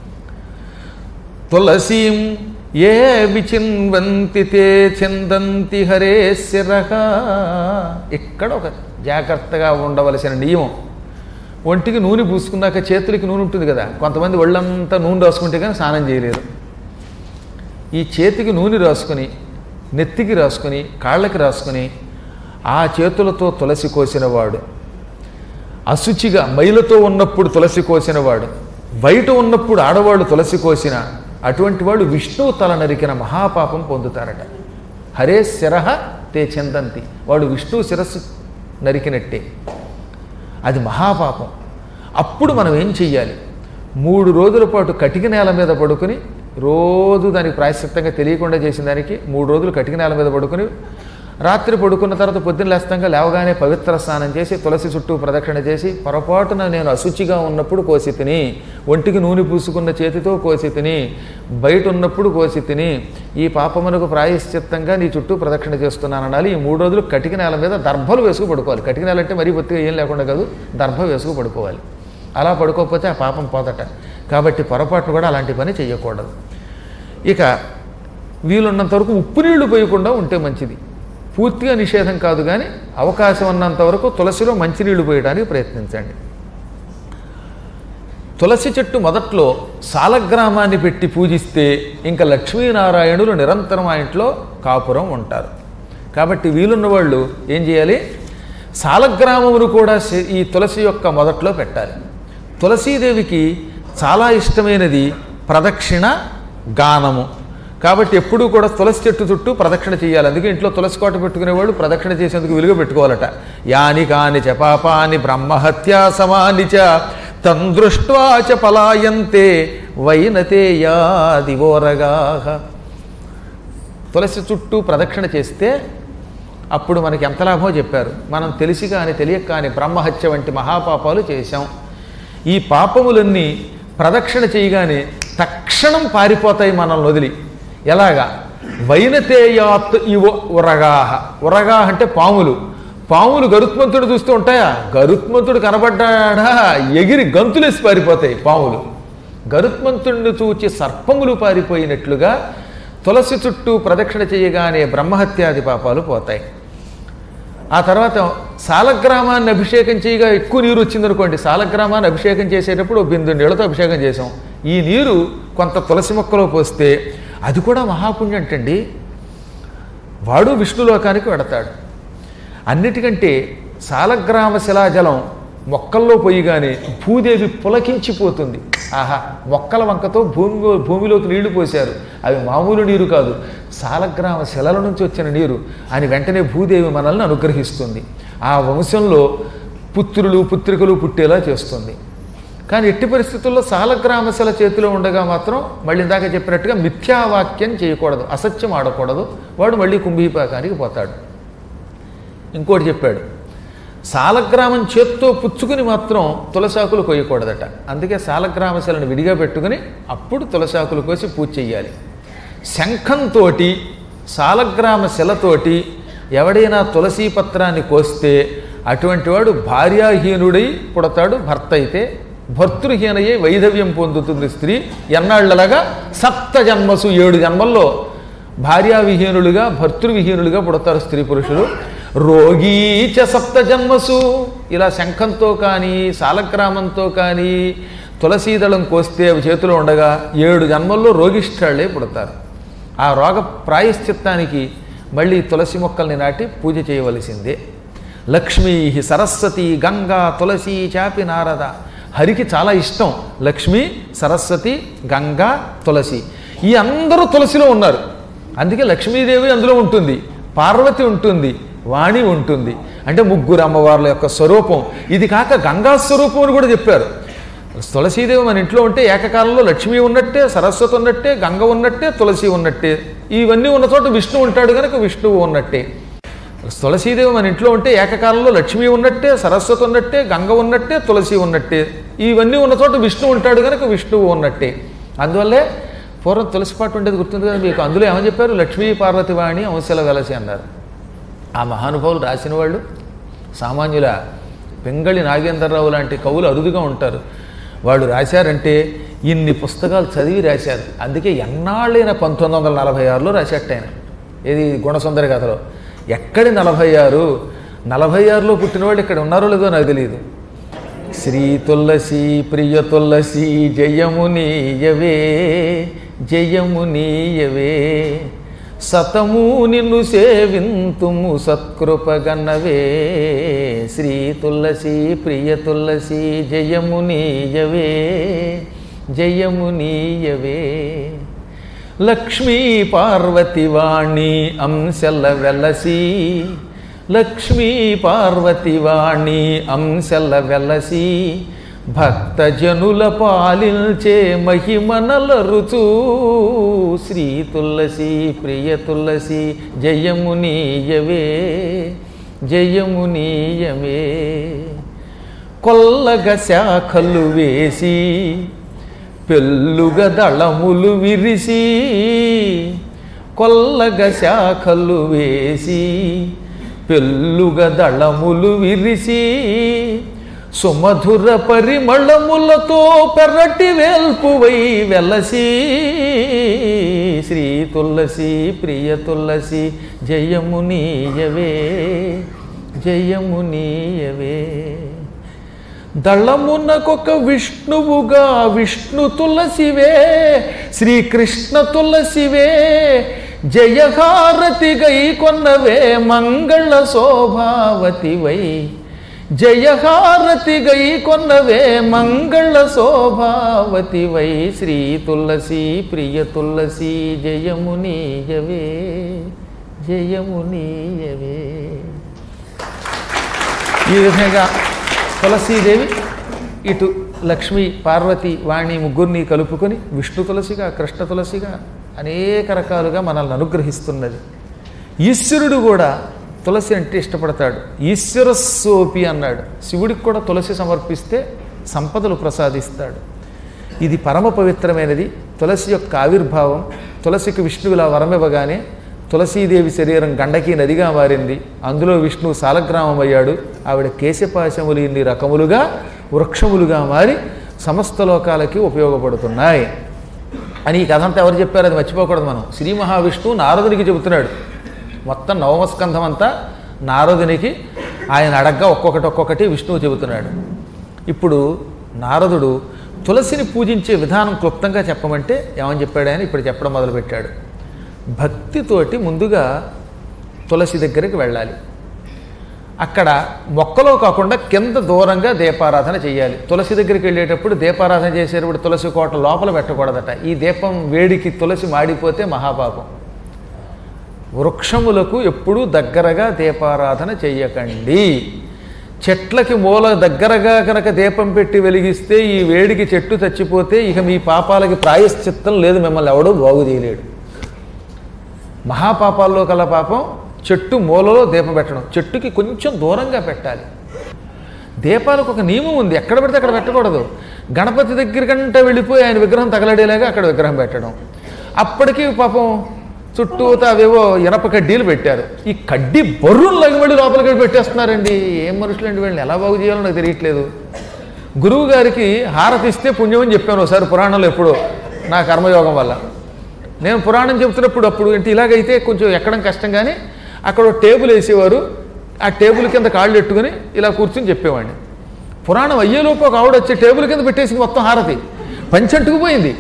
తులసీం ఏ విచిన్వంతి తే చిందంతి హరే శిరహ ఇక్కడ ఒక జాగ్రత్తగా ఉండవలసిన నియమం ఒంటికి నూనె పూసుకున్నాక చేతులకి నూనె ఉంటుంది కదా కొంతమంది ఒళ్ళంతా నూనె రాసుకుంటే కానీ స్నానం చేయలేరు ఈ చేతికి నూనె రాసుకొని నెత్తికి రాసుకొని కాళ్ళకి రాసుకొని ఆ చేతులతో తులసి కోసినవాడు అశుచిగా మైలతో ఉన్నప్పుడు తులసి కోసినవాడు బయట ఉన్నప్పుడు ఆడవాళ్ళు తులసి కోసిన అటువంటి వాడు విష్ణువు తల నరికిన మహాపాపం పొందుతారట హరే శిరహ తే చెందంతి వాడు విష్ణువు శిరస్సు నరికినట్టే అది మహాపాపం అప్పుడు మనం ఏం చెయ్యాలి మూడు రోజుల పాటు కటిక నేల మీద పడుకుని రోజు దానికి ప్రాయశ్చిత్తంగా తెలియకుండా చేసిన దానికి మూడు రోజులు కటిక నేల మీద పడుకుని రాత్రి పడుకున్న తర్వాత పొద్దున్న లేస్తంగా లేవగానే పవిత్ర స్నానం చేసి తులసి చుట్టూ ప్రదక్షిణ చేసి పొరపాటున నేను అశుచిగా ఉన్నప్పుడు కోసి తిని ఒంటికి నూనె పూసుకున్న చేతితో కోసి తిని బయట ఉన్నప్పుడు కోసి తిని ఈ పాపమునకు ప్రాయశ్చిత్తంగా నీ చుట్టూ ప్రదక్షిణ చేస్తున్నాను అనాలి ఈ మూడు రోజులు కటిక నేల మీద దర్భలు వేసుకు పడుకోవాలి కటిక నేల అంటే మరీ బొత్తిగా ఏం లేకుండా కాదు దర్భ వేసుకు పడుకోవాలి అలా పడుకోకపోతే ఆ పాపం పోదట కాబట్టి పొరపాటు కూడా అలాంటి పని చేయకూడదు ఇక వీలున్నంత వరకు ఉప్పు నీళ్లు పోయకుండా ఉంటే మంచిది పూర్తిగా నిషేధం కాదు కానీ అవకాశం ఉన్నంత వరకు తులసిలో మంచినీళ్లు పోయడానికి ప్రయత్నించండి తులసి చెట్టు మొదట్లో సాలగ్రామాన్ని పెట్టి పూజిస్తే ఇంకా లక్ష్మీనారాయణులు నిరంతరం ఆ ఇంట్లో కాపురం ఉంటారు కాబట్టి వీలున్న వాళ్ళు ఏం చేయాలి సాలగ్రామమును కూడా శ- ఈ తులసి యొక్క మొదట్లో పెట్టాలి తులసీదేవికి చాలా ఇష్టమైనది ప్రదక్షిణ గానము కాబట్టి ఎప్పుడూ కూడా తులసి చెట్టు చుట్టూ ప్రదక్షిణ చేయాలి అందుకే ఇంట్లో తులసి కోట పెట్టుకునేవాళ్ళు ప్రదక్షిణ చేసేందుకు విలువ పెట్టుకోవాలట యాని కాని చ పాపాని బ్రహ్మహత్యా సమాని చ తందృష్ట్వా చ పలాయంతే వైనతే యాదివోరగా తులసి చుట్టూ ప్రదక్షిణ చేస్తే అప్పుడు మనకి ఎంత లాభమో చెప్పారు మనం తెలిసి కానీ తెలియక కానీ బ్రహ్మహత్య వంటి మహాపాపాలు చేశాం ఈ పాపములన్నీ ప్రదక్షిణ చేయగానే తక్షణం పారిపోతాయి మనల్ని వదిలి ఎలాగా వైనతేయాత్ ఇవ ఉరగాహ ఉరగాహ అంటే పాములు పాములు గరుత్మంతుడు చూస్తూ ఉంటాయా గరుత్మంతుడు కనబడ్డాడా ఎగిరి గంతులేసి పారిపోతాయి పాములు గరుత్మంతుడిని చూచి సర్పములు పారిపోయినట్లుగా తులసి చుట్టూ ప్రదక్షిణ చేయగానే బ్రహ్మహత్యాది పాపాలు పోతాయి ఆ తర్వాత సాలగ్రామాన్ని అభిషేకం చేయగా ఎక్కువ నీరు వచ్చిందనుకోండి సాలగ్రామాన్ని అభిషేకం చేసేటప్పుడు ఓ బిందు నీళ్ళతో అభిషేకం చేసాం ఈ నీరు కొంత తులసి మొక్కలో పోస్తే అది కూడా మహాపుణ్యం అంటండి వాడు విష్ణులోకానికి వెడతాడు అన్నిటికంటే సాలగ్రామ శిలాజలం మొక్కల్లో పోయిగానే భూదేవి పులకించిపోతుంది ఆహా మొక్కల వంకతో భూమి భూమిలోకి నీళ్లు పోశారు అవి మామూలు నీరు కాదు సాలగ్రామ శిలల నుంచి వచ్చిన నీరు అని వెంటనే భూదేవి మనల్ని అనుగ్రహిస్తుంది ఆ వంశంలో పుత్రులు పుత్రికలు పుట్టేలా చేస్తుంది కానీ ఎట్టి పరిస్థితుల్లో సాలగ్రామ శిల చేతిలో ఉండగా మాత్రం మళ్ళీ ఇందాక చెప్పినట్టుగా మిథ్యావాక్యం చేయకూడదు అసత్యం ఆడకూడదు వాడు మళ్ళీ కుంభీపాకానికి పోతాడు ఇంకోటి చెప్పాడు సాలగ్రామం చేత్తో పుచ్చుకుని మాత్రం తులసాకులు కొయ్యకూడదట అందుకే సాలగ్రామ శిలను విడిగా పెట్టుకుని అప్పుడు తులసాకులు కోసి పూజ చెయ్యాలి శంఖంతో సాలగ్రామ శిలతోటి ఎవడైనా తులసీ పత్రాన్ని కోస్తే అటువంటి వాడు భార్యాహీనుడై పుడతాడు భర్త అయితే భర్తృహీనయ్యే వైధవ్యం పొందుతుంది స్త్రీ ఎన్నాళ్లలాగా సప్త జన్మసు ఏడు జన్మల్లో భార్యావిహీనులుగా భర్తృవిహీనులుగా పుడతారు స్త్రీ పురుషులు రోగీచ సప్త జన్మసు ఇలా శంఖంతో కానీ సాలగ్రామంతో కానీ తులసీదళం కోస్తే అవి చేతిలో ఉండగా ఏడు జన్మల్లో రోగిష్టాళ్లే పుడతారు ఆ రోగ ప్రాయశ్చిత్తానికి మళ్ళీ తులసి మొక్కల్ని నాటి పూజ చేయవలసిందే లక్ష్మీ సరస్వతి గంగా తులసి చాపి నారద హరికి చాలా ఇష్టం లక్ష్మి సరస్వతి గంగా తులసి ఈ అందరూ తులసిలో ఉన్నారు అందుకే లక్ష్మీదేవి అందులో ఉంటుంది పార్వతి ఉంటుంది వాణి ఉంటుంది అంటే ముగ్గురు అమ్మవార్ల యొక్క స్వరూపం ఇది కాక గంగా స్వరూపం అని కూడా చెప్పారు తులసీదేవి మన ఇంట్లో ఉంటే ఏకకాలంలో లక్ష్మి ఉన్నట్టే సరస్వతి ఉన్నట్టే గంగ ఉన్నట్టే తులసి ఉన్నట్టే ఇవన్నీ ఉన్న చోట విష్ణు ఉంటాడు కనుక విష్ణువు ఉన్నట్టే తులసీదేవి మన ఇంట్లో ఉంటే ఏకకాలంలో లక్ష్మి ఉన్నట్టే సరస్వతి ఉన్నట్టే గంగ ఉన్నట్టే తులసి ఉన్నట్టే ఇవన్నీ ఉన్న చోట విష్ణు ఉంటాడు కనుక విష్ణువు ఉన్నట్టే అందువల్లే పూర్వం తులసి పాటు ఉండేది గుర్తుంది కదా మీకు అందులో ఏమని చెప్పారు లక్ష్మీ పార్వతి వాణి అంశల వెలసి అన్నారు ఆ మహానుభావులు రాసిన వాళ్ళు సామాన్యుల పెంగళి నాగేంద్రరావు లాంటి కవులు అరుదుగా ఉంటారు వాళ్ళు రాశారంటే ఇన్ని పుస్తకాలు చదివి రాశారు అందుకే ఎన్నాళ్ళైన పంతొమ్మిది వందల నలభై ఆరులో రాసేట ఆయన ఇది గుణసుందరి కథలో ఎక్కడి నలభై ఆరు నలభై ఆరులో పుట్టిన వాళ్ళు ఇక్కడ ఉన్నారో లేదో నాకు తెలియదు శ్రీ తులసి ప్రియ తులసి జయము నీయవే జయము నీయవే సతము నిన్ను సేవింతుము సత్కృపగన్నవే శ్రీ తులసి ప్రియ తులసి జయము నీయవే జయము నీయవే లక్ష్మీ పార్వతి వాణి అంశల వెలసి లక్ష్మీ పార్వతి వాణి అంశల వెలసి భక్తజనుల పాలించే మహిమనలరుచూ శ్రీ తులసి ప్రియ తులసి జయము నీయవే జయము నీయవే కొల్లగ శాఖలు వేసి పెళ్ళుగ దళములు విరిసి కొల్లగ శాఖలు వేసి పెళ్ళుగ దళములు విరిసి సుమధుర పరిమళములతో పెరటి వేల్పువై వెలసి శ్రీ తులసి ప్రియ తులసి జయము నీయవే జయము నీయవే దళమునకొక విష్ణువుగా విష్ణు తులసివే శ్రీకృష్ణ తులసివే జయహారతి గై కొన్నవే మంగళ శోభావతివై జయహారతి గై కొన్నవే మంగళ శోభావతివై శ్రీ తులసి ప్రియ తులసి జయము నీయవే జయము నీయవే ఈ విధంగా తులసీదేవి ఇటు లక్ష్మి పార్వతి వాణి ముగ్గురిని కలుపుకొని విష్ణు తులసిగా కృష్ణ తులసిగా అనేక రకాలుగా మనల్ని అనుగ్రహిస్తున్నది ఈశ్వరుడు కూడా తులసి అంటే ఇష్టపడతాడు ఈశ్వర సోపి అన్నాడు శివుడికి కూడా తులసి సమర్పిస్తే సంపదలు ప్రసాదిస్తాడు ఇది పరమ పవిత్రమైనది తులసి యొక్క ఆవిర్భావం తులసికి విష్ణువులా వరమివ్వగానే తులసీదేవి శరీరం గండకి నదిగా మారింది అందులో విష్ణువు సాలగ్రామం అయ్యాడు ఆవిడ కేశపాశములు ఇన్ని రకములుగా వృక్షములుగా మారి సమస్త లోకాలకి ఉపయోగపడుతున్నాయి అని ఈ కథ అంతా ఎవరు చెప్పారు అది మర్చిపోకూడదు మనం శ్రీ మహావిష్ణువు నారదునికి చెబుతున్నాడు మొత్తం నవమస్కంధం అంతా నారదునికి ఆయన అడగ్గా ఒక్కొక్కటి ఒక్కొక్కటి విష్ణువు చెబుతున్నాడు ఇప్పుడు నారదుడు తులసిని పూజించే విధానం క్లుప్తంగా చెప్పమంటే ఏమని చెప్పాడు ఆయన ఇప్పుడు చెప్పడం మొదలుపెట్టాడు భక్తితోటి ముందుగా తులసి దగ్గరికి వెళ్ళాలి అక్కడ మొక్కలో కాకుండా కింద దూరంగా దీపారాధన చేయాలి తులసి దగ్గరికి వెళ్ళేటప్పుడు దీపారాధన చేసేటప్పుడు తులసి కోట లోపల పెట్టకూడదట ఈ దీపం వేడికి తులసి మాడిపోతే మహాపాపం వృక్షములకు ఎప్పుడూ దగ్గరగా దీపారాధన చెయ్యకండి చెట్లకి మూల దగ్గరగా కనుక దీపం పెట్టి వెలిగిస్తే ఈ వేడికి చెట్టు చచ్చిపోతే ఇక మీ పాపాలకి ప్రాయశ్చిత్తం లేదు మిమ్మల్ని ఎవడూ బాగు చేయలేడు మహాపాపాల్లో కల పాపం చెట్టు మూలలో దీపం పెట్టడం చెట్టుకి కొంచెం దూరంగా పెట్టాలి దీపాలకు ఒక నియమం ఉంది ఎక్కడ పెడితే అక్కడ పెట్టకూడదు గణపతి దగ్గర కంటే వెళ్ళిపోయి ఆయన విగ్రహం తగలడేలాగా అక్కడ విగ్రహం పెట్టడం అప్పటికి పాపం చుట్టూతా అవేవో ఇనప కడ్డీలు పెట్టారు ఈ కడ్డీ బొర్రును లగిమడి లోపలికి పెట్టేస్తున్నారండి ఏం మనుషులండి వీళ్ళని ఎలా బాగు చేయాలో నాకు తెలియట్లేదు గురువు గారికి హారతి ఇస్తే పుణ్యం అని చెప్పాను ఒకసారి పురాణంలో ఎప్పుడో నా కర్మయోగం వల్ల నేను పురాణం చెబుతున్నప్పుడు అప్పుడు అంటే ఇలాగైతే కొంచెం ఎక్కడం కష్టం కానీ అక్కడ ఒక టేబుల్ వేసేవారు ఆ టేబుల్ కింద కాళ్ళు పెట్టుకుని ఇలా కూర్చుని చెప్పేవాడిని పురాణం అయ్యేలోపు ఒక ఆవిడ వచ్చి టేబుల్ కింద పెట్టేసింది మొత్తం హారతి పంచంటుకుపోయింది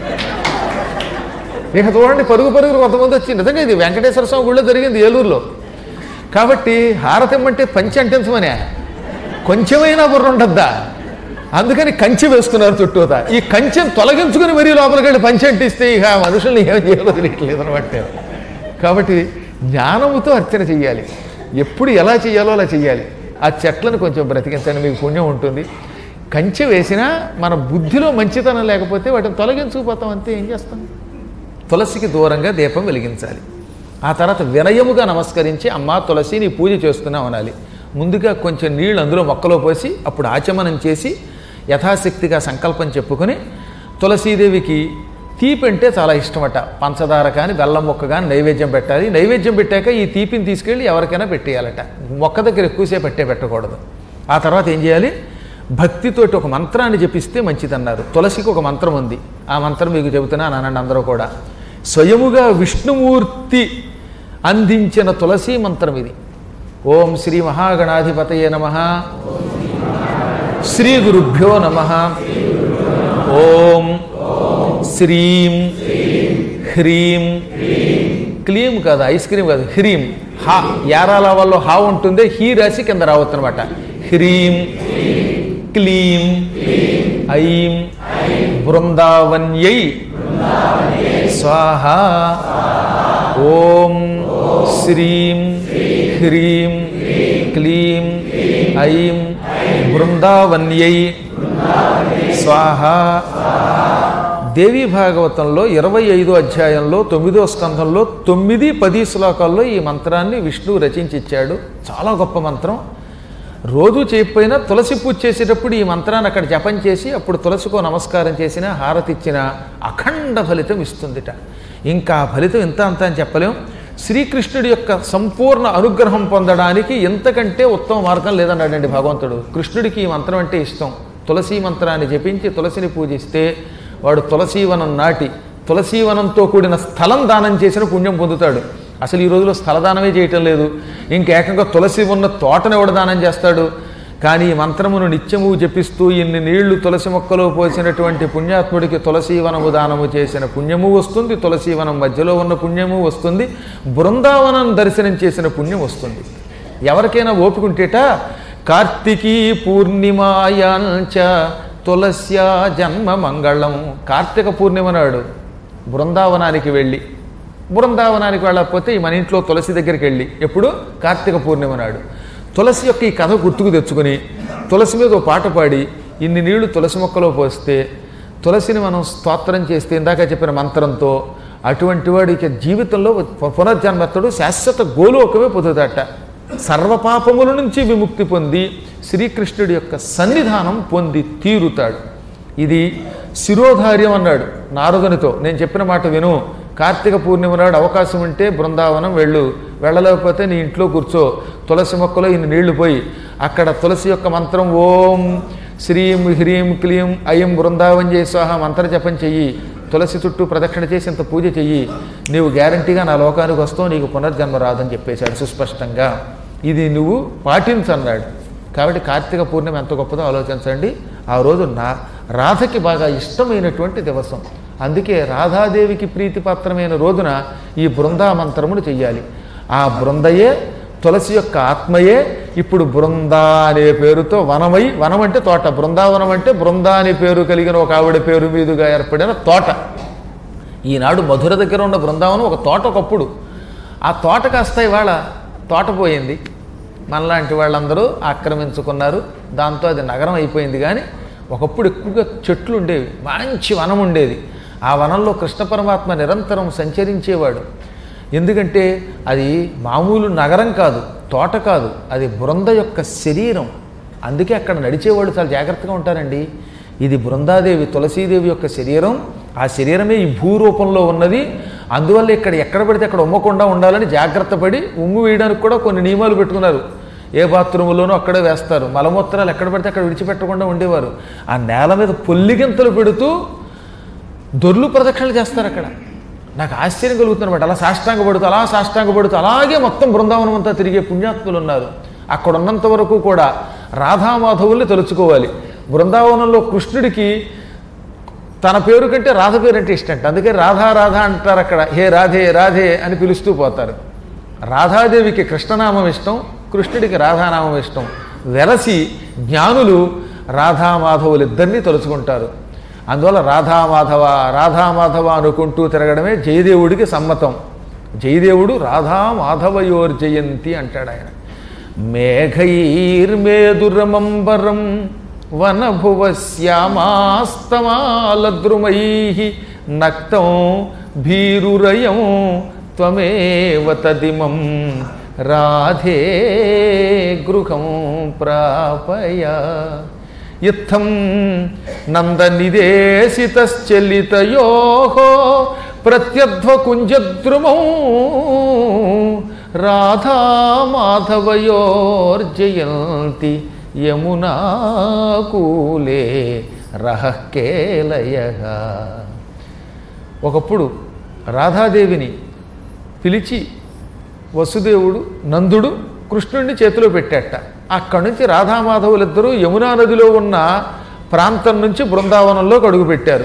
ఇక చూడండి పరుగు పరుగురు కొంతమంది వచ్చి నిజంగా ఇది వెంకటేశ్వర స్వామి గుళ్ళో జరిగింది ఏలూరులో కాబట్టి హారతి ఇమ్మంటే పంచి అంటించమనే కొంచెమైనా బుర్ర ఉండద్దా అందుకని కంచె వేస్తున్నారు చుట్టూతా ఈ కంచెను తొలగించుకుని మరీ లోపలికి వెళ్ళి పంచి అంటిస్తే ఇక ఆ మనుషుల్ని ఏం చేయాలో తెలియట్లేదు అనమాట కాబట్టి జ్ఞానముతో అర్చన చెయ్యాలి ఎప్పుడు ఎలా చేయాలో అలా చెయ్యాలి ఆ చెట్లను కొంచెం బ్రతికించండి మీకు పుణ్యం ఉంటుంది కంచె వేసినా మన బుద్ధిలో మంచితనం లేకపోతే వాటిని తొలగించుకుపోతాం అంతే ఏం చేస్తాం తులసికి దూరంగా దీపం వెలిగించాలి ఆ తర్వాత వినయముగా నమస్కరించి అమ్మా తులసి నీ పూజ చేస్తున్నావు అనాలి ముందుగా కొంచెం నీళ్ళు అందులో మొక్కలో పోసి అప్పుడు ఆచమనం చేసి యథాశక్తిగా సంకల్పం చెప్పుకొని తులసీదేవికి తీపి అంటే చాలా ఇష్టమట పంచదార కానీ బెల్లం మొక్క కానీ నైవేద్యం పెట్టాలి నైవేద్యం పెట్టాక ఈ తీపిని తీసుకెళ్ళి ఎవరికైనా పెట్టేయాలట మొక్క దగ్గర ఎక్కువసేపు పెట్టే పెట్టకూడదు ఆ తర్వాత ఏం చేయాలి భక్తితోటి ఒక మంత్రాన్ని జపిస్తే మంచిదన్నారు తులసికి ఒక మంత్రం ఉంది ఆ మంత్రం మీకు చెబుతున్నాను అనండి అందరూ కూడా స్వయముగా విష్ణుమూర్తి అందించిన తులసి మంత్రం ఇది ఓం శ్రీ మహాగణాధిపతయే నమ శ్రీ గురుభ్యో నమ ఓం శ్రీం హ్రీం క్లీమ్ కాదు ఐస్ క్రీమ్ కాదు హ్రీం హా యారాల వల్ల హా ఉంటుంది హీ రాసి కింద రావచ్చు అనమాట హ్రీం క్లీం ఐం బృందావన్యై స్వాహ ఓం శ్రీం హ్రీం క్లీం ఐం బృందావన్యై స్వాహ దేవీ భాగవతంలో ఇరవై ఐదో అధ్యాయంలో తొమ్మిదో స్కంధంలో తొమ్మిది పది శ్లోకాల్లో ఈ మంత్రాన్ని విష్ణువు రచించి ఇచ్చాడు చాలా గొప్ప మంత్రం రోజు చేయకపోయినా తులసి పూజ చేసేటప్పుడు ఈ మంత్రాన్ని అక్కడ జపం చేసి అప్పుడు తులసికో నమస్కారం చేసిన హారతి ఇచ్చిన అఖండ ఫలితం ఇస్తుందిట ఇంకా ఆ ఫలితం ఇంత అంత అని చెప్పలేం శ్రీకృష్ణుడి యొక్క సంపూర్ణ అనుగ్రహం పొందడానికి ఎంతకంటే ఉత్తమ మార్గం లేదన్నాడండి భగవంతుడు కృష్ణుడికి ఈ మంత్రం అంటే ఇష్టం తులసి మంత్రాన్ని జపించి తులసిని పూజిస్తే వాడు తులసీవనం నాటి తులసీవనంతో కూడిన స్థలం దానం చేసిన పుణ్యం పొందుతాడు అసలు ఈ రోజులో స్థలదానమే చేయటం లేదు ఇంకేకంగా తులసి ఉన్న తోటను ఎవడు దానం చేస్తాడు కానీ ఈ మంత్రమును నిత్యము జపిస్తూ ఇన్ని నీళ్లు తులసి మొక్కలో పోసినటువంటి పుణ్యాత్ముడికి తులసీవనము దానము చేసిన పుణ్యము వస్తుంది తులసీవనం మధ్యలో ఉన్న పుణ్యము వస్తుంది బృందావనం దర్శనం చేసిన పుణ్యం వస్తుంది ఎవరికైనా ఓపికంటేట కార్తికీ పూర్ణిమాయాంచ తులస్యా జన్మ మంగళం కార్తీక పూర్ణిమ నాడు బృందావనానికి వెళ్ళి బృందావనానికి వెళ్ళకపోతే ఈ మన ఇంట్లో తులసి దగ్గరికి వెళ్ళి ఎప్పుడు కార్తీక పూర్ణిమ నాడు తులసి యొక్క ఈ కథ గుర్తుకు తెచ్చుకుని తులసి మీద ఓ పాట పాడి ఇన్ని నీళ్లు తులసి మొక్కలో పోస్తే తులసిని మనం స్తోత్రం చేస్తే ఇందాక చెప్పిన మంత్రంతో అటువంటి వాడికి జీవితంలో పు- పునర్జన్మత్తడు శాశ్వత గోలోకమే పొందుతాట సర్వపాపముల నుంచి విముక్తి పొంది శ్రీకృష్ణుడి యొక్క సన్నిధానం పొంది తీరుతాడు ఇది శిరోధార్యం అన్నాడు నారదునితో నేను చెప్పిన మాట విను కార్తీక పూర్ణిమ నాడు అవకాశం ఉంటే బృందావనం వెళ్ళు వెళ్ళలేకపోతే నీ ఇంట్లో కూర్చో తులసి మొక్కలో ఇన్ని నీళ్లు పోయి అక్కడ తులసి యొక్క మంత్రం ఓం శ్రీం హ్రీం క్లీం అయం బృందావన్ చేయి స్వాహ మంత్ర జపం చెయ్యి తులసి చుట్టూ ప్రదక్షిణ చేసి ఇంత పూజ చెయ్యి నీవు గ్యారంటీగా నా లోకానికి వస్తావు నీకు పునర్జన్మ రాదని చెప్పేశాడు సుస్పష్టంగా ఇది నువ్వు పాటించన్నాడు కాబట్టి కార్తీక పూర్ణిమ ఎంత గొప్పదో ఆలోచించండి ఆ రోజు నా రాధకి బాగా ఇష్టమైనటువంటి దివసం అందుకే రాధాదేవికి ప్రీతిపాత్రమైన రోజున ఈ బృందా మంత్రమును చెయ్యాలి ఆ బృందయే తులసి యొక్క ఆత్మయే ఇప్పుడు బృందా అనే పేరుతో వనమై వనం అంటే తోట బృందావనం అంటే బృందా అనే పేరు కలిగిన ఒక ఆవిడ పేరు మీదుగా ఏర్పడిన తోట ఈనాడు మధుర దగ్గర ఉన్న బృందావనం ఒక తోట ఒకప్పుడు ఆ తోట కాస్త ఇవాళ తోట పోయింది మనలాంటి వాళ్ళందరూ ఆక్రమించుకున్నారు దాంతో అది నగరం అయిపోయింది కానీ ఒకప్పుడు ఎక్కువగా చెట్లు ఉండేవి మంచి వనం ఉండేది ఆ వనంలో కృష్ణ పరమాత్మ నిరంతరం సంచరించేవాడు ఎందుకంటే అది మామూలు నగరం కాదు తోట కాదు అది బృంద యొక్క శరీరం అందుకే అక్కడ నడిచేవాళ్ళు చాలా జాగ్రత్తగా ఉంటారండి ఇది బృందాదేవి తులసీదేవి యొక్క శరీరం ఆ శరీరమే ఈ భూరూపంలో ఉన్నది అందువల్ల ఇక్కడ ఎక్కడ పడితే అక్కడ ఉమ్మకుండా ఉండాలని జాగ్రత్త పడి ఉమ్ము వేయడానికి కూడా కొన్ని నియమాలు పెట్టుకున్నారు ఏ బాత్రూములోనూ అక్కడే వేస్తారు మలమూత్రాలు ఎక్కడ పడితే అక్కడ విడిచిపెట్టకుండా ఉండేవారు ఆ నేల మీద పొల్లిగింతలు పెడుతూ దొర్లు ప్రదక్షిణలు చేస్తారు అక్కడ నాకు ఆశ్చర్యం కలుగుతుందన్నమాట అలా సాష్టాంగ పడుతూ అలా సాష్టాంగ పడుతూ అలాగే మొత్తం బృందావనం అంతా తిరిగే పుణ్యాత్ములు ఉన్నారు అక్కడ ఉన్నంత వరకు కూడా రాధామాధవుల్ని తలుచుకోవాలి బృందావనంలో కృష్ణుడికి తన పేరు కంటే రాధ పేరు అంటే ఇష్టం అంట అందుకే రాధా రాధా అంటారు అక్కడ హే రాధే రాధే అని పిలుస్తూ పోతారు రాధాదేవికి కృష్ణనామం ఇష్టం కృష్ణుడికి రాధానామం ఇష్టం వెలసి జ్ఞానులు రాధామాధవులు ఇద్దరినీ తలుచుకుంటారు అందువల్ల రాధామాధవ రాధామాధవ అనుకుంటూ తిరగడమే జయదేవుడికి సమ్మతం జయదేవుడు రాధామాధవయోర్ జయంతి అంటాడు ఆయన మేఘైర్మేదురమంబరం వనభువ శ్యామాస్తమాలద్రుమై నక్తం భీరురయం త్వమేవ తదిమం రాధే గృహం ప్రాపయ ఇత్థం నందనిదేశితశ్చలితయో ప్రత్యధ్వకుంజద్రుమౌ రాధామాధవయోర్జయంతి యమునాకూలే రహకేలయ ఒకప్పుడు రాధాదేవిని పిలిచి వసుదేవుడు నందుడు కృష్ణుడిని చేతిలో పెట్టాట అక్కడి నుంచి రాధామాధవులిద్దరూ యమునా నదిలో ఉన్న ప్రాంతం నుంచి బృందావనంలోకి అడుగుపెట్టారు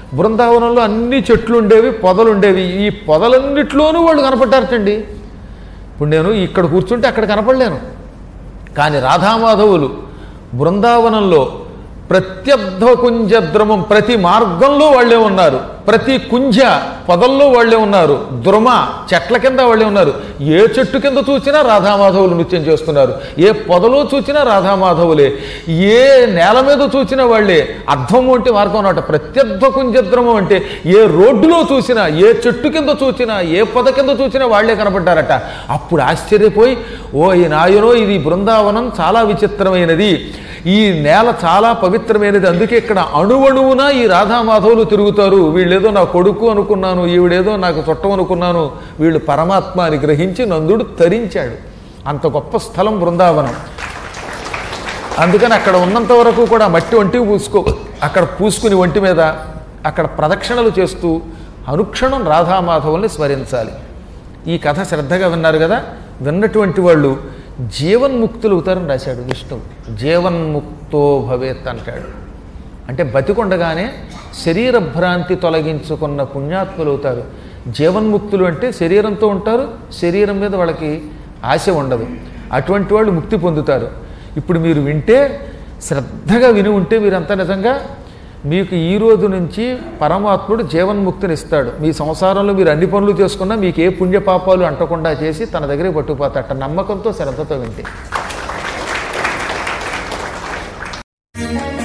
బృందావనంలో అన్ని చెట్లు ఉండేవి పొదలు ఉండేవి ఈ పొదలన్నిట్లోనూ వాళ్ళు కనపడ్డారటండి ఇప్పుడు నేను ఇక్కడ కూర్చుంటే అక్కడ కనపడలేను కానీ రాధామాధవులు బృందావనంలో ప్రత్యర్థ కుంజద్రమం ప్రతి మార్గంలో వాళ్ళే ఉన్నారు ప్రతి కుంజ పొదల్లో వాళ్ళే ఉన్నారు ద్రుమ చెట్ల కింద వాళ్ళే ఉన్నారు ఏ చెట్టు కింద చూసినా రాధామాధవులు నృత్యం చేస్తున్నారు ఏ పొదలో చూసినా రాధామాధవులే ఏ నేల మీద చూసినా వాళ్ళే అర్థము అంటే మార్గం అన్నమాట ప్రత్యర్థ కుంజద్రమం అంటే ఏ రోడ్డులో చూసినా ఏ చెట్టు కింద చూసినా ఏ పొద కింద చూసినా వాళ్ళే కనపడ్డారట అప్పుడు ఆశ్చర్యపోయి ఓ ఈ నాయనో ఇది బృందావనం చాలా విచిత్రమైనది ఈ నేల చాలా పవిత్రమైనది అందుకే ఇక్కడ అణువణువున ఈ రాధామాధవులు తిరుగుతారు వీళ్ళేదో నా కొడుకు అనుకున్నాను ఈవిడేదో నాకు చుట్టం అనుకున్నాను వీళ్ళు పరమాత్మ అని గ్రహించి నందుడు తరించాడు అంత గొప్ప స్థలం బృందావనం అందుకని అక్కడ ఉన్నంత వరకు కూడా మట్టి ఒంటికి పూసుకో అక్కడ పూసుకుని ఒంటి మీద అక్కడ ప్రదక్షిణలు చేస్తూ అనుక్షణం రాధామాధవుల్ని స్మరించాలి ఈ కథ శ్రద్ధగా విన్నారు కదా విన్నటువంటి వాళ్ళు జీవన్ముక్తులు అవుతారని రాశాడు విష్ణువు జీవన్ముక్తో భవేత్ అంటాడు అంటే బతికొండగానే శరీర భ్రాంతి తొలగించుకున్న పుణ్యాత్ములు అవుతారు జీవన్ముక్తులు అంటే శరీరంతో ఉంటారు శరీరం మీద వాళ్ళకి ఆశ ఉండదు అటువంటి వాళ్ళు ముక్తి పొందుతారు ఇప్పుడు మీరు వింటే శ్రద్ధగా విని ఉంటే మీరంతా నిజంగా మీకు ఈ రోజు నుంచి పరమాత్ముడు జీవన్ముక్తిని ఇస్తాడు మీ సంసారంలో మీరు అన్ని పనులు చేసుకున్నా మీకు ఏ పుణ్యపాపాలు అంటకుండా చేసి తన దగ్గరికి పట్టుకుపోతాట నమ్మకంతో శ్రద్ధతో వింటే